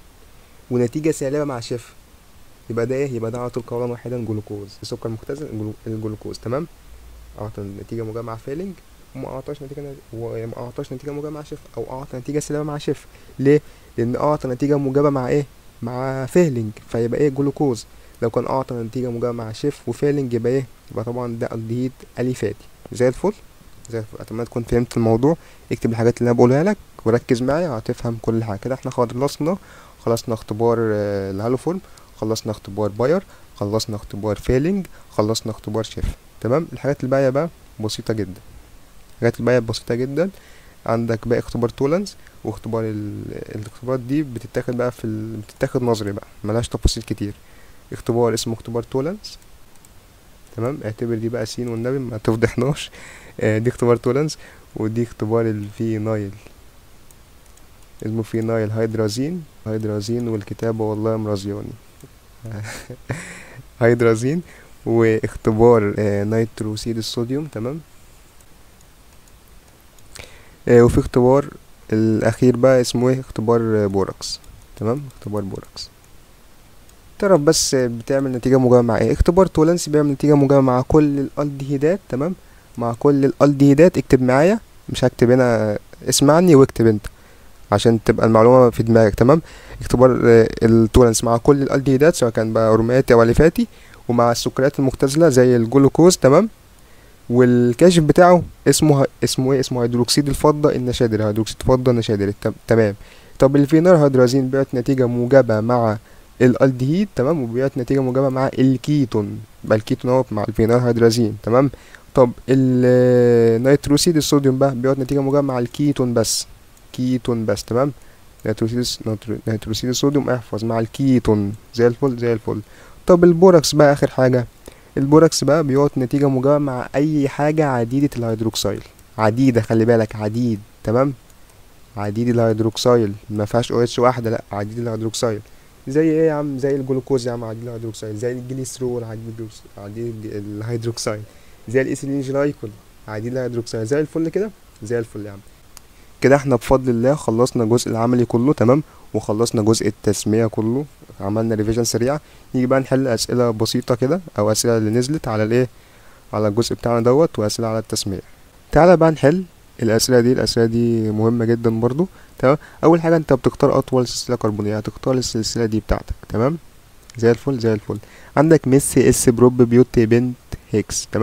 ونتيجه سالبه مع شيف يبقى ده ايه يبقى ده اعطى قولا واحدا جلوكوز السكر المختزن الجلو- الجلوكوز تمام اعطى نتيجه موجبه مع فيلنج وما اعطاش نتيجه وما اعطاش نتيجه موجبه مع شيف او اعطى نتيجه سالبه مع شيف ليه لان اعطى نتيجه موجبه مع ايه مع فيلنج فيبقى ايه جلوكوز لو كان اعطى نتيجه موجبه مع شيف وفيلنج يبقى ايه يبقى طبعا ده الدهيد اليفاتي زي الفل زي الفل اتمنى تكون فهمت الموضوع اكتب الحاجات اللي انا بقولها لك وركز معايا هتفهم كل حاجه كده احنا خلصنا خلصنا اختبار آه، الهالوفورم خلصنا اختبار باير خلصنا اختبار فيلينج خلصنا اختبار شيف تمام الحاجات الباقيه بقى بسيطه جدا الحاجات الباقيه بسيطه جدا عندك بقى اختبار تولنز واختبار ال... الاختبارات دي بتتاخد بقى في ال... بتتاخد نظري بقى ملهاش تفاصيل كتير اختبار اسمه اختبار تولنز تمام اعتبر دي بقى سين والنبي ما تفضحناش آه، دي اختبار تولنز ودي اختبار الفينايل اسمه فينايل هيدرازين هيدرازين والكتابة والله مرضياني هيدرازين واختبار آه، نيتروسيد الصوديوم تمام آه، وفي اختبار الأخير بقى اسمه ايه اختبار آه، بوركس تمام اختبار بوركس تعرف بس بتعمل نتيجة موجبة مع ايه اختبار تولنسي بيعمل نتيجة موجبة مع كل الالدهيدات تمام مع كل الالدهيدات اكتب معايا مش هكتب هنا اسمعني واكتب انت عشان تبقى المعلومة في دماغك تمام اختبار آه، التولنس مع كل الالدهيدات سواء كان بقى أروماتي أو أليفاتي ومع السكريات المختزلة زي الجلوكوز تمام والكاشف بتاعه اسمه ه... اسمه ايه اسمه هيدروكسيد الفضة النشادري هيدروكسيد الفضة النشادري تم- تمام طب الفينال هيدرازين بيعت نتيجة موجبة مع الالدهيد تمام وبيعت نتيجة موجبة مع الكيتون يبقى الكيتون اهو مع الفينال هيدرازين تمام طب النيتروسيد الصوديوم بقى بيعت نتيجة موجبة مع الكيتون بس كيتون بس تمام نيتروسيد نيترو- نيتروسيد الصوديوم احفظ مع الكيتون زي الفل زي الفل طب البوركس بقى اخر حاجة البوركس بقى بيعطي نتيجة موجبة مع أي حاجة عديدة الهيدروكسيل عديدة خلي بالك عديد تمام عديد الهيدروكسيل ما فيهاش او اتش واحدة لا عديد الهيدروكسيل زي ايه يا عم زي الجلوكوز يا عم عديد الهيدروكسيل زي الجليسرول عديد الجلوكس- عديد الج- الهيدروكسيل زي الايثيلين جلايكول عديد الهيدروكسيل زي الفل كده زي الفل يا عم كده احنا بفضل الله خلصنا الجزء العملي كله تمام وخلصنا جزء التسمية كله عملنا ريفيجن سريعة نيجي بقى نحل أسئلة بسيطة كده أو أسئلة اللي نزلت على الإيه على الجزء بتاعنا دوت وأسئلة على التسمية تعالى بقى نحل الأسئلة دي الأسئلة دي مهمة جدا برضو تمام أول حاجة أنت بتختار أطول سلسلة كربونية هتختار السلسلة دي بتاعتك تمام زي الفل زي الفل عندك ميسي اس بروب بيوت بنت هيكس تمام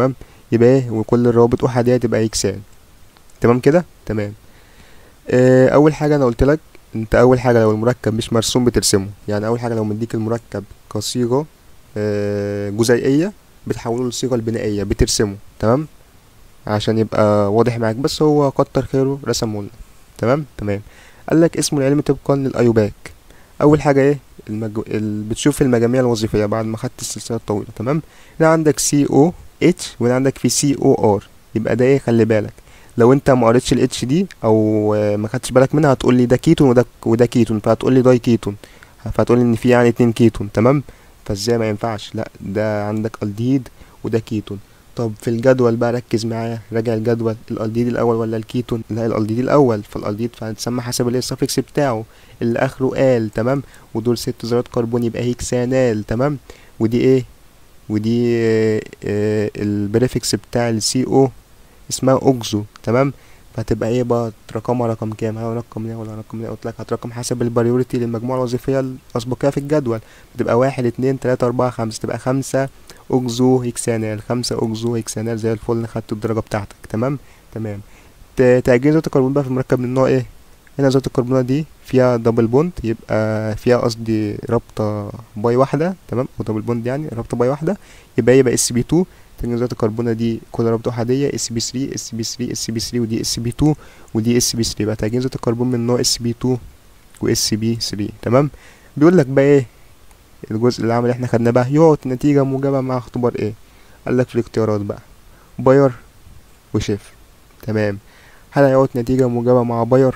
يبقى ايه وكل الروابط احادية تبقى هيكسان تمام كده تمام آه، اول حاجة انا قلت لك انت اول حاجة لو المركب مش مرسوم بترسمه يعني اول حاجة لو مديك المركب كصيغة آه، جزيئية بتحوله للصيغة البنائية بترسمه تمام عشان يبقى واضح معاك بس هو كتر خيره رسمه لنا تمام تمام قال لك اسمه العلمي طبقا للايوباك اول حاجه ايه المج... ال... بتشوف المجاميع الوظيفيه بعد ما خدت السلسله الطويله تمام هنا عندك سي او اتش وهنا عندك في سي او ار يبقى ده ايه خلي بالك لو انت ما قريتش الاتش دي او آه، ما خدتش بالك منها هتقول لي ده كيتون وده وده كيتون فهتقول لي داي كيتون فهتقول لي ان في يعني اتنين كيتون تمام فازاي ما ينفعش لا ده عندك الديد وده كيتون طب في الجدول بقى ركز معايا راجع الجدول الالديد الاول ولا الكيتون لا الالديد الاول فالالديد فهتسمى حسب الايه السفكس بتاعه اللي اخره ال تمام ودول ست ذرات كربون يبقى هيكسانال تمام ودي ايه ودي آه، آه، البريفكس بتاع السي او اسمها اوكزو تمام فهتبقى ايه بقى رقمها رقم كام هل رقم ايه ولا رقم ايه قلت لك هترقم حسب البريوريتي للمجموعه الوظيفيه الاسبقيه في الجدول بتبقى واحد اتنين تلاتة اربعة خمسة تبقى خمسة اوكزو هيكسانال خمسة اوكزو هيكسانال زي الفل خدت الدرجة بتاعتك تمام تمام ت- تعجين ذات الكربون بقى في المركب من نوع ايه هنا ذات الكربونات دي فيها دبل بوند يبقى فيها قصدي رابطة باي واحدة تمام او دبل بوند يعني رابطة باي واحدة يبقى يبقى اس بي 2 تعجين ذات الكربونة دي كل رابطة أحادية اس بي 3 اس بي 3 اس بي 3 ودي اس بي 2 ودي اس بي 3 يبقى تعجين ذات الكربون من نوع اس بي 2 واس بي 3 تمام بيقول لك بقى ايه الجزء العام اللي احنا خدناه بقى يعطي نتيجة موجبة مع اختبار ايه قال لك في الاختيارات بقى باير وشيف تمام هل هيعطي نتيجة موجبة مع باير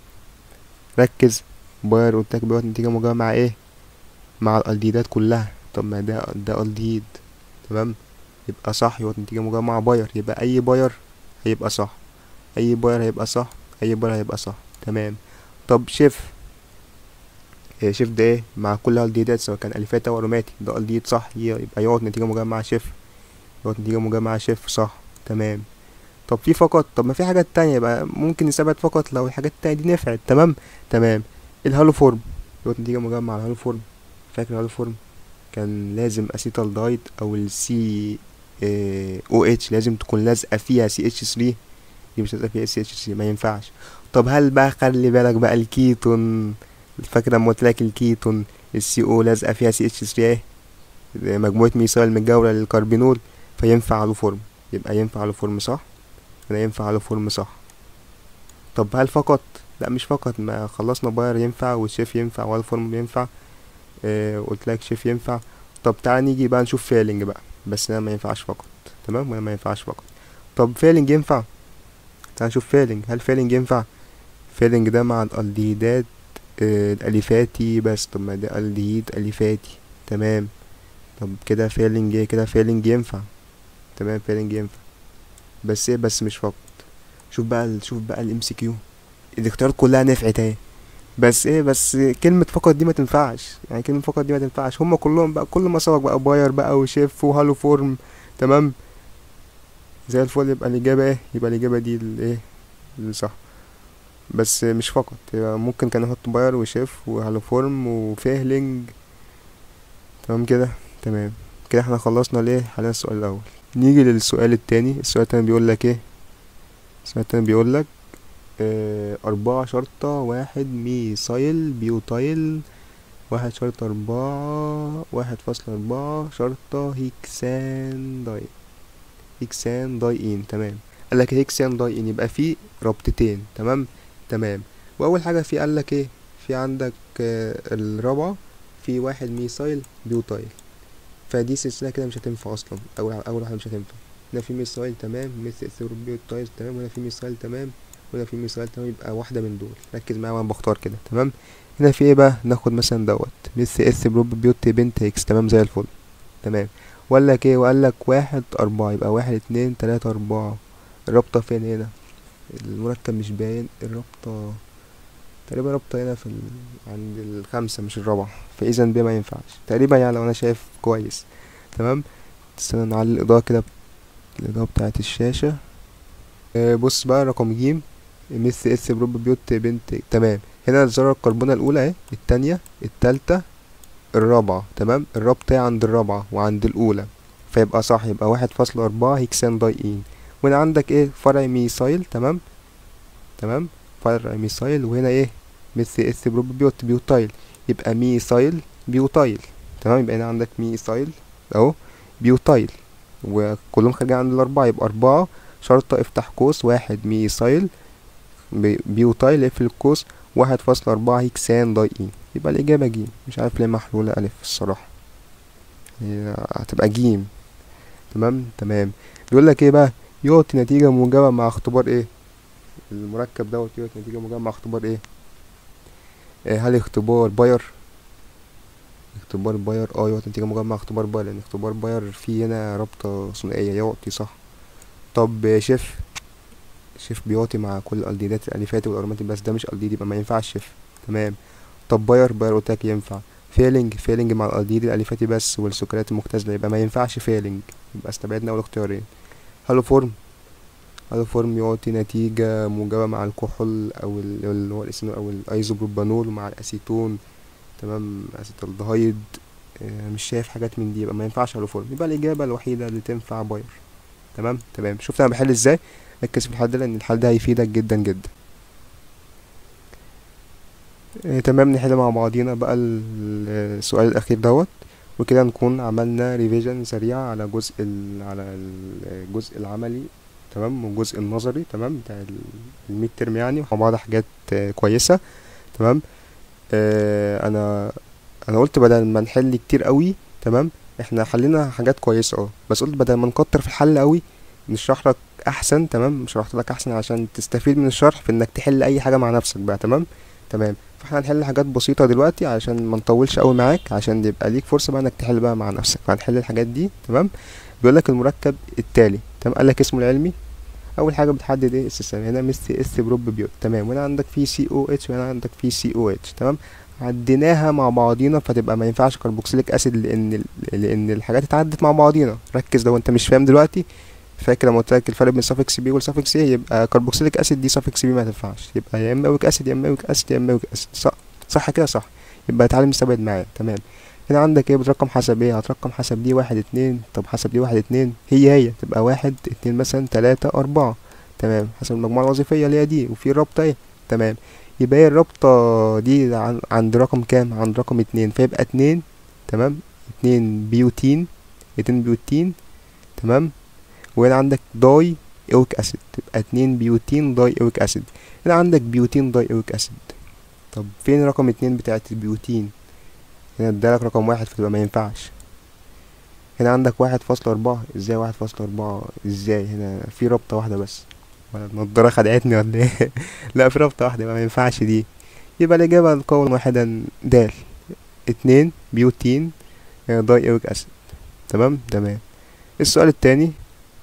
ركز باير قلت لك بيعطي نتيجة موجبة مع ايه مع الالديدات كلها طب ما ده ده الديد تمام يبقى صح يعطي نتيجة موجبة مع باير يبقى اي باير هيبقى صح اي باير هيبقى صح اي باير هيبقى صح تمام طب شيف إيه شيف ده ايه مع كل الديدات سواء كان الفات او اروماتي ده الديد صح ي- يبقى يقعد نتيجة موجبة مع شيف يقعد نتيجة موجبة مع شيف صح تمام طب في فقط طب ما في حاجات تانية يبقى ممكن نثبت فقط لو الحاجات التانية دي نفعت تمام تمام الهالو فورم يقعد نتيجة موجبة مع الهالو فورم فاكر الهالو فورم كان لازم اسيتال دايت او السي او اتش لازم تكون لازقة فيها سي اتش 3 دي مش لازقة فيها سي اتش 3 ما ينفعش طب هل بقى خلي بالك بقى الكيتون فاكر لما قلت لك الكيتون السي او لازقه فيها سي اتش 3 ايه مجموعه ميثايل متجاوره للكربينول فينفع له فورم يبقى ينفع له فورم صح انا ينفع له فورم صح طب هل فقط لا مش فقط ما خلصنا باير ينفع والشيف ينفع والفورم ينفع اه قلت لك شيف ينفع طب تعالى نيجي بقى نشوف فيلنج بقى بس ده ما ينفعش فقط تمام ولا ما ينفعش فقط طب فيلنج ينفع تعالى نشوف فيلنج هل فيلنج ينفع فيلنج ده مع الالديدات آه، الاليفاتي بس طب ما ده الديد اليفاتي تمام طب كده فيلنج ايه كده فيلنج ينفع تمام فيلنج ينفع بس ايه بس مش فقط شوف بقى ال- شوف بقى الام سي كيو الاختيارات كلها نفعت اهي بس ايه بس كلمة فقط دي ما تنفعش يعني كلمة فقط دي ما تنفعش هما كلهم بقى كل ما سبق بقى باير بقى وشيف وهالو فورم تمام زي الفل يبقى الإجابة ايه يبقى الإجابة دي الايه اللي صح بس مش فقط يبقى ممكن كان يحط باير وشيف وهالو فورم وفيهلينج تمام كده تمام كده احنا خلصنا ليه حاليا السؤال الأول نيجي للسؤال التاني السؤال التاني بيقول لك ايه السؤال التاني بيقول لك اه أربعة شرطة واحد ميثايل بيوتايل واحد شرطة أربعة واحد فاصلة أربعة شرطة هيكسان داي هيكسان دايين تمام قال لك هيكسان دايين يبقى في رابطتين تمام تمام واول حاجه في قال لك ايه في عندك آه، الرابعه في واحد ميثايل بيوتايل فدي سلسله كده مش هتنفع اصلا اول اول واحده مش هتنفع هنا في ميثايل تمام مثل بيوتايل تمام وهنا في ميثايل تمام وهنا في ميثايل تمام يبقى واحده من دول ركز معايا وانا بختار كده تمام هنا في ايه بقى ناخد مثلا دوت مثل اس بروب بيوت بنت اكس تمام زي الفل تمام وقال لك ايه وقال لك واحد اربعة يبقى واحد اتنين تلاتة اربعة الرابطة فين هنا المركب مش باين الرابطة تقريبا رابطة هنا في ال... عند الخمسة مش الرابعة فإذا ب ما ينفعش تقريبا يعني لو أنا شايف كويس تمام استنى نعلي الإضاءة كده الإضاءة بتاعة الشاشة آه بص بقى رقم جيم مثل اس بروب بيوت بنت تمام هنا الذرة الكربونة الأولى اهي التانية التالتة الرابعة تمام الرابطة هي عند الرابعة وعند الأولى فيبقى صح يبقى واحد فاصلة أربعة هيكسان داي إين وهنا عندك ايه فرع ميثايل تمام تمام فرع ميثايل وهنا ايه مثل اس بروب بيوت بيوتايل يبقى ميثايل بيوتايل تمام يبقى هنا عندك ميثايل اهو بيوتايل وكلهم خارجين عند الأربعة يبقى أربعة شرطة افتح قوس واحد ميثايل بي- بيوتايل اقفل القوس واحد فاصلة أربعة هيكسان داي إين يبقى الإجابة جيم مش عارف ليه محلولة ألف الصراحة هي هتبقى جيم تمام تمام بيقول لك ايه بقى يعطي نتيجة موجبة مع اختبار ايه المركب دوت يعطي نتيجة موجبة مع اختبار ايه آه، هل اختبار باير اختبار باير اه يعطي نتيجة موجبة مع اختبار باير لأن اختبار باير فيه هنا رابطة ثنائية يعطي صح طب آه، شيف شيف بيعطي مع كل الألديدات الألفات والأرمات بس ده مش ألديد يبقى ما ينفعش شيف تمام طب باير باير قلت لك ينفع فيلنج فيلنج مع الألديد الألفاتي بس والسكريات المختزلة يبقى ما ينفعش فيلنج يبقى استبعدنا أول اختيارين هالو فورم هالو فورم يعطي نتيجة موجبة مع الكحول أو ال- اللي هو الاسم أو الأيزوبروبانول مع الأسيتون تمام أسيتالدهايد آه، مش شايف حاجات من دي يبقى ما ينفعش هالو فورم يبقى الإجابة الوحيدة اللي تنفع باير تمام تمام شفت أنا بحل ازاي ركز في الحل ده لأن الحل ده هيفيدك جدا جدا آه، تمام نحل مع بعضينا بقى ال- السؤال الأخير دوت وكده نكون عملنا ريفيجن سريع على جزء ال... على الجزء العملي تمام والجزء النظري تمام بتاع الميد ترم يعني مع بعض حاجات آه، كويسة تمام آه انا انا قلت بدل ما نحل كتير قوي تمام احنا حلينا حاجات كويسة اه بس قلت بدل ما نكتر في الحل قوي نشرح لك احسن تمام شرحت لك احسن عشان تستفيد من الشرح في انك تحل اي حاجة مع نفسك بقى تمام تمام فاحنا هنحل حاجات بسيطة دلوقتي عشان ما نطولش قوي معاك عشان يبقى ليك فرصة بقى انك تحل بقى مع نفسك فهنحل الحاجات دي تمام بيقول لك المركب التالي تمام قال لك اسمه العلمي اول حاجه بتحدد ايه السيستم هنا مثل اس بروب بيوت تمام وهنا عندك في سي او اتش وهنا عندك في سي او اتش تمام عديناها مع بعضينا فتبقى ما ينفعش كربوكسيليك اسيد لان ال- لان الحاجات اتعدت مع بعضينا ركز لو انت مش فاهم دلوقتي فاكر لما قلت لك الفرق بين suffix بي والsuffix ايه يبقى كربوكسيليك اسيد دي suffix بي ما تنفعش يبقى يا اما ويك اسيد يا اما ويك اسيد يا اما ويك اسيد صح صح كده صح يبقى تعالى نستبعد معايا تمام هنا عندك ايه بترقم حسب ايه هترقم حسب دي واحد اتنين طب حسب دي واحد اتنين هي هي تبقى واحد اتنين مثلا تلاتة اربعة تمام حسب المجموعة الوظيفية اللي هي دي وفي رابطة ايه تمام يبقى هي الرابطة دي عن- عند رقم كام عند رقم اتنين فيبقى اتنين تمام اتنين بيوتين اتنين بيوتين تمام وهنا عندك داي اويك اسيد تبقى اتنين بيوتين داي اويك اسيد هنا عندك بيوتين داي اويك اسيد طب فين رقم اتنين بتاعت البيوتين هنا ادالك رقم واحد فتبقى ما ينفعش هنا عندك واحد فاصلة أربعة ازاي واحد فاصلة أربعة ازاي هنا في رابطة واحدة بس ولا النضارة خدعتني ولا ايه لا في رابطة واحدة يبقى ما ينفعش دي يبقى الإجابة القول واحدا د اتنين بيوتين آه، داي اويك اسيد تمام تمام السؤال التاني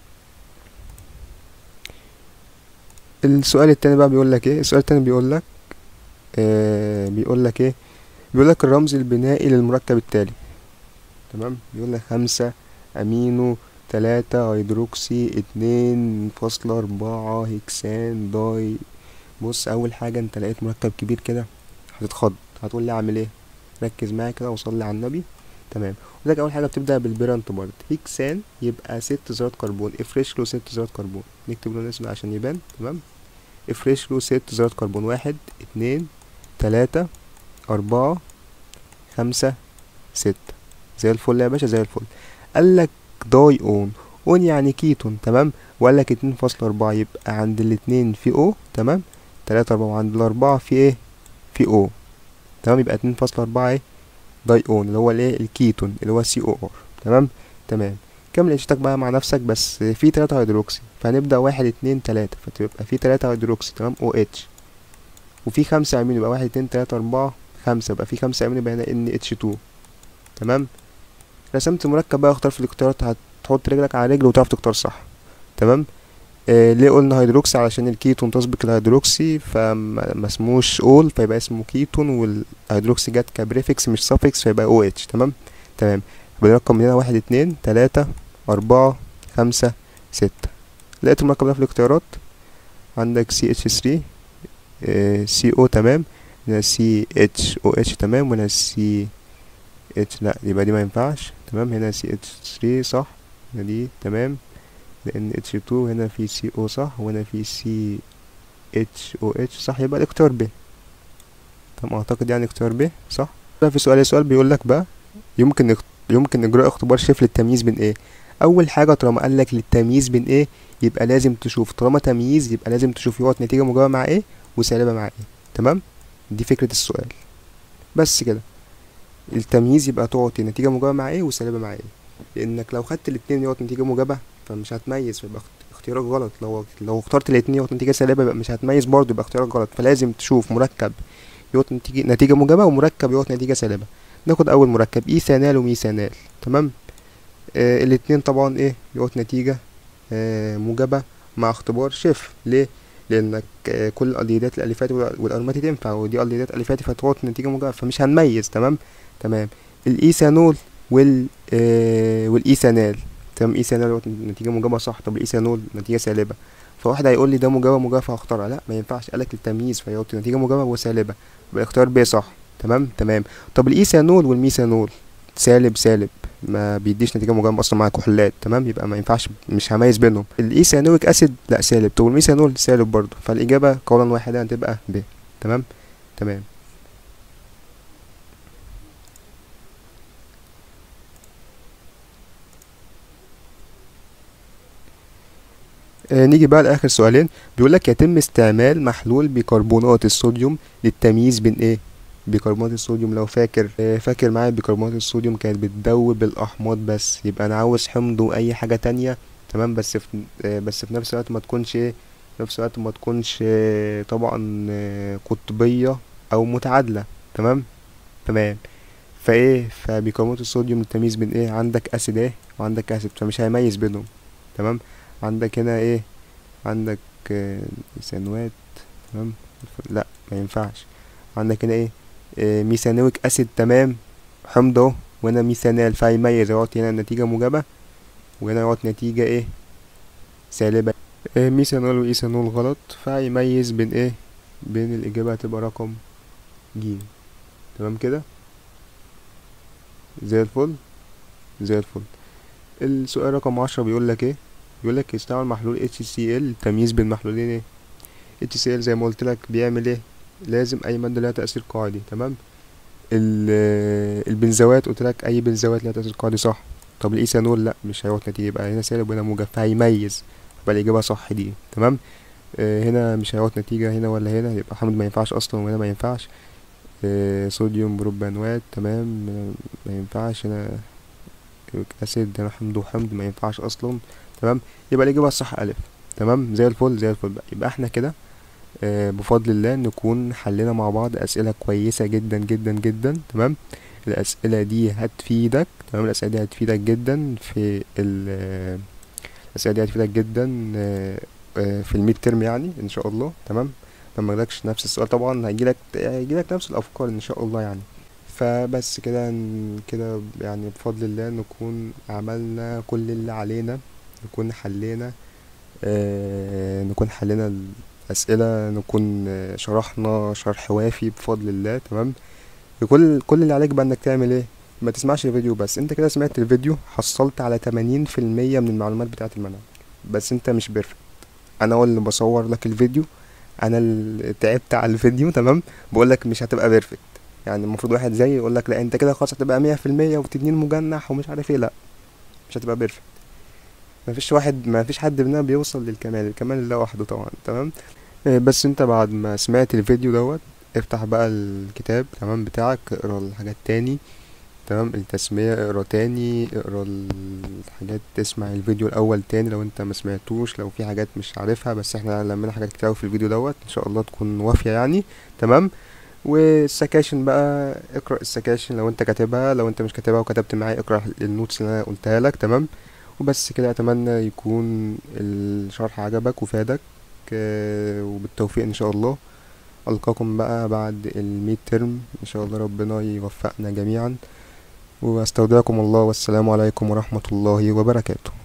السؤال التاني بقى بيقول لك ايه السؤال التاني بيقول لك آه بيقول لك ايه بيقول لك الرمز البنائي للمركب التالي تمام بيقول لك خمسة امينو تلاتة هيدروكسي اتنين فاصلة أربعة هكسان داي بص أول حاجة أنت لقيت مركب كبير كده هتتخض هتقول لي أعمل إيه ركز معايا كده وصلي على النبي تمام ولك أول حاجة بتبدأ بالبيرنت بارت هكسان يبقى ست ذرات كربون افرش له ست ذرات كربون نكتب له الاسم عشان يبان تمام افرش له ست ذرات كربون واحد اتنين تلاتة أربعة خمسة ستة زي الفل يا باشا زي الفل قالك داي اون اون يعني كيتون تمام وقال لك اتنين فاصلة أربعة يبقى عند الاتنين في او تمام تلاتة أربعة وعند الأربعة في ايه في او تمام يبقى اتنين فاصلة أربعة ايه داي اون اللي هو الايه الكيتون اللي هو سي او ار تمام تمام كمل اشتك بقى مع نفسك بس في تلاتة هيدروكسي فهنبدأ واحد اتنين تلاتة فتبقى في تلاتة هيدروكسي تمام او اتش وفي خمسة امينو يبقى واحد اتنين تلاتة أربعة خمسة يبقى في خمسة امينو يبقى هنا ان اتش تو تمام رسمت مركب بقى اختار في الاختيارات هتحط رجلك على رجل وتعرف تختار صح تمام آه ليه قلنا هيدروكسي علشان الكيتون تسبق الهيدروكسي فما اسموش اول فيبقى اسمه كيتون والهيدروكسي جت كبريفكس مش سافكس فيبقى او اتش تمام تمام يبقى الرقم هنا واحد اتنين تلاتة أربعة خمسة ستة لقيت المركب ده في الاختيارات عندك سي اتش ثري سي او تمام هنا سي اتش او اتش تمام وهنا سي اتش لا يبقى دي ما ينفعش تمام هنا سي اتش 3 صح دي تمام لان اتش 2 هنا في سي او صح وهنا في سي اتش او اتش صح يبقى الاختيار ب طب اعتقد يعني اختيار ب صح بقى في سؤال سؤال بيقول لك بقى يمكن اخت... يمكن اجراء اختبار شيف للتمييز بين ايه اول حاجه طالما قال لك للتمييز بين ايه يبقى لازم تشوف طالما تمييز يبقى لازم تشوف يقعد نتيجه موجبه مع ايه وسالبه مع ايه تمام دي فكره السؤال بس كده التمييز يبقى تعطي نتيجه موجبه مع ايه وسالبه مع ايه لانك لو خدت الاتنين يعطي نتيجه موجبه فمش هتميز فيبقى اخت- اختيارك غلط لو لو اخترت الاتنين يعطي نتيجه سالبه يبقى مش هتميز برضه يبقى اختيارك غلط فلازم تشوف مركب يعطي نتيجه نتيجه موجبه ومركب يعطي نتيجه سالبه ناخد اول مركب ايثانال وميثانال تمام آه الاتنين طبعا ايه يعطي نتيجه آه موجبه مع اختبار شيف ليه لانك آه كل الاليدات الاليفات والأ- والارماتي تنفع ودي اليدات اليفاتي فتعطي نتيجه موجبه فمش هنميز تمام تمام الايثانول وال آه والايثانال تمام ايثانول يعطي نتيجه موجبه صح طب الايثانول نتيجه سالبه فواحد هيقول لي ده موجبه موجبه فهختارها لا ما ينفعش قالك التمييز فيعطي نتيجه موجبه وسالبه يبقى اختيار ب صح تمام تمام طب الايثانول والميثانول سالب سالب ما بيديش نتيجه موجبه اصلا مع كحولات تمام يبقى ما ينفعش مش هميز بينهم الايثانويك اسيد لا سالب طب الميثانول سالب برضه فالاجابه قولا واحدا هتبقى ب تمام تمام آه نيجي بقى لاخر سؤالين بيقول لك يتم استعمال محلول بيكربونات الصوديوم للتمييز بين ايه بيكربونات الصوديوم لو فاكر آه فاكر معايا بيكربونات الصوديوم كانت بتذوب الاحماض بس يبقى انا عاوز حمض واي حاجه تانية تمام بس في آه بس في نفس الوقت ما تكونش ايه في نفس الوقت ما تكونش آه طبعا آه قطبيه او متعادله تمام تمام فايه فبيكربونات الصوديوم للتمييز بين ايه عندك اسيد ايه وعندك اسيد فمش هيميز بينهم تمام عندك هنا ايه عندك آه، ثانوات تمام لا ما ينفعش عندك هنا ايه آه، ميثانويك اسيد تمام حمض اهو وهنا ميثانال فيميز يعطي هنا نتيجة موجبة وهنا يعطي نتيجة ايه سالبة آه، ميثانول وايثانول غلط فيميز بين ايه بين الإجابة هتبقى رقم ج تمام كده زي الفل زي الفل السؤال رقم عشرة بيقول لك ايه بيقول لك استعمل محلول HCl للتمييز بين محلولين ايه HCl زي ما قلت لك بيعمل ايه لازم اي ماده لها تاثير قاعدي تمام ال- البنزوات قلت لك اي بنزوات لها تاثير قاعدي صح طب الايثانول لا مش هيعطي نتيجه يبقى هنا سالب وهنا موجب فهيميز يبقى الاجابه صح دي تمام آه هنا مش هيعطي نتيجه هنا ولا هنا يبقى حمض ما ينفعش اصلا وهنا ما ينفعش آه صوديوم بروبانوات تمام آه، ما ينفعش هنا يوريك اسيد هنا حمض وحمض ما ينفعش اصلا تمام يبقى الاجابه الصح الف تمام زي الفل زي الفل بقى يبقى احنا كده آه، بفضل الله نكون حلينا مع بعض أسئلة كويسة جدا جدا جدا تمام الأسئلة دي هتفيدك تمام الأسئلة دي هتفيدك جدا في ال آه، الأسئلة دي هتفيدك جدا آه، آه، في الميد ترم يعني إن شاء الله تمام لما جالكش نفس السؤال طبعا هيجيلك هيجيلك نفس الأفكار إن شاء الله يعني فبس كده ن- كده يعني بفضل الله نكون عملنا كل اللي علينا نكون حلينا آه نكون حلينا الأسئلة نكون آه، شرحنا شرح وافي بفضل الله تمام كل كل اللي عليك بقى انك تعمل ايه ما تسمعش الفيديو بس انت كده سمعت الفيديو حصلت على 80% من المعلومات بتاعة المنهج بس انت مش بيرفكت انا هو اللي بصور لك الفيديو انا اللي تعبت على الفيديو تمام بقول لك مش هتبقى بيرفكت يعني المفروض واحد زيي يقول لك لا انت كده خلاص هتبقى مية في المية وتنين مجنح ومش عارف ايه لا مش هتبقى بيرفكت مفيش واحد مفيش حد مننا بيوصل للكمال الكمال لله وحده طبعا تمام آه، بس انت بعد ما سمعت الفيديو دوت افتح بقى الكتاب تمام بتاعك اقرا الحاجات تاني تمام التسمية اقرا تاني اقرا الحاجات تسمع الفيديو الاول تاني لو انت ما سمعتوش لو في حاجات مش عارفها بس احنا لمينا حاجات كتير أوي في الفيديو دوت ان شاء الله تكون وافية يعني تمام والسكاشن بقى اقرا السكاشن لو انت كاتبها لو انت مش كاتبها وكتبت معايا اقرا النوتس اللي انا قلتها لك تمام وبس كده اتمنى يكون الشرح عجبك وفادك آه، وبالتوفيق ان شاء الله القاكم بقى بعد الميد ترم ان شاء الله ربنا يوفقنا جميعا واستودعكم الله والسلام عليكم ورحمة الله وبركاته